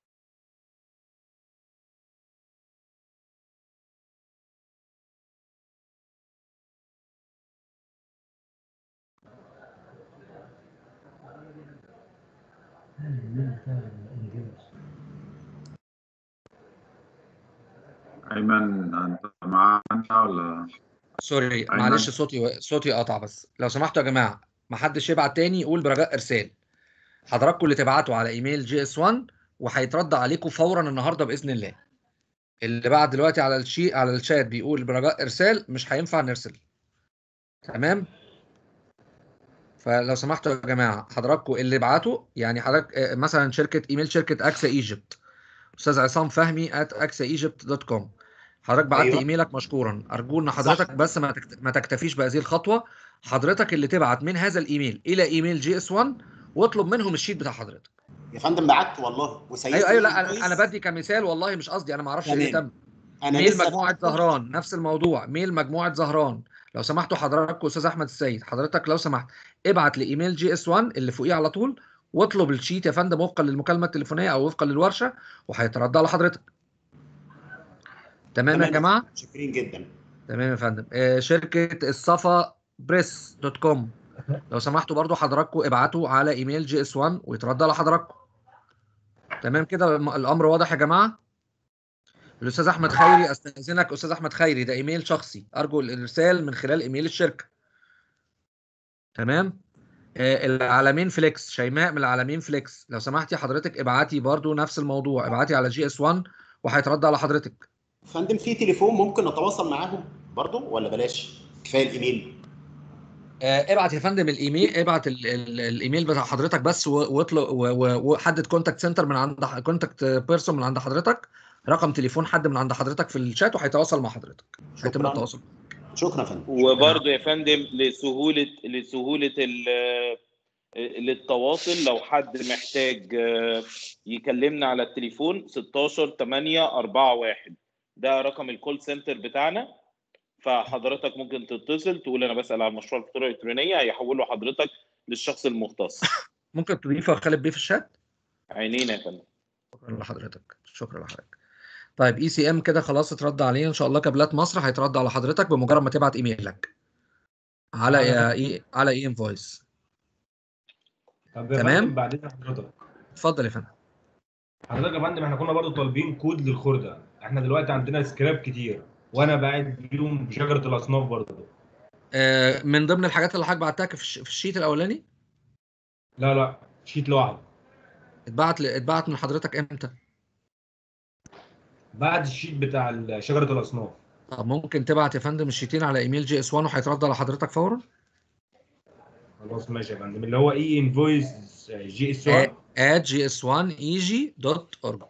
ايمن انت معانا ولا سوري أيمن؟ معلش صوتي صوتي قطع بس لو سمحتوا يا جماعه ما حدش يبعت تاني يقول برجاء ارسال حضراتكم اللي تبعتوا على ايميل جي اس 1 وهيترد عليكم فورا النهارده باذن الله اللي بعت دلوقتي على الشي على الشات بيقول برجاء ارسال مش هينفع نرسل تمام فلو سمحتوا يا جماعه حضراتكم اللي بعتوا يعني حضرتك آه، مثلا شركه ايميل شركه اكسا ايجيبت استاذ عصام فهمي at axaegypt.com حضرتك بعت أيوة. ايميلك مشكورا ارجو ان حضرتك بس ما تكت... ما تكتفيش بهذه الخطوه حضرتك اللي تبعت من هذا الايميل الى ايميل جي اس 1 واطلب منهم الشيت بتاع حضرتك يا فندم بعت والله وسيدنا ايوه ايوه لا الرئيس- انا, أنا بدي كمثال والله مش قصدي انا ما اعرفش ايه اللي تمام. تم أنا ميل لسه مجموعه بعت- زهران نفس الموضوع ميل مجموعه زهران لو سمحتوا حضراتكم استاذ احمد السيد حضرتك لو سمحت ابعت لايميل جي اس 1 اللي فوقيه على طول واطلب الشيت يا فندم وفقا للمكالمه التليفونيه او وفقا للورشه وهيتردى على حضرتك تمام يا جماعه شاكرين جدا تمام يا فندم آه، شركه الصفا بريس دوت كوم لو سمحتوا برضو حضراتكم ابعتوا على ايميل جي اس 1 ويتردى على حضراتكم تمام كده الم- الامر واضح يا جماعه الاستاذ احمد خيري استاذنك استاذ احمد خيري ده ايميل شخصي ارجو الارسال من خلال ايميل الشركه تمام آه العالمين فليكس شيماء من العالمين فليكس لو سمحتي حضرتك ابعتي برضو نفس الموضوع ابعتي على جي اس 1 وهيترد على حضرتك فندم في تليفون ممكن نتواصل معاهم برضو ولا بلاش كفايه الايميل آه، ابعت يا فندم الايميل ابعت ال ال الايميل بتاع حضرتك بس و- واطلق و- و- وحدد كونتاكت سنتر من عند كونتاكت بيرسون من عند حضرتك رقم تليفون حد من عند حضرتك في الشات وهيتواصل مع حضرتك هيتم شكراً. التواصل شكرا يا فندم وبرضه يا فندم لسهوله لسهوله ال- للتواصل لو حد محتاج آه، يكلمنا على التليفون 16 8 4 1 ده رقم الكول سنتر بتاعنا فحضرتك ممكن تتصل تقول انا بسال عن مشروع الفاتوره الالكترونيه هيحولوا حضرتك للشخص المختص ممكن تضيفه خالد بيه في الشات عينينا يا فندم شكرا لحضرتك شكرا لحضرتك طيب اي سي ام كده خلاص اترد عليه ان شاء الله كابلات مصر هيترد على حضرتك بمجرد ما تبعت ايميلك على اي على اي انفويس طب يا تمام. فندم بعدين حضرتك اتفضل يا فندم حضرتك يا فندم احنا كنا برضو طالبين كود للخردة احنا دلوقتي عندنا سكراب كتير وانا باعت بيهم بشجره الاصناف برضو آه، من ضمن الحاجات اللي حضرتك بعتها في الش- في الشيت الاولاني لا لا شيت لوحده اتبعت ل- اتبعت من حضرتك امتى بعد الشيت بتاع ال- شجره الاصناف طب ممكن تبعت يا فندم الشيتين على ايميل جي اس 1 وهيترد على حضرتك فورا خلاص ماشي يا فندم اللي هو اي انفويس جي اس 1 at gs1eg.org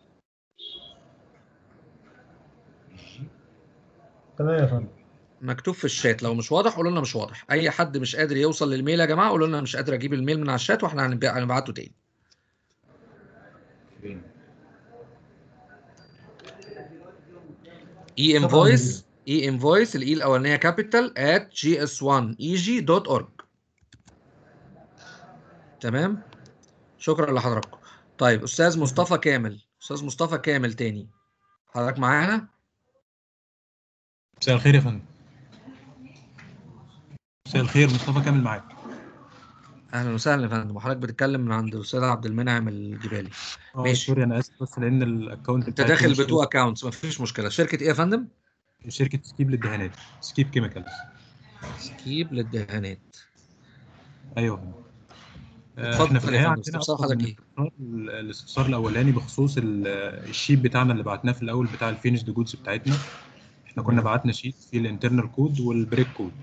تمام يا فندم مكتوب في الشات لو مش واضح قولوا لنا مش واضح اي حد مش قادر يوصل للميل يا جماعه قولوا لنا مش قادر اجيب الميل من على الشات واحنا هنب- هنبعته تاني اي انفويس اي انفويس الاي الاولانيه كابيتال at gs1eg.org تمام شكرا لحضراتكم طيب استاذ مصطفى كامل استاذ مصطفى كامل تاني حضرتك معانا مساء الخير يا فندم مساء الخير مصطفى كامل معاك اهلا وسهلا يا فندم وحضرتك بتتكلم من عند الاستاذ عبد المنعم الجبالي اه ماشي سوري انا اسف بس لان الاكونت انت داخل بتو اكونتس مفيش مشكله شركه ايه يا فندم شركه سكيب للدهانات سكيب كيميكالز سكيب للدهانات ايوه يا فندم. آه، اتفضل احنا في يا النهايه فندم، عندنا استفسار أكتر حضرتك من ايه؟ استفسار. ال- الاستفسار الاولاني بخصوص ال- الشيت بتاعنا اللي بعتناه في الاول بتاع الفينش جودز بتاعتنا احنا كنا بعتنا شيت فيه الانترنال كود والبريك كود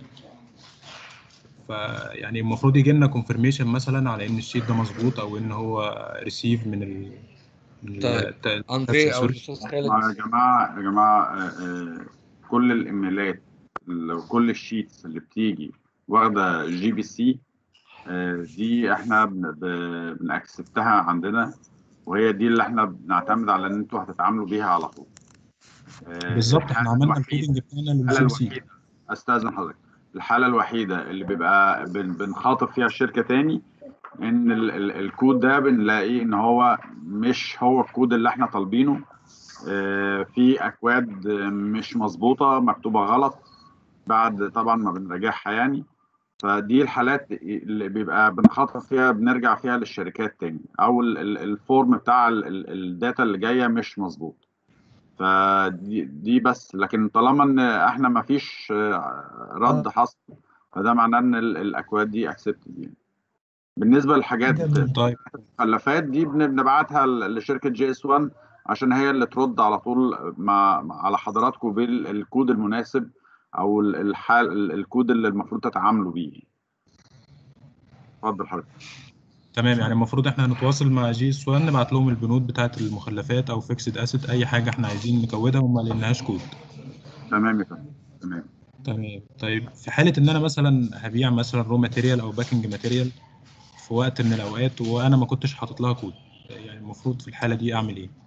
فيعني المفروض يجي لنا كونفirmation مثلا على ان الشيت ده مظبوط او ان هو ريسيف من ال من ال- طيب، الت- أندري أو سوري. الأستاذ خالد. يا جماعه يا جماعه آه، آه، كل الايميلات لو كل الشيتس اللي بتيجي واخده جي بي سي دي احنا بن- ب- بنأكسبتها عندنا وهي دي اللي احنا بنعتمد على ان انتوا هتتعاملوا بيها على طول آه، بالظبط الحالة احنا عملنا الوحيدة الكودنج بتاعنا الحالة للجي سي الوحيدة استاذن حضرتك الحالة الوحيدة اللي بيبقى بن- بنخاطب فيها الشركة تاني ان ال ال الكود ده بنلاقيه ان هو مش هو الكود اللي احنا طالبينه آه، في اكواد آه، مش مظبوطة مكتوبة غلط بعد طبعا ما بنراجعها يعني فدي الحالات اللي بيبقى بنخاطب فيها بنرجع فيها للشركات تاني او ال- ال- الفورم بتاع ال- ال- الداتا اللي جايه مش مظبوط فدي دي بس لكن طالما ان احنا ما فيش آه، رد حصل فده معناه ان ال- الاكواد دي اكسبتد يعني بالنسبه للحاجات طيب المخلفات دي بن- بنبعتها ل- لشركه جي اس 1 عشان هي اللي ترد على طول مع مع- على حضراتكم بالكود المناسب او ال- الحال ال- الكود اللي المفروض تتعاملوا بيه اتفضل حضرتك تمام يعني المفروض احنا هنتواصل مع جي اس 1 نبعت لهم البنود بتاعه المخلفات او فيكسد اسيت اي حاجه احنا عايزين نكودها وما لقيناهاش كود تمام يا فندم تمام تمام طيب في حاله ان انا مثلا هبيع مثلا رو ماتيريال او باكنج ماتيريال في وقت من الاوقات وانا ما كنتش حاطط لها كود يعني المفروض في الحاله دي اعمل ايه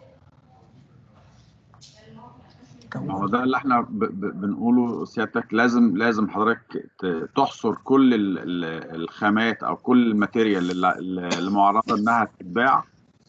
ما هو ده اللي احنا ب ب بنقوله سيادتك لازم لازم حضرتك ت- تحصر كل ال ال الخامات او كل الماتيريال اللي, اللي معرضه انها تتباع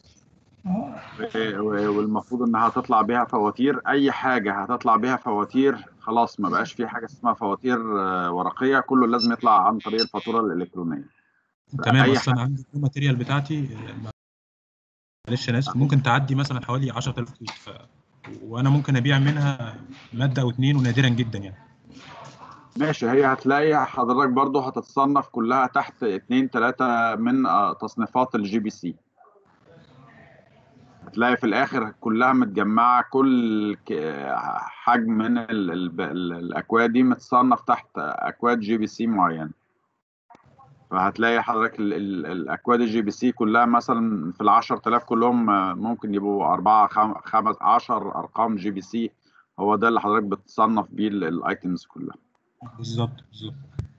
و- و- والمفروض انها تطلع بيها فواتير اي حاجه هتطلع بيها فواتير خلاص ما بقاش في حاجه اسمها فواتير آه، ورقيه كله لازم يطلع عن طريق الفاتوره الالكترونيه تمام اي اصل انا عندي الرو ماتيريال بتاعتي آه، معلش انا اسف ممكن تعدي مثلا حوالي 10000 كود ف... وانا ممكن ابيع منها ماده او اتنين ونادرا جدا يعني ماشي هي هتلاقي حضرتك برضو هتتصنف كلها تحت اتنين تلاتة من آه، تصنيفات الجي بي سي هتلاقي في الآخر كلها متجمعة كل ك- حجم من ال ال ال الأكواد دي متصنف تحت أكواد جي بي سي معينة فهتلاقي حضرتك ال ال الأكواد الجي بي سي كلها مثلا في العشر تلاف كلهم آه، ممكن يبقوا أربعة خم- خمس عشر أرقام جي بي سي هو ده اللي حضرتك بتصنف بيه الايتمز كلها بالظبط بالظبط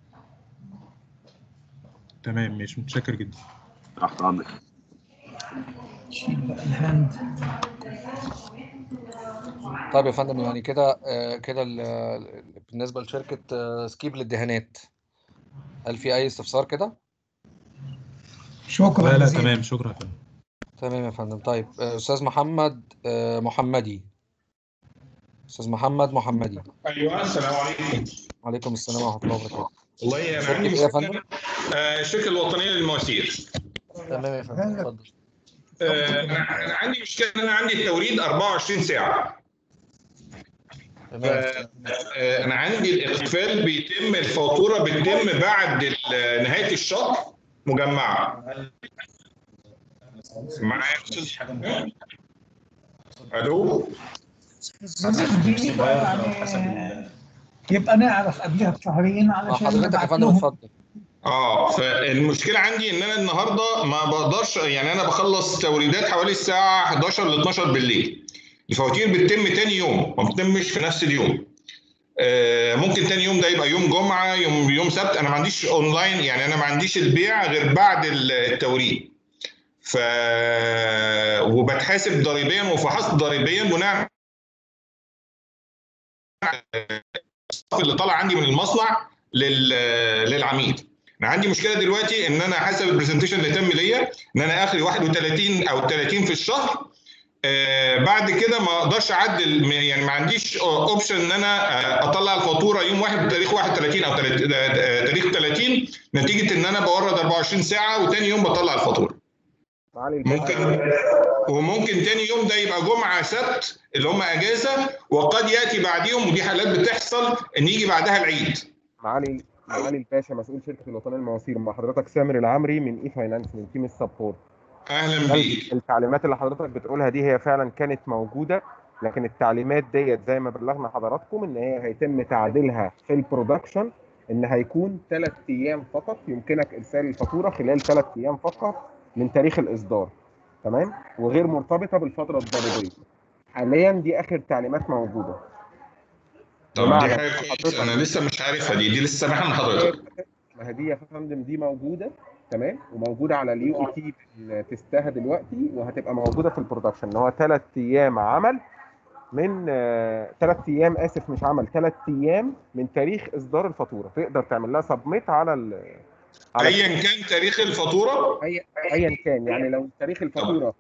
تمام مش متشكر جدا تحت امرك الهاند طيب يا فندم يعني كده آه، كده ال- ال- بالنسبة لشركة آه، سكيب للدهانات هل في أي استفسار كده؟ شكرا لا لا جزيلا. تمام شكرا يا فندم تمام يا فندم طيب آه، أستاذ محمد آه، محمدي أستاذ محمد محمدي ايوه السلام عليكم وعليكم السلام ورحمة الله وبركاته والله انا شركة عندي إيه يا مشكله فندم؟ آه، الشركه الوطنيه للمواسير تمام يا فندم اتفضل آه، انا أنا عندي مشكله ان انا عندي التوريد 24 ساعه ف- آه، انا عندي الاقفال بيتم الفاتوره بتتم بعد ال- نهايه الشهر مجمعه معايا يا استاذ الو دي يعني يبقى نعرف قبلها بشهرين علشان حضرتك يا نبعت فندم لهم اتفضل اه فالمشكله عندي ان انا النهارده ما بقدرش يعني انا بخلص توريدات حوالي الساعه 11 ل 12 بالليل الفواتير بتتم تاني يوم ما بتتمش في نفس اليوم آه، ممكن تاني يوم ده يبقى يوم جمعه يوم يوم سبت انا ما عنديش اونلاين يعني انا ما عنديش البيع غير بعد التوريد ف وبتحاسب ضريبيا وفحصت ضريبيا بناء على الصف اللي طالع عندي من المصنع لل... للعميل انا عندي مشكله دلوقتي ان انا حسب البرزنتيشن اللي تم ليا ان انا اخري 31 او 30 في الشهر آه بعد كده ما اقدرش اعدل م- يعني ما عنديش اوبشن ان انا آه، اطلع الفاتوره يوم واحد بتاريخ 31 او تلات- آه، تاريخ 30 نتيجه ان انا بورد 24 ساعه وتاني يوم بطلع الفاتوره ممكن وممكن تاني يوم ده يبقى جمعه سبت اللي هم اجازه وقد ياتي بعديهم ودي حالات بتحصل ان يجي بعدها العيد معالي معالي الباشا مسؤول شركه الوطنيه للمواسير مع حضرتك سامر العمري من اي فاينانس من تيم السبورت اهلا بيك التعليمات اللي حضرتك بتقولها دي هي فعلا كانت موجوده لكن التعليمات ديت زي ما بلغنا حضراتكم ان هي هيتم تعديلها في البرودكشن ان هيكون ثلاث ايام فقط يمكنك ارسال الفاتوره خلال ثلاث ايام فقط من تاريخ الاصدار تمام وغير مرتبطه بالفتره الضريبيه حاليا دي اخر تعليمات موجوده طب دي بمعنى حاجه كويسه انا لسه مش عارفها دي دي لسه سامحها من حضرتك ما هي دي يا فندم دي موجوده تمام وموجوده على اليو اي تي تستها دلوقتي وهتبقى موجوده في البرودكشن ان هو ثلاث ايام عمل من ثلاث ايام اسف مش عمل ثلاث ايام من تاريخ اصدار الفاتوره تقدر تعمل لها سبميت على ال على ايا كان تاريخ الفاتوره اي ايا كان يعني لو تاريخ الفاتوره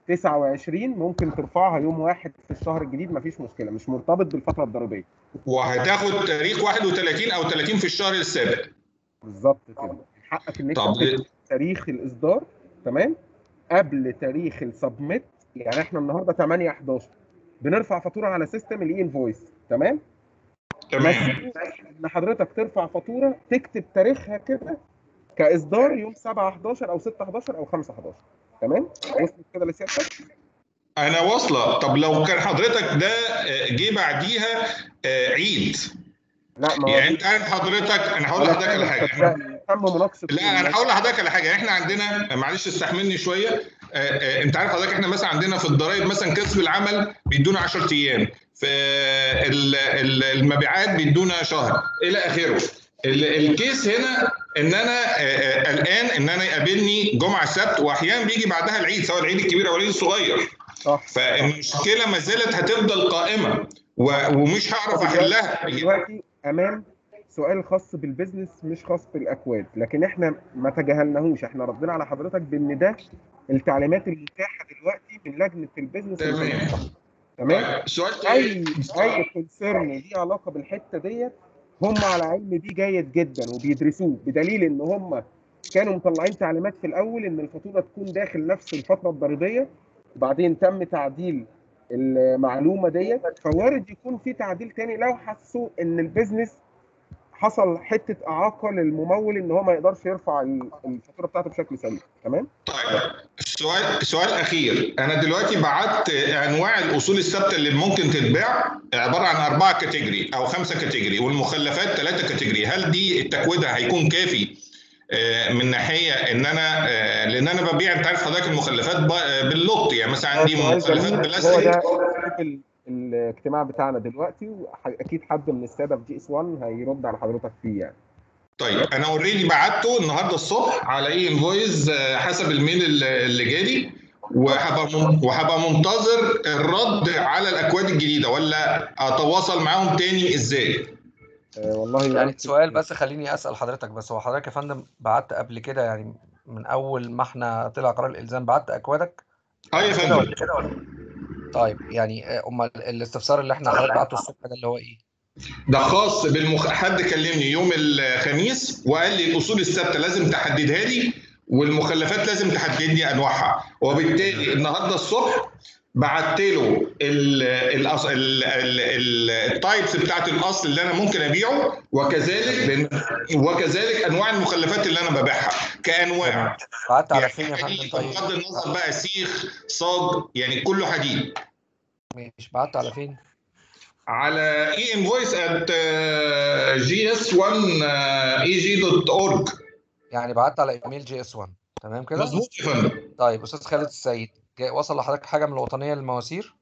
29 ممكن ترفعها يوم واحد في الشهر الجديد مفيش مشكله مش مرتبط بالفتره الضريبيه وهتاخد تاريخ 31 او 30 في الشهر السابق بالظبط كده حقك ان انت طب تكتب تاريخ الاصدار تمام قبل تاريخ السبميت يعني احنا النهارده 8 11 بنرفع فاتوره على سيستم الاي انفويس تمام تمام ان حضرتك ترفع فاتوره تكتب تاريخها كده كاصدار يوم 7 11 او 6 11 او 5 11 تمام وصلت كده لسيادتك انا واصله طب لو كان حضرتك ده آه، جه بعديها آه، عيد لا ما هو يعني انت عارف حضرتك انا هقول ولا لحضرتك على حاجه حاجه صدقني تم مناقشه لا انا هقول لحضرتك على حاجه احنا عندنا معلش استحملني شويه آه، آه، انت عارف حضرتك احنا مثلا عندنا في الضرايب مثلا كسب العمل بيدونا 10 ايام في ال- ال- المبيعات بيدونا شهر الى اخره ال- الكيس هنا ان انا آه، آه، قلقان ان انا يقابلني جمعه سبت واحيانا بيجي بعدها العيد سواء العيد الكبير او العيد الصغير صح فالمشكله ما زالت هتفضل قائمه و- ومش هعرف احلها دلوقتي امام سؤال خاص بالبيزنس مش خاص بالاكواد لكن احنا ما تجاهلناهوش احنا ردينا على حضرتك بان ده التعليمات المتاحه دلوقتي من لجنه البيزنس تمام تمام سؤال اي اي كونسيرن ليه علاقه بالحته ديت هم على علم بيه جيد جدا وبيدرسوه بدليل ان هم كانوا مطلعين تعليمات في الاول ان الفاتوره تكون داخل نفس الفتره الضريبيه وبعدين تم تعديل المعلومه ديت فوارد يكون في تعديل تاني لو حسوا ان البيزنس حصل حته اعاقه للممول ان هو ما يقدرش يرفع ال- الفاتوره بتاعته بشكل سليم تمام سؤال سؤال اخير انا دلوقتي بعت انواع الاصول الثابته اللي ممكن تتباع عباره عن اربعه كاتيجوري او خمسه كاتيجوري والمخلفات ثلاثه كاتيجوري هل دي التكويد هيكون كافي آه، من ناحيه ان انا آه، لان انا ببيع انت عارف حضرتك المخلفات ب- آه، باللوت يعني مثلا عندي سؤال مخلفات جميل. هو بلاستيك ده أسلوب ال- الاجتماع بتاعنا دلوقتي واكيد حد من الساده في جي اس 1 هيرد على حضرتك فيه يعني طيب انا اوريدي بعته النهارده الصبح على اي انفويس حسب الميل اللي اللي جالي وهبقى من- وهبقى منتظر الرد على الاكواد الجديده ولا اتواصل معاهم تاني ازاي؟ والله يعني سؤال بس خليني اسال حضرتك بس هو حضرتك يا فندم بعت قبل كده يعني من اول ما احنا طلع قرار الالزام بعت اكوادك اه يا كده فندم ولا كده ولا طيب يعني آه، امال الاستفسار اللي احنا حضرتك بعته الصبح ده اللي هو ايه؟ ده خاص بالمخ... حد كلمني يوم الخميس وقال لي الاصول الثابته لازم تحددها لي والمخلفات لازم تحدد لي انواعها وبالتالي النهارده الصبح بعت له ال- الأص- ال- ال- ال- التايبس بتاعت الاصل اللي انا ممكن ابيعه وكذلك لأن- وكذلك انواع المخلفات اللي انا ببيعها كانواع بعت على فين يا فندم حديد طيب؟ بغض النظر بقى سيخ صاج يعني كله حديد مش بعت على فين؟ على اي انفويس ات جي اس 1 اي جي دوت اورج يعني بعت على ايميل جي اس 1 تمام كده؟ مظبوط يا فندم طيب استاذ خالد السيد جاي وصل لحضرتك حاجه من الوطنيه للمواسير؟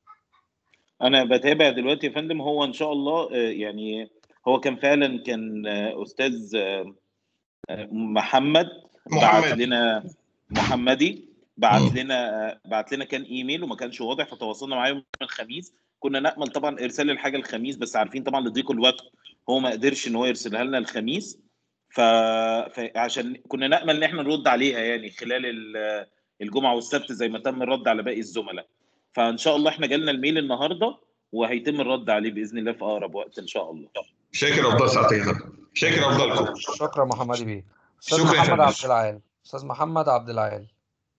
انا بتابع دلوقتي يا فندم هو ان شاء الله آه، يعني هو كان فعلا كان آه، استاذ آه، آه، محمد بعت محمد. لنا محمدي بعت لنا آه، بعت لنا كان ايميل وما كانش واضح فتواصلنا معاه يوم الخميس كنا نامل طبعا ارسال الحاجه الخميس بس عارفين طبعا لضيق الوقت هو ما قدرش ان هو يرسلها لنا الخميس ف... فعشان كنا نامل ان احنا نرد عليها يعني خلال ال- الجمعه والسبت زي ما تم الرد على باقي الزملاء فان شاء الله احنا جالنا الميل النهارده وهيتم الرد عليه باذن الله في اقرب وقت ان شاء الله شاكر افضل ساعتين شاكر افضلكم شكرا محمدي بيه استاذ شكرا يا محمد فندم. عبد العال استاذ محمد عبد العال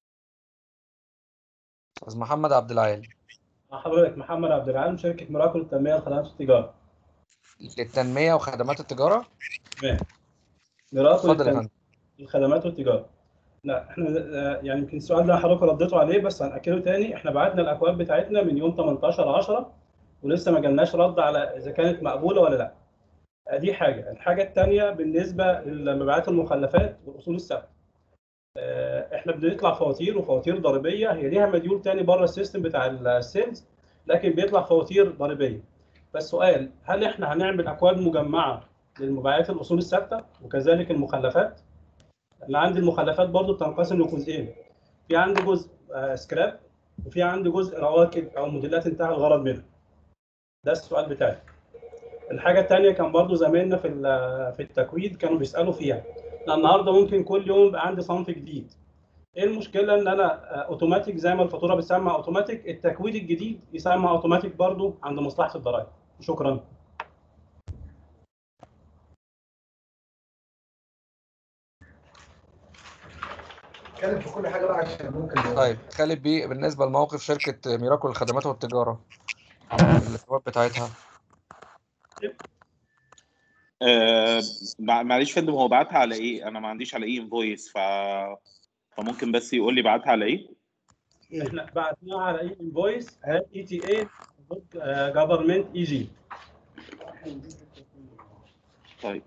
استاذ محمد عبد العال مع حضرتك محمد عبد العال شركة مراكل للتنمية والخدمات والتجارة للتنميه وخدمات التجاره تمام مراكل اتفضل يا للتن- فندم الخدمات والتجارة لا احنا آه، يعني يمكن السؤال ده حضرتك رديتوا عليه بس هنأكده تاني احنا بعتنا الأكواد بتاعتنا من يوم 18 10 ولسه ما جالناش رد على إذا كانت مقبولة ولا لا آه، دي حاجة الحاجة التانية بالنسبة لمبيعات المخلفات والأصول الثابتة آه، احنا بنطلع فواتير وفواتير ضريبيه هي ليها مديول تاني بره السيستم بتاع السيلز لكن بيطلع فواتير ضريبيه بس سؤال هل احنا هنعمل اكواد مجمعه للمبيعات الاصول الثابته وكذلك المخلفات انا عندي المخلفات برضو بتنقسم لجزئين في عندي جزء آه، سكراب وفي عندي جزء رواكب او موديلات انتهى الغرض منها ده السؤال بتاعي الحاجه الثانيه كان برضو زمايلنا في ال- في التكويد كانوا بيسالوا فيها أنا النهارده ممكن كل يوم يبقى عندي صنف جديد ايه المشكله ان انا آه، اوتوماتيك زي ما الفاتوره بتسمى اوتوماتيك التكويد الجديد يسمى اوتوماتيك برضو عند مصلحه الضرائب شكرا اتكلم في كل حاجه بقى عشان ممكن طيب خالد بيه بالنسبه لموقف شركه ميراكل الخدمات والتجاره الاثبات بتاعتها آه مع- معلش يا فندم هو بعتها على ايه؟ انا ما عنديش على ايه انفويس ف فممكن بس يقول لي بعتها على ايه؟ احنا بعتناها على اي انفويس اي تي اي جفرمنت اي جي طيب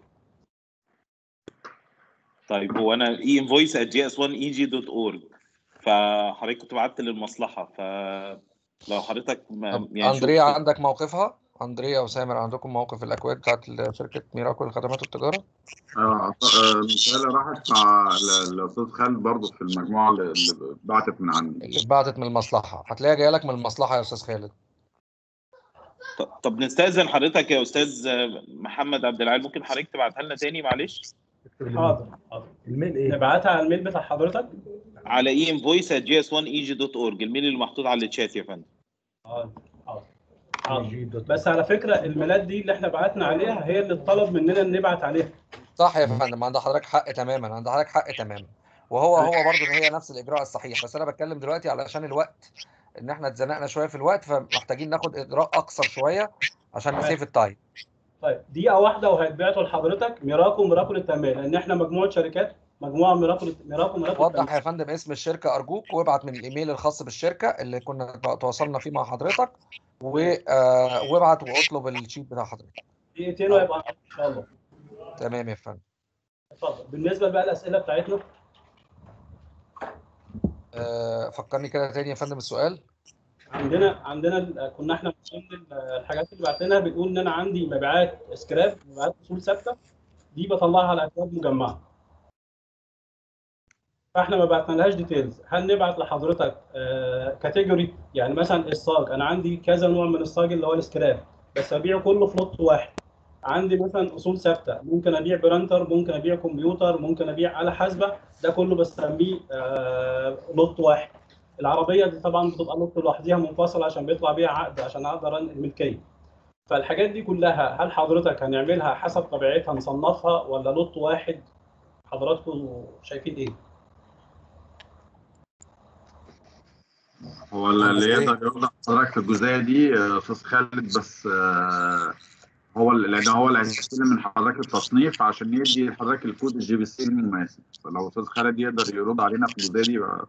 طيب هو انا اي انفويس جي اس 1 اي جي دوت اورج فحضرتك كنت بعت للمصلحه فلو حضرتك ما يعني اندريا شوف عندك موقفها اندريا وسامر عندكم موقف الاكواد بتاعت شركه ميراكل الخدمات والتجاره اه آه، المسألة راحت مع ال- الاستاذ خالد برضه في المجموعه اللي اللي بعتت من عندي اللي اتبعتت من المصلحه هتلاقيها جايه لك من المصلحه يا استاذ خالد ط- طب نستاذن حضرتك يا استاذ محمد عبد العال ممكن حضرتك تبعتها لنا تاني معلش حاضر حاضر الميل ايه؟ نبعتها على الميل بتاع حضرتك على اي انفويس جي اس 1 اي جي دوت اورج الميل اللي محطوط على الشات يا فندم حاضر حاضر حاضر. بس على فكره الميلاد دي اللي احنا بعتنا عليها هي اللي اتطلب مننا ان نبعت عليها صح يا فندم عند حضرتك حق تماما عند حضرتك حق تماما وهو هو برضه ان هي نفس الاجراء الصحيح بس انا بتكلم دلوقتي علشان الوقت ان احنا اتزنقنا شويه في الوقت فمحتاجين ناخد اجراء اقصر شويه عشان تمام. نسيف التايم طيب دقيقه واحده وهيتبعتوا لحضرتك ميراكو ميراكل التنميه لان احنا مجموعه شركات مجموعه ميراكل ميراكو ميراكل وضح التنميه يا فندم اسم الشركه ارجوك وابعت من الايميل الخاص بالشركه اللي كنا تواصلنا فيه مع حضرتك و... آه، وابعت واطلب الشيت بتاع حضرتك دقيقتين وهيبقى ان شاء الله تمام يا فندم اتفضل بالنسبه بقى الاسئله بتاعتنا آه، فكرني كده تاني يا فندم السؤال عندنا عندنا ال- كنا احنا من ضمن ال- الحاجات اللي بعتناها بنقول ان انا عندي مبيعات سكراب مبيعات اصول ثابته دي بطلعها على اكواد مجمعه فاحنا ما بعتنالهاش ديتيلز هل نبعت لحضرتك كاتيجوري يعني مثلا الصاج انا عندي كذا نوع من الصاج اللي هو السكراب بس ابيعه كله في لوت واحد عندي مثلا اصول ثابته ممكن ابيع برانتر ممكن ابيع كمبيوتر ممكن ابيع آلة حاسبه ده كله بسميه آه، لوت واحد العربيه دي طبعا بتبقى لوت لوحديها منفصل عشان بيطلع بيها عقد عشان اقدر انقل الملكيه فالحاجات دي كلها هل حضرتك هنعملها حسب طبيعتها نصنفها ولا لوت واحد حضراتكم شايفين ايه؟ هو اللي يقدر يوضح حضرتك في الجزئيه دي آه، استاذ خالد بس آه، هو اللي- لان هو اللي هيستلم من حضرتك التصنيف عشان يدي لحضرتك الكود الجي بي سي المناسب فلو استاذ خالد يقدر يرد علينا في الجزئيه دي يبقى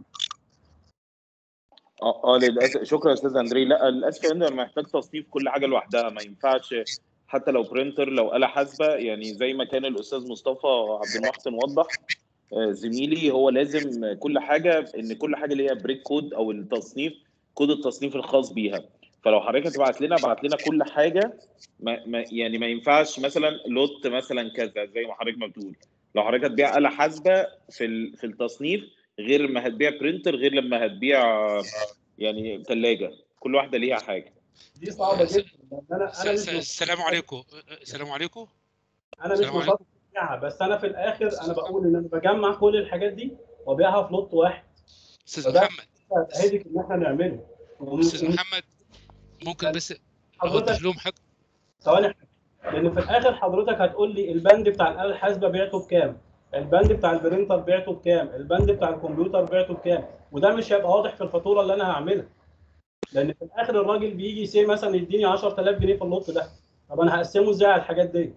اه اه للاسف شكرا يا استاذ اندري لا للاسف انت محتاج تصنيف كل حاجه لوحدها ما ينفعش حتى لو برينتر لو آلة حاسبة يعني زي ما كان الأستاذ مصطفى عبد المحسن وضح آه، زميلي هو لازم كل حاجة إن كل حاجة ليها بريك كود أو التصنيف كود التصنيف الخاص بيها فلو حضرتك هتبعت لنا ابعت لنا كل حاجة ما ما يعني ما ينفعش مثلا لوت مثلا كذا زي ما حضرتك ما بتقول لو حضرتك هتبيع آلة حاسبة في ال- في التصنيف غير ما هتبيع برينتر غير لما هتبيع آه، يعني ثلاجة كل واحدة ليها حاجة دي صعبه جدا لان انا انا مش السلام عليكم السلام عليكم انا مش السلام عليكم. مصاب ابيعها بس انا في الاخر انا بقول ان انا بجمع كل الحاجات دي وابيعها في لوت واحد استاذ فده محمد هيدك ان احنا نعمله استاذ محمد ممكن بس حضرتك- اوضح لهم حاجه ثواني لان في الاخر حضرتك هتقول لي البند بتاع الاله الحاسبه بعته بكام البند بتاع البرينتر بعته بكام البند بتاع الكمبيوتر بعته بكام وده مش هيبقى واضح في الفاتوره اللي انا هعملها لان في الاخر الراجل بيجي سي مثلا يديني 10000 جنيه في اللوت ده طب انا هقسمه ازاي على الحاجات دي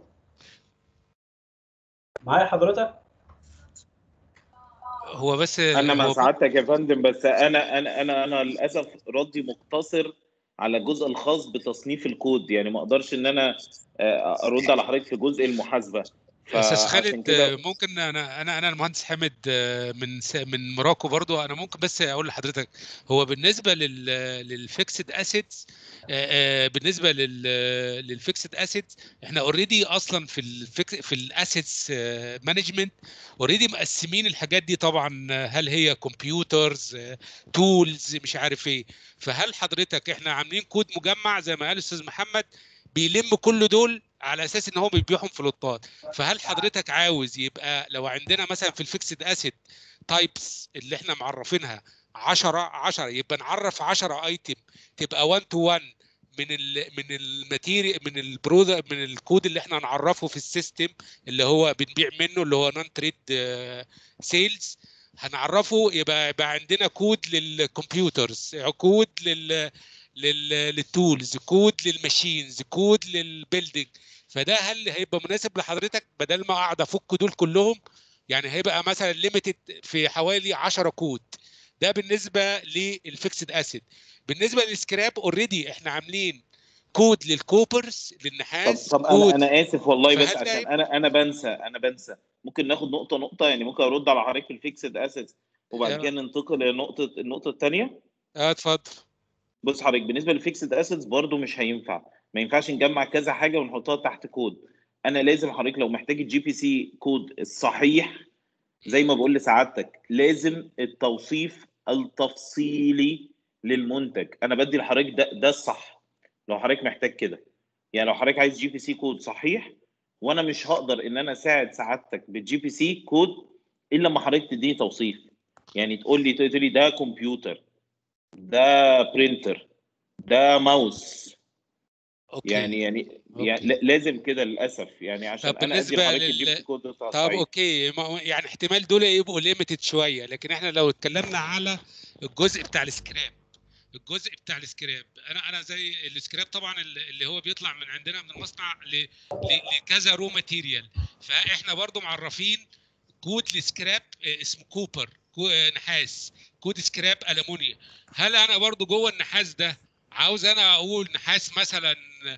معايا حضرتك هو بس انا مع هو سعادتك يا فندم بس انا انا انا انا للاسف ردي مقتصر على الجزء الخاص بتصنيف الكود يعني ما اقدرش ان انا آه، ارد على حضرتك في جزء المحاسبه استاذ فعشان خالد كده آه، ممكن انا انا انا المهندس حامد آه، من س- من مراكو برضو انا ممكن بس اقول لحضرتك هو بالنسبه لل للفيكسد اسيتس آه، آه، بالنسبه لل للفيكسد اسيتس احنا اوريدي اصلا في الفيك في الاسيتس مانجمنت اوريدي مقسمين الحاجات دي طبعا آه، هل هي كمبيوترز تولز مش عارف ايه فهل حضرتك احنا عاملين كود مجمع زي ما قال الاستاذ محمد بيلم كل دول على اساس ان هو بيبيعهم في لوطات فهل حضرتك عاوز يبقى لو عندنا مثلا في الفيكسد اسيت تايبس اللي احنا معرفينها 10 10 يبقى نعرف 10 ايتم تبقى 1 تو 1 من ال من الماتيريال من البرودر من الكود اللي احنا نعرفه في السيستم اللي هو بنبيع منه اللي هو نون تريد سيلز هنعرفه يبقى يبقى عندنا كود للكمبيوترز كود لل لل للتولز كود للماشينز كود للبيلدينج فده هل هيبقى مناسب لحضرتك بدل ما اقعد افك دول كلهم يعني هيبقى مثلا ليميتد في حوالي 10 كود ده بالنسبه للفيكسد اسيد بالنسبه للسكراب اوريدي احنا عاملين كود للكوبرز طب للنحاس طب كود انا انا اسف والله بس فهل ده عشان انا انا بنسى انا بنسى ممكن ناخد نقطه نقطه يعني ممكن ارد على حضرتك في الفيكسد اسيتس وبعد يا- كده ننتقل لنقطه النقطه الثانيه اه اتفضل بص حضرتك بالنسبه للفيكسد اسيتس برضو مش هينفع ما ينفعش نجمع كذا حاجه ونحطها تحت كود انا لازم حضرتك لو محتاج الجي بي سي كود الصحيح زي ما بقول لسعادتك لازم التوصيف التفصيلي للمنتج انا بدي لحضرتك ده ده الصح لو حضرتك محتاج كده يعني لو حضرتك عايز جي بي سي كود صحيح وانا مش هقدر ان انا اساعد سعادتك بالجي بي سي كود الا لما حضرتك تديني توصيف يعني تقول لي تقول لي ده كمبيوتر ده برينتر ده ماوس اوكي يعني يعني, يعني لا- لازم كده للاسف يعني عشان طب انا ادي بالنسبه لحضرتك الجي بي سي لل كود طب صحيح اوكي ما هو يعني احتمال دول يبقوا ليميتد شويه لكن احنا لو اتكلمنا على الجزء بتاع السكراب الجزء بتاع السكراب انا انا زي السكراب طبعا اللي اللي هو بيطلع من عندنا من المصنع ل- ل- لكذا رو ماتيريال فاحنا برضو معرفين كود السكراب آه، اسمه كوبر كو- آه، نحاس كود سكراب المونيا هل انا برضو جوه النحاس ده عاوز انا اقول نحاس مثلا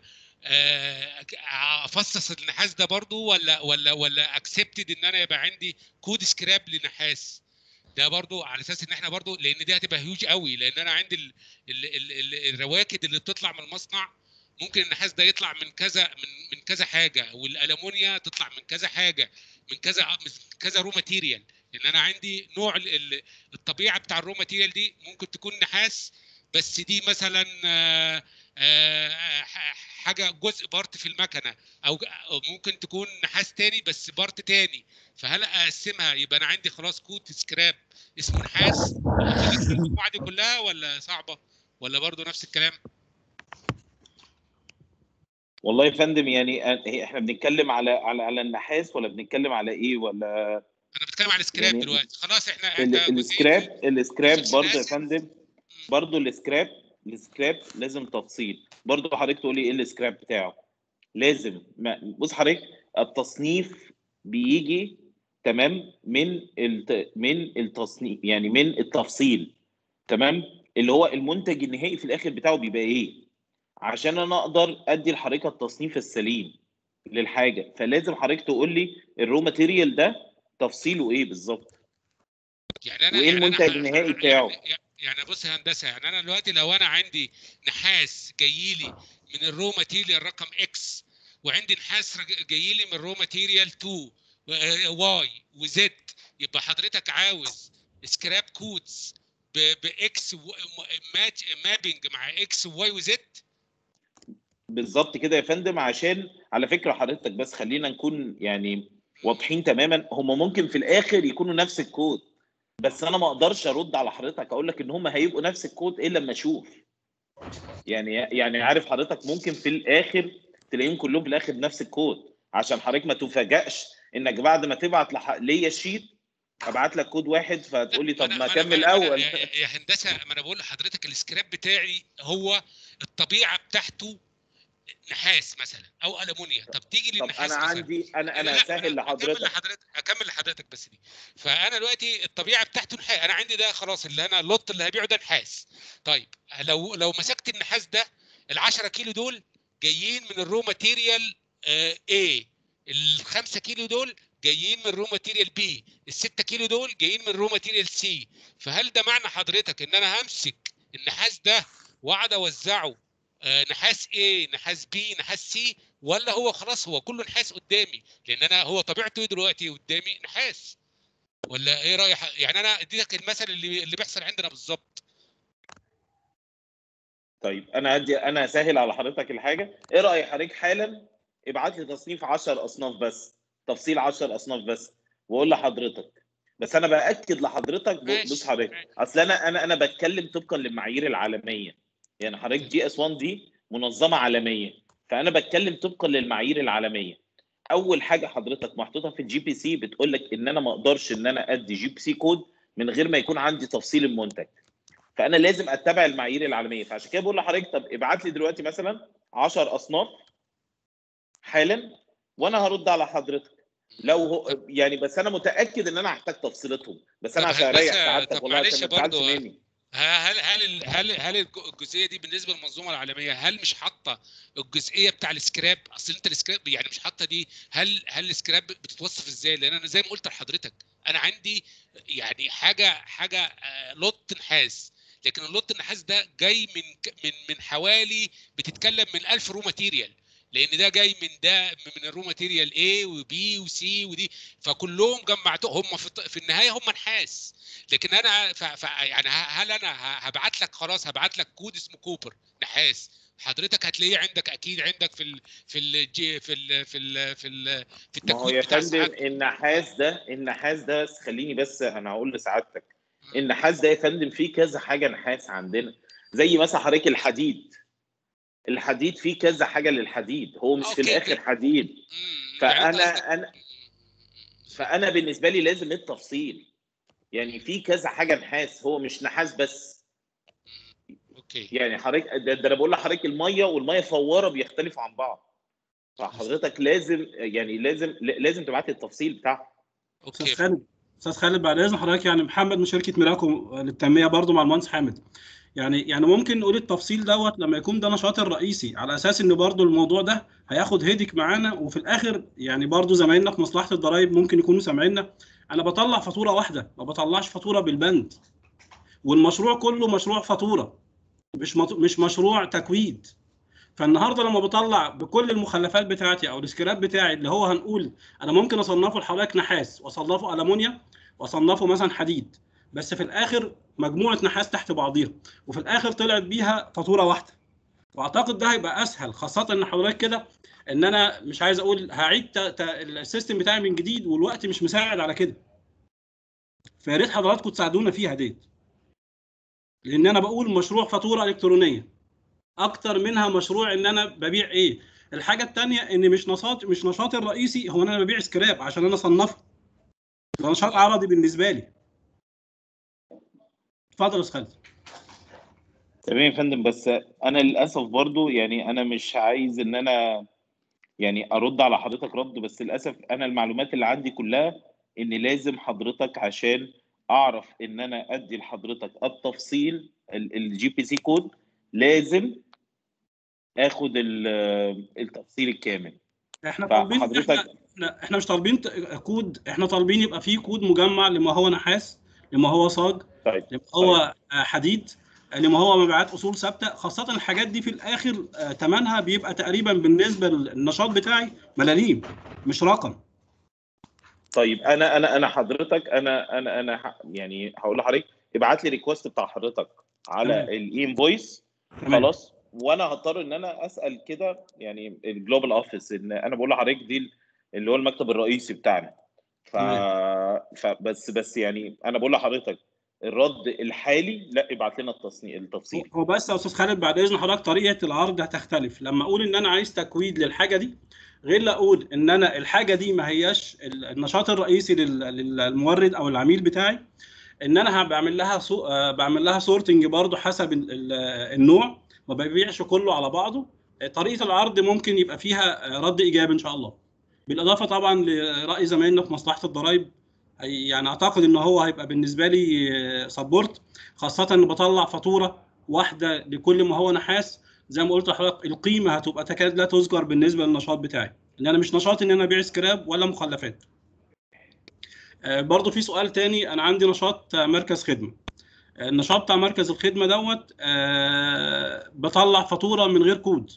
آه، افصص النحاس ده برضو ولا ولا ولا اكسبتد ان انا يبقى عندي كود سكراب لنحاس ده برضو على اساس ان احنا برضو لان دي هتبقى هيوج قوي لان انا عندي ال ال ال ال الرواكد اللي بتطلع من المصنع ممكن النحاس ده يطلع من كذا من من كذا حاجه والالومنيا تطلع من كذا حاجه من كذا من كذا رو ماتيريال لان انا عندي نوع ال- ال- الطبيعه بتاع الرو ماتيريال دي ممكن تكون نحاس بس دي مثلا آه، آه، ح- حاجه جزء بارت في المكنه او أو ممكن تكون نحاس تاني بس بارت تاني فهل اقسمها يبقى انا عندي خلاص كود سكراب اسمه نحاس أخلص المجموعه دي كلها ولا صعبه ولا برضو نفس الكلام والله يا فندم يعني أ- هي- احنا بنتكلم على على على النحاس ولا بنتكلم على ايه ولا انا بتكلم على السكراب يعني دلوقتي خلاص احنا ال- انت السكراب السكراب Fixed برضه يا asset. فندم برضه السكراب السكراب لازم تفصيل برضه حضرتك تقولي ايه السكراب بتاعه لازم ما بص حضرتك التصنيف بيجي تمام من الت... من التصنيف يعني من التفصيل تمام اللي هو المنتج النهائي في الاخر بتاعه بيبقى ايه عشان انا اقدر ادي لحضرتك التصنيف السليم للحاجه فلازم حضرتك تقول لي الرو ماتيريال ده تفصيله ايه بالظبط يعني انا وايه يعني المنتج انا النهائي بتاعه يعني بص يا هندسه يعني انا دلوقتي لو انا عندي نحاس جاي لي من الرو ماتيريال رقم اكس وعندي نحاس رج- جاي لي من الرو ماتيريال 2 واي وزد يبقى حضرتك عاوز سكراب كودز باكس مابنج مع اكس وواي وزد بالظبط كده يا فندم عشان على فكره حضرتك بس خلينا نكون يعني واضحين تماما هم ممكن في الاخر يكونوا نفس الكود بس انا ما اقدرش ارد على حضرتك اقول لك ان هم هيبقوا نفس الكود الا لما اشوف يعني يعني عارف حضرتك ممكن في الاخر تلاقيهم كلهم في الاخر نفس الكود عشان حضرتك ما تفاجئش انك بعد ما تبعت لح... ليا الشيت ابعت لك كود واحد فتقول لي طب ما اكمل اول يا يا هندسه ما انا بقول لحضرتك السكراب بتاعي هو الطبيعه بتاعته نحاس مثلا او المونيا طب تيجي طب للنحاس انا مثلا عندي انا انا لا، هسهل اكمل لحضرتك لحضرتك اكمل لحضرتك بس دي فانا دلوقتي الطبيعه بتاعته نحاس انا عندي ده خلاص اللي انا اللوت اللي هبيعه ده نحاس طيب لو لو مسكت النحاس ده ال 10 كيلو دول جايين من الرو ماتيريال اي ال 5 كيلو دول جايين من الرو ماتيريال بي ال 6 كيلو دول جايين من الرو ماتيريال سي فهل ده معنى حضرتك ان انا همسك النحاس ده واقعد اوزعه آه، نحاس ايه نحاس بي نحاس سي ولا هو خلاص هو كله نحاس قدامي لان انا هو طبيعته ايه دلوقتي قدامي نحاس ولا ايه رايك يعني انا اديتك المثل اللي اللي بيحصل عندنا بالظبط طيب انا هدي انا هسهل على حضرتك الحاجه ايه راي حضرتك حالا ابعت لي تصنيف 10 اصناف بس تفصيل 10 اصناف بس واقول لحضرتك بس انا باكد لحضرتك ب- بص حضرتك اصل انا انا انا بتكلم طبقا للمعايير العالميه يعني حضرتك جي اس 1 دي منظمه عالميه فانا بتكلم طبقا للمعايير العالميه اول حاجه حضرتك محطوطه في الجي بي سي بتقول لك ان انا ما اقدرش ان انا ادي جي بي سي كود من غير ما يكون عندي تفصيل المنتج فانا لازم اتبع المعايير العالميه فعشان كده بقول لحضرتك طب ابعت لي دلوقتي مثلا 10 اصناف حالا وانا هرد على حضرتك لو هو يعني بس انا متاكد ان انا هحتاج تفصيلاتهم بس انا طب عشان بس- اريح سعادتك طب والله معلش عشان ما تزعلش برضه مني هل هل ال- هل هل الج- الجزئيه دي بالنسبه للمنظومه العالميه هل مش حاطه الجزئيه بتاع السكراب اصل انت السكراب يعني مش حاطه دي هل هل السكراب بتتوصف ازاي لان انا زي ما قلت لحضرتك انا عندي يعني حاجه حاجه آه، لوت نحاس لكن اللوت النحاس ده جاي من ك- من من حوالي بتتكلم من 1000 رو ماتيريال لان ده جاي من ده من الرو ماتيريال A وبي وسي ودي فكلهم جمعتهم هم في, الط- في النهايه هم نحاس لكن انا ف ف يعني ه- هل انا ه- هبعت لك خلاص هبعت لك كود اسمه كوبر نحاس حضرتك هتلاقيه عندك اكيد عندك في ال في ال في ال في ال في, ال في ما هو التكوين يا بتاع فندم ساعات النحاس ده النحاس ده خليني بس انا هقول لسعادتك النحاس ده يا فندم فيه كذا حاجه نحاس عندنا زي مثلا حضرتك الحديد الحديد فيه كذا حاجه للحديد هو مش في الاخر حديد فانا انا فانا بالنسبه لي لازم التفصيل يعني في كذا حاجه نحاس هو مش نحاس بس اوكي يعني حضرتك ده, ده انا بقول لحضرتك الميه والميه فواره بيختلفوا عن بعض فحضرتك لازم يعني لازم لازم تبعت لي التفصيل بتاعها استاذ خالد استاذ خالد بعد اذن حضرتك يعني محمد من شركه ميراكو للتنميه برضو مع المهندس حامد يعني يعني ممكن نقول التفصيل دوت لما يكون ده نشاط الرئيسي على اساس ان برضو الموضوع ده هياخد هيدك معانا وفي الاخر يعني برضو زمايلنا في مصلحه الضرايب ممكن يكونوا سامعيننا انا بطلع فاتوره واحده ما بطلعش فاتوره بالبند والمشروع كله مشروع فاتوره مش مط... مش مشروع تكويد فالنهارده لما بطلع بكل المخلفات بتاعتي او السكراب بتاعي اللي هو هنقول انا ممكن اصنفه لحضرتك نحاس واصنفه المونيا واصنفه مثلا حديد بس في الاخر مجموعه نحاس تحت بعضيها وفي الاخر طلعت بيها فاتوره واحده واعتقد ده هيبقى اسهل خاصه ان حضرتك كده ان انا مش عايز اقول هعيد ت- ت- السيستم بتاعي من جديد والوقت مش مساعد على كده فيا ريت حضراتكم تساعدونا فيها ديت لان انا بقول مشروع فاتوره الكترونيه اكتر منها مشروع ان انا ببيع ايه الحاجه الثانيه ان مش نشاط مش نشاطي الرئيسي هو ان انا ببيع سكراب عشان انا اصنفه ده نشاط عرضي بالنسبه لي اتفضل يا استاذ خالد تمام يا فندم بس انا للاسف برضو يعني انا مش عايز ان انا يعني ارد على حضرتك رد بس للاسف انا المعلومات اللي عندي كلها ان لازم حضرتك عشان اعرف ان انا ادي لحضرتك التفصيل الجي بي سي كود لازم اخد ال- التفصيل الكامل احنا طالبين فحضرتك احنا احنا احنا مش طالبين ت- كود احنا طالبين يبقى فيه كود مجمع لما هو نحاس لما هو صاج طيب لما هو آه، حديد لما هو مبيعات اصول ثابته خاصه الحاجات دي في الاخر آه، ثمنها بيبقى تقريبا بالنسبه للنشاط بتاعي ملاليم مش رقم طيب انا انا انا حضرتك انا انا انا ح- يعني هقول لحضرتك ابعت لي ريكوست بتاع حضرتك على تمام. الانفويس تمام. خلاص وانا هضطر ان انا اسال كده يعني الجلوبال اوفيس ان انا بقول لحضرتك دي اللي هو المكتب الرئيسي بتاعنا ف... فبس بس يعني انا بقول لحضرتك الرد الحالي لا ابعت لنا التصنيع التفصيل هو بس يا استاذ خالد بعد اذن حضرتك طريقه العرض هتختلف لما اقول ان انا عايز تكويد للحاجه دي غير لا اقول ان انا الحاجه دي ما هياش ال- النشاط الرئيسي لل- للمورد او العميل بتاعي ان انا بعمل لها سو... آه، بعمل لها سورتنج برضو حسب ال- ال- النوع ما ببيعش كله على بعضه طريقه العرض ممكن يبقى فيها آه، رد ايجابي ان شاء الله بالاضافه طبعا لراي زمايلنا في مصلحه الضرايب هي- يعني اعتقد ان هو هيبقى بالنسبه لي سبورت خاصه ان بطلع فاتوره واحده لكل ما هو نحاس زي ما قلت لحضرتك القيمه هتبقى تكاد لا تذكر بالنسبه للنشاط بتاعي لان انا مش نشاطي ان انا ابيع سكراب ولا مخلفات آه، برضو في سؤال تاني انا عندي نشاط آه، مركز خدمه النشاط بتاع مركز الخدمه دوت آه، بطلع فاتوره من غير كود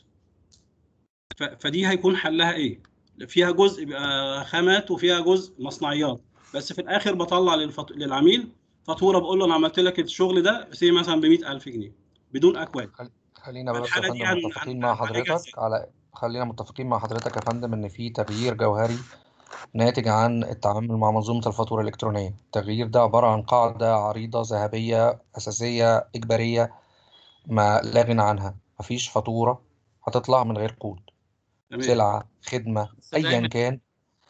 ف- فدي هيكون حلها ايه فيها جزء بيبقى خامات وفيها جزء مصنعيات بس في الاخر بطلع للفط... للعميل فاتوره بقول له انا عملت لك الشغل ده سي مثلا ب 100000 جنيه بدون اكواد خلينا بس يا الحالة دي فندم هن- متفقين مع حضرتك على خلينا متفقين مع حضرتك يا فندم ان في تغيير جوهري ناتج عن التعامل مع منظومة الفاتورة الإلكترونية التغيير ده عبارة عن قاعدة عريضة ذهبية أساسية إجبارية ما لا غنى عنها مفيش فاتورة هتطلع من غير كود تمام. سلعة خدمة أيا كان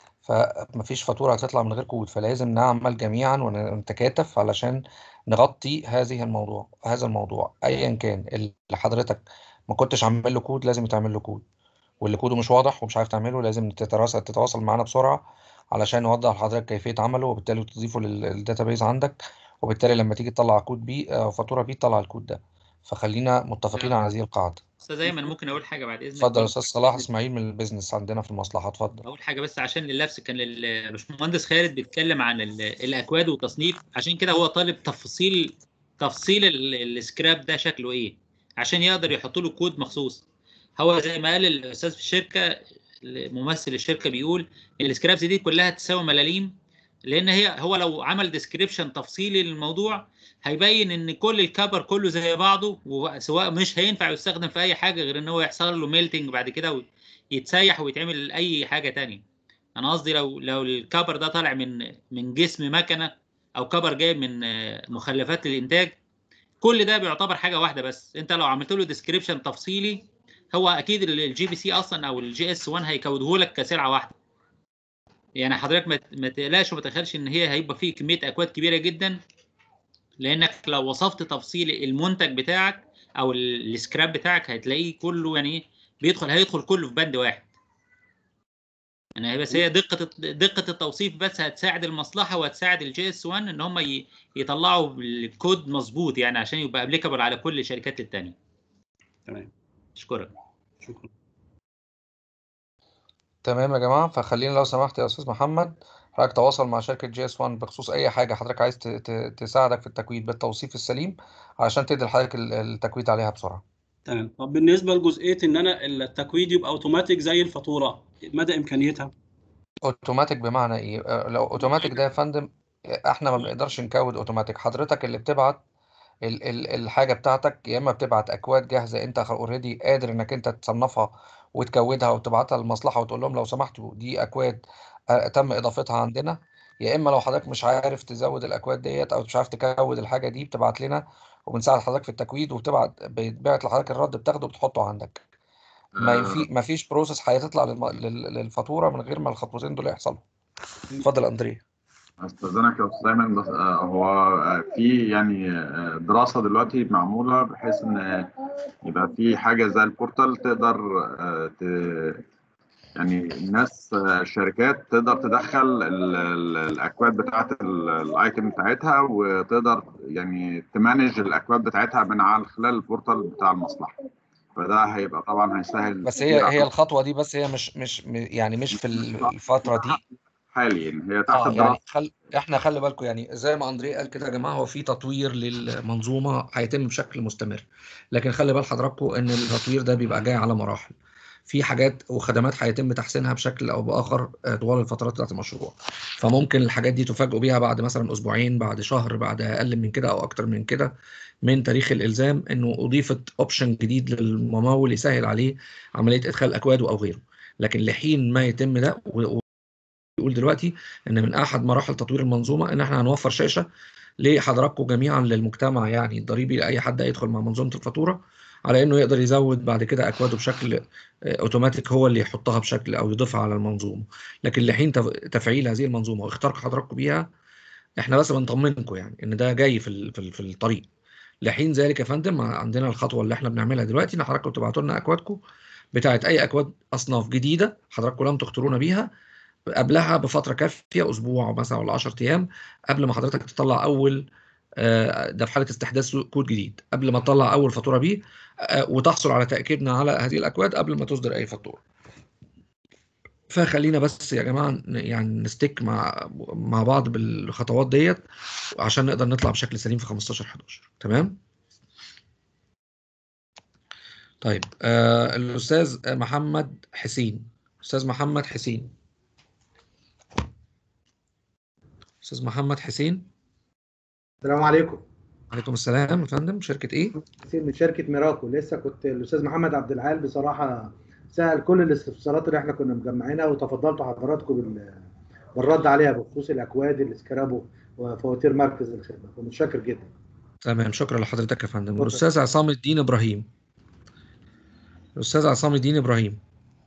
فمفيش فاتورة هتطلع من غير كود فلازم نعمل جميعا ونتكاتف علشان نغطي هذه الموضوع هذا الموضوع أيا كان اللي حضرتك ما كنتش عامل له كود لازم يتعمل له كود واللي كوده مش واضح ومش عارف تعمله لازم تتواصل تتواصل معانا بسرعة علشان نوضح لحضرتك كيفية عمله وبالتالي تضيفه للداتابيز عندك وبالتالي لما تيجي تطلع كود بيه أو فاتورة بيه تطلع الكود ده فخلينا متفقين على هذه القاعدة استاذ ايمن ممكن اقول حاجه بعد اذنك اتفضل يا أستاذ صلاح إسماعيل من البيزنس عندنا في المصلحة اتفضل اول حاجه بس عشان اللبس كان الباشمهندس خالد بيتكلم عن ال- الاكواد وتصنيف عشان كده هو طالب تفاصيل تفصيل ال- السكراب ده شكله ايه عشان يقدر يحط له كود مخصوص هو زي ما قال الاستاذ في الشركه ممثل الشركه بيقول السكرابس دي كلها تساوي ملاليم لان هي هو لو عمل ديسكريبشن تفصيلي للموضوع هيبين ان كل الكبر كله زي بعضه وسواء مش هينفع يستخدم في اي حاجه غير ان هو يحصل له ميلتنج بعد كده ويتسيح ويتعمل اي حاجه تانية انا قصدي لو لو الكبر ده طالع من من جسم مكنه او كبر جاي من آه، مخلفات الانتاج كل ده بيعتبر حاجه واحده بس انت لو عملت له ديسكريبشن تفصيلي هو اكيد الجي بي سي اصلا او الجي اس 1 هيكوده لك كسلعه واحده يعني حضرتك ما ما تقلقش وما تتخيلش ان هي هيبقى فيه كميه اكواد كبيره جدا لانك لو وصفت تفصيل المنتج بتاعك او ال- السكراب بتاعك هتلاقيه كله يعني ايه بيدخل هيدخل كله في بند واحد يعني بس هي دقه الت- دقه التوصيف بس هتساعد المصلحه وهتساعد الجي اس 1 ان هم ي- يطلعوا الكود مظبوط يعني عشان يبقى ابليكابل على كل الشركات التانيه تمام اشكرك شكرا تمام يا جماعة فخلينا لو سمحت يا أستاذ محمد حضرتك تواصل مع شركة جي اس 1 بخصوص أي حاجة حضرتك عايز ت- ت- تساعدك في التكويد بالتوصيف السليم علشان تدي لحضرتك ال- التكويد عليها بسرعة تمام طب بالنسبه لجزئيه ان انا التكويد يبقى اوتوماتيك زي الفاتوره مدى امكانيتها اوتوماتيك بمعنى ايه آه، لو اوتوماتيك ده يا فندم آه، احنا ما بنقدرش نكود اوتوماتيك حضرتك اللي بتبعت ال ال الحاجه بتاعتك يا اما بتبعت اكواد جاهزه انت اوريدي قادر انك انت تصنفها وتكودها وتبعتها للمصلحه وتقول لهم لو سمحتوا دي اكواد آه، تم اضافتها عندنا يا اما لو حضرتك مش عارف تزود الاكواد ديت او مش عارف تكود الحاجه دي بتبعت لنا وبنساعد حضرتك في التكويد وبتبعت بيتبعت لحضرتك الرد بتاخده وبتحطه عندك ما ينفي ما فيش بروسيس هتطلع للم... لل- للفاتوره من غير ما الخطوتين دول يحصلوا اتفضل اندريه استاذنك يا استاذ ايمن بس آه، هو آه، في يعني آه، دراسه دلوقتي معموله بحيث ان آه، يبقى في حاجه زي البورتال تقدر آه، ت- يعني الناس آه، الشركات تقدر تدخل ال- ال- الاكواد بتاعت ال- الايتم بتاعتها وتقدر يعني تمانج الاكواد بتاعتها من على خلال البورتال بتاع المصلحه فده هيبقى طبعا هيسهل بس كتير هي على هي الخطوه دي بس هي مش مش م- يعني مش في الفتره دي حالي يعني هي تحت اه الدراسه يعني خل... احنا خلي بالكم يعني زي ما اندريه قال كده يا جماعه هو في تطوير للمنظومه هيتم بشكل مستمر لكن خلي بال حضراتكم ان التطوير ده بيبقى جاي على مراحل في حاجات وخدمات هيتم تحسينها بشكل او باخر آه، طوال الفترات بتاعت المشروع فممكن الحاجات دي تفاجئوا بيها بعد مثلا اسبوعين بعد شهر بعد اقل من كده او اكتر من كده من تاريخ الالزام انه اضيفت اوبشن جديد للممول يسهل عليه عمليه ادخال اكواده او غيره لكن لحين ما يتم ده و- بيقول دلوقتي ان من احد مراحل تطوير المنظومه ان احنا هنوفر شاشه لحضراتكم جميعا للمجتمع يعني الضريبي لاي حد هيدخل مع منظومه الفاتوره على انه يقدر يزود بعد كده اكواده بشكل آه، اوتوماتيك هو اللي يحطها بشكل او يضيفها على المنظومه لكن لحين تف- تفعيل هذه المنظومه واختراق حضراتكم بيها احنا بس بنطمنكم يعني ان ده جاي في ال- في ال- في الطريق لحين ذلك يا فندم عندنا الخطوه اللي احنا بنعملها دلوقتي ان حضراتكم تبعتوا لنا اكوادكم بتاعت اي اكواد اصناف جديده حضراتكم لم تخطرونا بيها قبلها بفتره كافيه اسبوع مثلا ولا 10 ايام قبل ما حضرتك تطلع اول آه، ده في حاله استحداث كود جديد قبل ما تطلع اول فاتوره بيه آه، وتحصل على تاكيدنا على هذه الاكواد قبل ما تصدر اي فاتوره فخلينا بس يا جماعه ن- يعني نستيك مع مع بعض بالخطوات ديت عشان نقدر نطلع بشكل سليم في 15 11 تمام طيب آه الاستاذ محمد حسين استاذ محمد حسين استاذ محمد حسين السلام عليكم عليكم السلام يا فندم شركه ايه حسين من شركه ميراكو لسه كنت الاستاذ محمد عبد العال بصراحه سال كل الاستفسارات اللي احنا كنا مجمعينها وتفضلتوا حضراتكم بال- بالرد عليها بخصوص الاكواد الاسكراب وفواتير مركز الخدمه فمتشكر جدا تمام شكرا لحضرتك يا فندم اتفضل. والاستاذ عصام الدين ابراهيم الاستاذ عصام الدين ابراهيم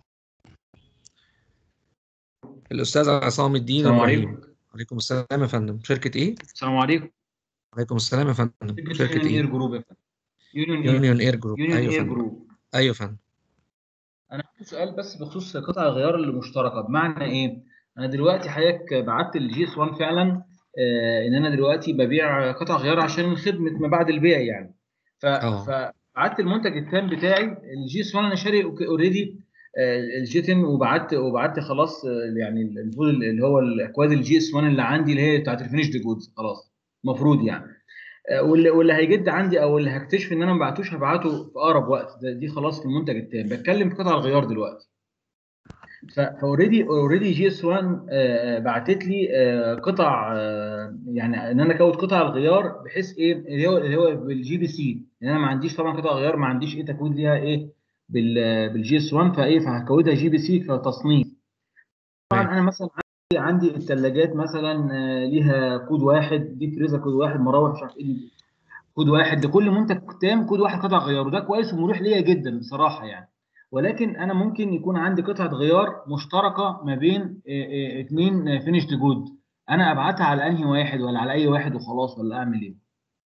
الاستاذ عصام الدين السلام ابراهيم عليكم. عليكم السلام يا فندم شركه ايه السلام عليكم عليكم السلام يا فندم شركه يونيون اير ايه جروب يا فندم يونيون يونيون اير جروب يونيون ايوه يا اير فندم جروب ايوه يا فندم انا عندي سؤال بس بخصوص قطع الغيار المشتركه بمعنى ايه انا دلوقتي حضرتك بعت الجي اس 1 فعلا آه ان انا دلوقتي ببيع قطع غيار عشان خدمه ما بعد البيع يعني ف اه فبعت المنتج التام بتاعي الجي اس 1 انا شاري اوريدي الجيتن وبعت وبعت خلاص آه، يعني الفول اللي هو الاكواد الجي اس 1 اللي عندي اللي هي بتاعت الفينيشد جودز خلاص المفروض يعني آه، واللي واللي هيجد عندي او اللي هكتشف ان انا ما بعتوش هبعته في اقرب وقت ده دي خلاص في المنتج التام بتكلم في قطع الغيار دلوقتي فاوريدي اوريدي جي اس 1 بعتت لي آه، قطع آه، يعني ان انا اكود قطع الغيار بحيث ايه اللي هو اللي هو بالجي بي سي ان انا ما عنديش طبعا قطع غيار ما عنديش ايه تكوين ليها ايه بال بالجي اس 1 فايه فهكودها جي بي سي كتصنيف طبعا انا مثلا عندي عندي الثلاجات مثلا آه، ليها كود واحد دي فريزر كود واحد مراوح مش عارف ايه دي. كود واحد لكل منتج تام كود واحد قطع غيار وده كويس ومريح ليا جدا بصراحه يعني ولكن انا ممكن يكون عندي قطعه غيار مشتركه ما بين آه، آه، اتنين فينيشد جود انا ابعتها على انهي واحد ولا على اي واحد وخلاص ولا اعمل ايه؟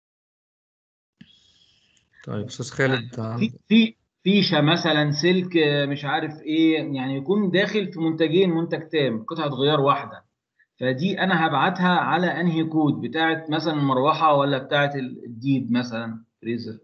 طيب استاذ خالد في في فيشه مثلا سلك آه، مش عارف ايه يعني يكون داخل في منتجين منتج تام قطعه غيار واحده فدي انا هبعتها على انهي كود بتاعت مثلا المروحه ولا بتاعت الديد مثلا فريزر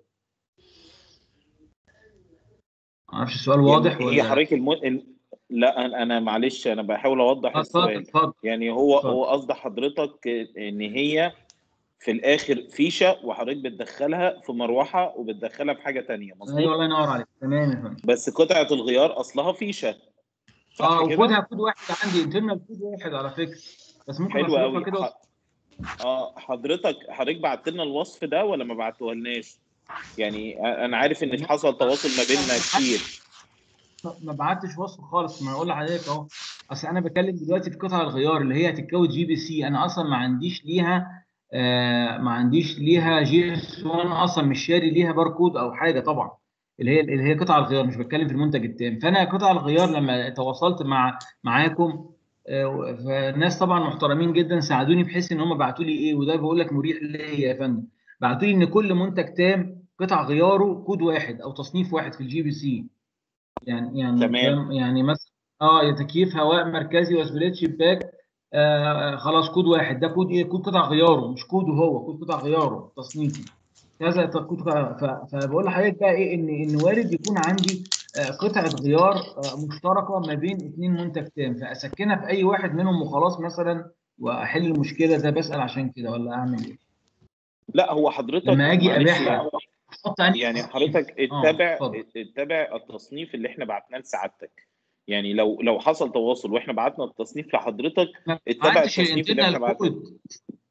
معرفش السؤال واضح يعني هي ولا حضرتك الم... ال- لا انا أنا معلش انا بحاول اوضح آه، اتفضل السؤال اتفضل يعني هو اتفضل. هو قصد حضرتك ان هي في الاخر فيشه وحضرتك بتدخلها في مروحه وبتدخلها في حاجه تانية ايوه مظبوط الله ينور عليك تمام يا فندم بس قطعه الغيار اصلها فيشه صح اه كده؟ وكودها كود واحد عندي انترنال كود واحد على فكره بس ممكن حلو اصرفها قوي كده ح... اه حضرتك حضرتك بعت لنا الوصف ده ولا ما بعتوهالناش؟ يعني انا عارف ان حصل تواصل ما بيننا كتير ما- ما بعتش وصف خالص ما انا اقول لحضرتك اهو اصل انا بتكلم دلوقتي في قطع الغيار اللي هي هتتكود جي بي سي انا اصلا ما عنديش ليها آه ما عنديش ليها جي اس 1 اصلا مش شاري ليها باركود او حاجه طبعا اللي هي اللي هي قطع الغيار مش بتكلم في المنتج التام فانا قطع الغيار لما تواصلت مع معاكم آه، فالناس طبعا محترمين جدا ساعدوني بحيث ان هم بعتوا لي ايه وده بقول لك مريح ليا يا فندم بعتوا لي ان كل منتج تام قطع غياره كود واحد او تصنيف واحد في الجي بي سي يعني يعني تمام. فاهم؟ يعني مثلا اه يا تكييف هواء مركزي وسبليت شباك آه خلاص كود واحد ده كود ايه كود قطع غياره مش كوده هو كود قطع غياره تصنيفي كذا كود قطع ف- فبقول لحضرتك بقى ايه ان ان وارد يكون عندي آه، قطعه غيار آه، مشتركه ما بين اثنين منتج تام فاسكنها في اي واحد منهم وخلاص مثلا واحل المشكله ده بسال عشان كده ولا اعمل ايه؟ لا هو حضرتك لما اجي معلش ابيعها يعني- احط أنهي يعني تصنيف؟ حضرتك آه، اتبع اتفضل. اتبع التصنيف اللي احنا بعتناه لسعادتك يعني لو لو حصل تواصل واحنا بعتنا التصنيف لحضرتك اتبع بعتش التصنيف اللي احنا الانترنال بعتناه كود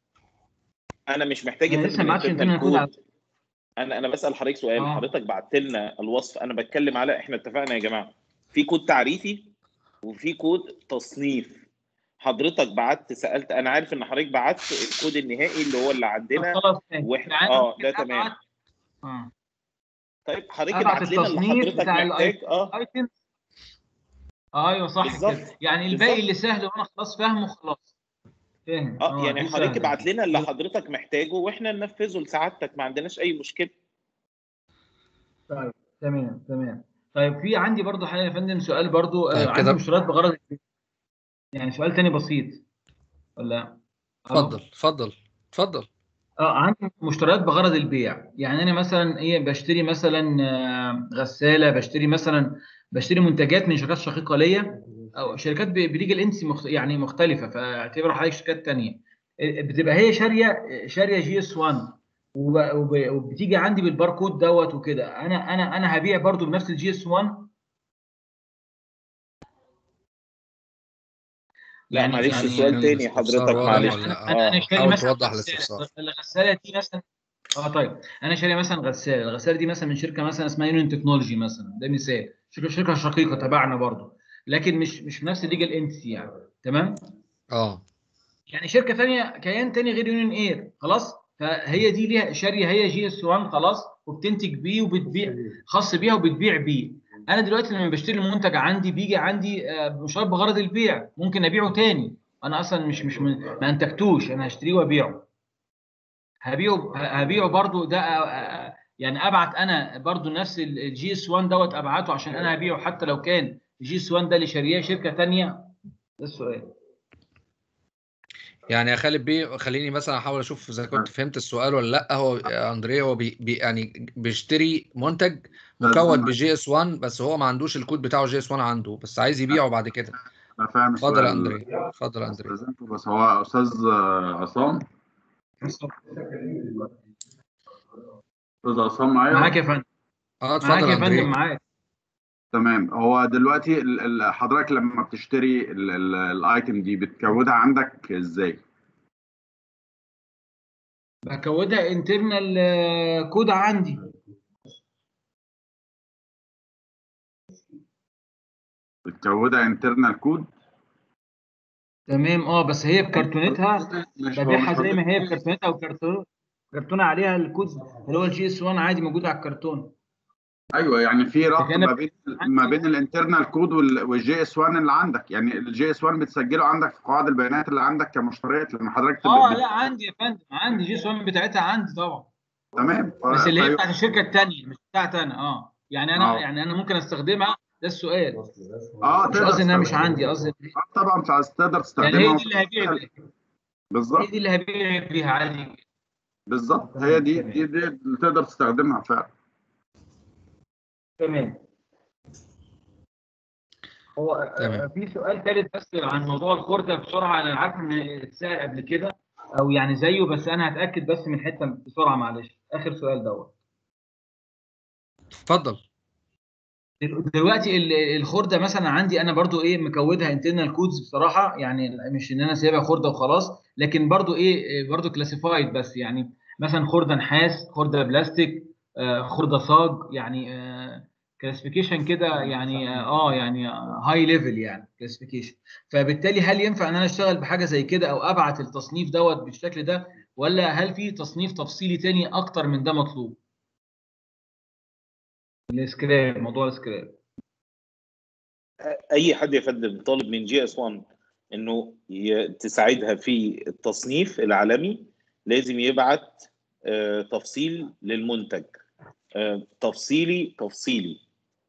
انا مش محتاج انا يا لسه فندم ما بعتش الانترنال الانترنال كود كود على انا انا بسال حضرتك سؤال آه. حضرتك بعت لنا الوصف انا بتكلم على احنا اتفقنا يا جماعه في كود تعريفي وفي كود تصنيف حضرتك بعت سالت انا عارف ان حضرتك بعت الكود النهائي اللي هو اللي عندنا خلاص ماشي. واحنا يعني اه ممكن ده تمام ابعت اه طيب حضرتك ابعت ابعت لنا اللي التصنيف حضرتك بتاع محتاج اه الايتم ايوه صح بالظبط كده يعني الباقي بالظبط اللي سهل وانا خلاص فاهمه خلاص فاهم اه يعني دي حضرتك سهله ابعت لنا اللي حضرتك محتاجه واحنا ننفذه لسعادتك ما عندناش اي مشكله طيب تمام تمام طيب في عندي برضو حاجه يا فندم سؤال برضو آه طيب عندي كده مشتريات بغرض البيع. يعني سؤال تاني بسيط ولا ألو؟ اتفضل اتفضل اتفضل اه عندي مشتريات بغرض البيع يعني انا مثلا ايه بشتري مثلا آه، غساله بشتري مثلا بشتري منتجات من شركات شقيقه ليا او شركات ب- بليجل انتس مخت... يعني مختلفه فاعتبروا حضرتك شركات تانية بتبقى هي شاريه شاريه جي اس 1 وب... وب... وبتيجي عندي بالباركود دوت وكده انا انا انا هبيع برضو بنفس الجي اس 1 لا يعني معلش يعني سؤال تاني حضرتك معلش انا انا انا شاري حاول مثلا توضح غسالة. الاستفسار الغساله دي مثلا اه طيب انا شاري مثلا غساله الغساله دي مثلا من شركه مثلا اسمها يونين تكنولوجي مثلا ده مثال شركه شركه شقيقه تبعنا برضو لكن مش مش في نفس الليجل انتسي يعني تمام اه يعني شركه ثانيه كيان ثاني غير يونين اير خلاص فهي دي ليها شاريه هي جي اس 1 خلاص وبتنتج بيه وبتبيع خاص بيها وبتبيع بيه انا دلوقتي لما بشتري المنتج عندي بيجي عندي آه، مش شرط بغرض البيع ممكن ابيعه تاني انا اصلا مش مش من ما انتجتوش انا هشتريه وابيعه هبيعه هبيعه برضو ده آه، آه، يعني ابعت انا برضو نفس الجي اس 1 دوت ابعته عشان انا هبيعه حتى لو كان الجي اس 1 ده اللي شاريه شركه ثانيه ده السؤال يعني يا خالد بيه خليني مثلا احاول اشوف اذا كنت فهمت السؤال ولا لا هو يا اندريا هو بي بي يعني بيشتري منتج مكون بجي اس 1 بس هو ما عندوش الكود بتاعه جي اس 1 عنده بس عايز يبيعه بعد كده انا فاهم اتفضل يا السؤال اندريا اتفضل يا اندريا استاذنكم بس هو استاذ آه، عصام استاذ عصام معايا معاك يا فندم اه معاك يا فندم معاك تمام هو دلوقتي ال- ال- حضرتك لما بتشتري ال- ال- الايتم دي بتكودها عندك ازاي؟ بكودها انترنال كود عندي بتكودها انترنال كود تمام اه بس هي بكرتونتها مش هو ببيعها مش زي ما قصدي- هي بكرتونتها وكرتون كرتونه عليها الكود اللي هو الجي اس 1 عادي موجود على الكرتون ايوه يعني في ربط لكن أنا ما بين ما بين الانترنال كود والجي اس 1 اللي عندك يعني الجي اس 1 بتسجله عندك في قواعد البيانات اللي عندك كمشتريات لما حضرتك تب- اه بت- لا عندي يا فندم عندي جي اس 1 بتاعتها عندي طبعا تمام ف- بس اللي هي فيبقى- بتاعت الشركه الثانيه مش بتاعتي انا اه يعني انا آه. يعني انا ممكن استخدمها ده السؤال اه مش تقدر قصدي انها مش تستخدمها. عندي قصدي آه طبعا عايز تقدر يعني تستخدمها هي دي اللي هبيع بيها بالظبط هي دي اللي هبيع بيها عادي بالظبط هي دي دي, دي اللي تقدر تستخدمها فعلا تمام هو تمام. آه، في سؤال ثالث بس عن موضوع الخردة بسرعة أنا عارف إن اتسأل قبل كده أو يعني زيه بس أنا هتأكد بس من حتة بسرعة معلش آخر سؤال دوت اتفضل دل- دلوقتي ال- الخردة مثلا عندي أنا برضو إيه مكودها انترنال كودز بصراحة يعني مش إن أنا سايبها خردة وخلاص لكن برضو إيه إيه، برضو كلاسيفايد بس يعني مثلا خردة نحاس خردة بلاستيك آه، خردة صاج يعني كلاسيفيكيشن كده يعني اه يعني هاي ليفل يعني كلاسيفيكيشن فبالتالي هل ينفع ان انا اشتغل بحاجه زي كده او ابعت التصنيف دوت بالشكل ده ولا هل في تصنيف تفصيلي تاني اكتر من ده مطلوب؟ السكراب موضوع السكراب اي حد يا فندم طالب من جي اس 1 انه ي- تساعدها في التصنيف العالمي لازم يبعت آه، تفصيل للمنتج آه، تفصيلي تفصيلي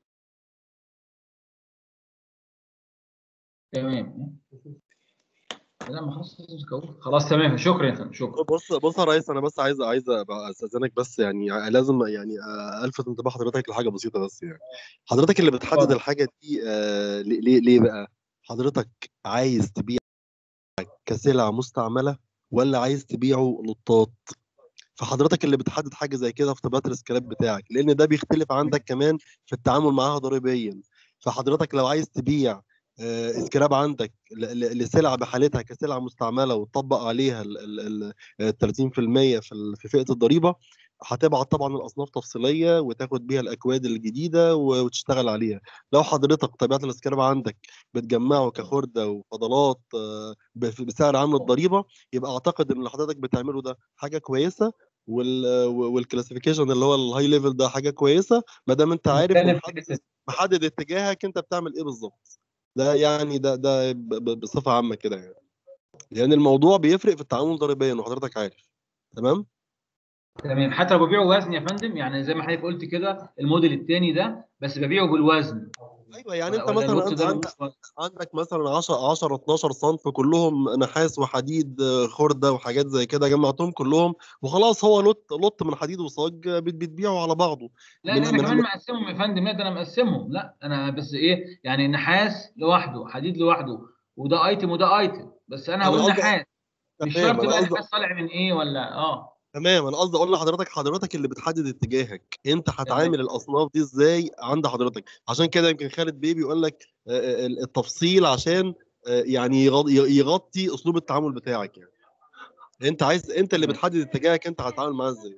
تمام لا ما خلاص خلاص تمام شكرا يا فندم شكرا بص بص يا ريس انا بس عايز عايز أبقى استاذنك بس يعني لازم يعني الفت انتباه حضرتك لحاجه بسيطه بس يعني حضرتك اللي بتحدد اتفضل. الحاجه دي آه ليه ليه ليه بقى حضرتك عايز تبيع كسلعه مستعمله ولا عايز تبيعه لطاط فحضرتك اللي بتحدد حاجه زي كده في طبيعه السكراب بتاعك لان ده بيختلف عندك كمان في التعامل معاها ضريبيا فحضرتك لو عايز تبيع آه، سكراب عندك ل- ل- لسلعه بحالتها كسلعه مستعمله وتطبق عليها ال ال- ال 30% في ال- في فئه الضريبه هتبعت طبعا الاصناف تفصيليه وتاخد بيها الاكواد الجديده و- وتشتغل عليها لو حضرتك طبيعه السكراب عندك بتجمعه كخرده وفضلات آه، بف- بسعر عام الضريبه يبقى اعتقد ان اللي حضرتك بتعمله ده حاجه كويسه وال والكلاسيفيكيشن اللي هو الهاي ليفل ده حاجه كويسه ما دام انت عارف مختلف ومحدد محدد اتجاهك انت بتعمل ايه بالظبط ده يعني ده ده ب- ب- بصفه عامه كده يعني لان الموضوع بيفرق في التعامل ضريبيا وحضرتك عارف تمام تمام حتى لو ببيعه وزن يا فندم يعني زي ما حضرتك قلت كده الموديل الثاني ده بس ببيعه بالوزن ايوه يعني ولا انت ولا مثلا اللوت انت ده عندك ملوش عندك مثلا 10 10 12 صنف كلهم نحاس وحديد آه، خرده وحاجات زي كده جمعتهم كلهم وخلاص هو لوت لوت من حديد وصاج آه، بت- بتبيعه على بعضه لا من لا انا من كمان مقسمهم يا فندم لا ده انا مقسمهم لا انا بس ايه يعني نحاس لوحده حديد لوحده وده ايتم وده ايتم بس انا انا هقول قصدي نحاس مش تمام شرط انا بقى قصدي نحاس طالع من ايه ولا اه تمام انا قصدي اقول لحضرتك حضرتك اللي بتحدد اتجاهك انت تمام هتعامل الاصناف دي ازاي عند حضرتك عشان كده يمكن خالد بيبي يقول لك آه، آه، التفصيل عشان آه، يعني يغ- يغطي اسلوب التعامل بتاعك يعني انت عايز انت اللي تمام بتحدد اتجاهك انت هتتعامل معاه ازاي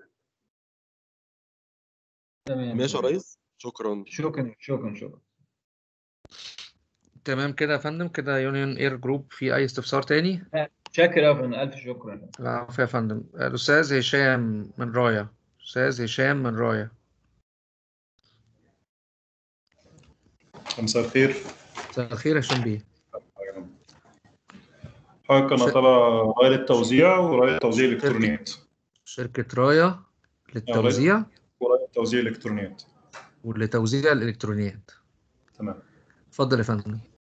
تمام ماشي يا تمام ريس شكرا شكرا شكرا شكرا تمام كده يا فندم كده يونيون اير جروب في اي استفسار تاني لا، شاكر يا فندم الف شكر العفو يا فندم الاستاذ هشام من رايا استاذ هشام من رايا مساء الخير مساء الخير يا هشام بيه حضرتك انا ش- طالع راية التوزيع وراية توزيع شركة الكترونيات شركة رايا آه، للتوزيع راية وراية توزيع الكترونيات ولتوزيع الإلكترونيات تمام اتفضل يا فندم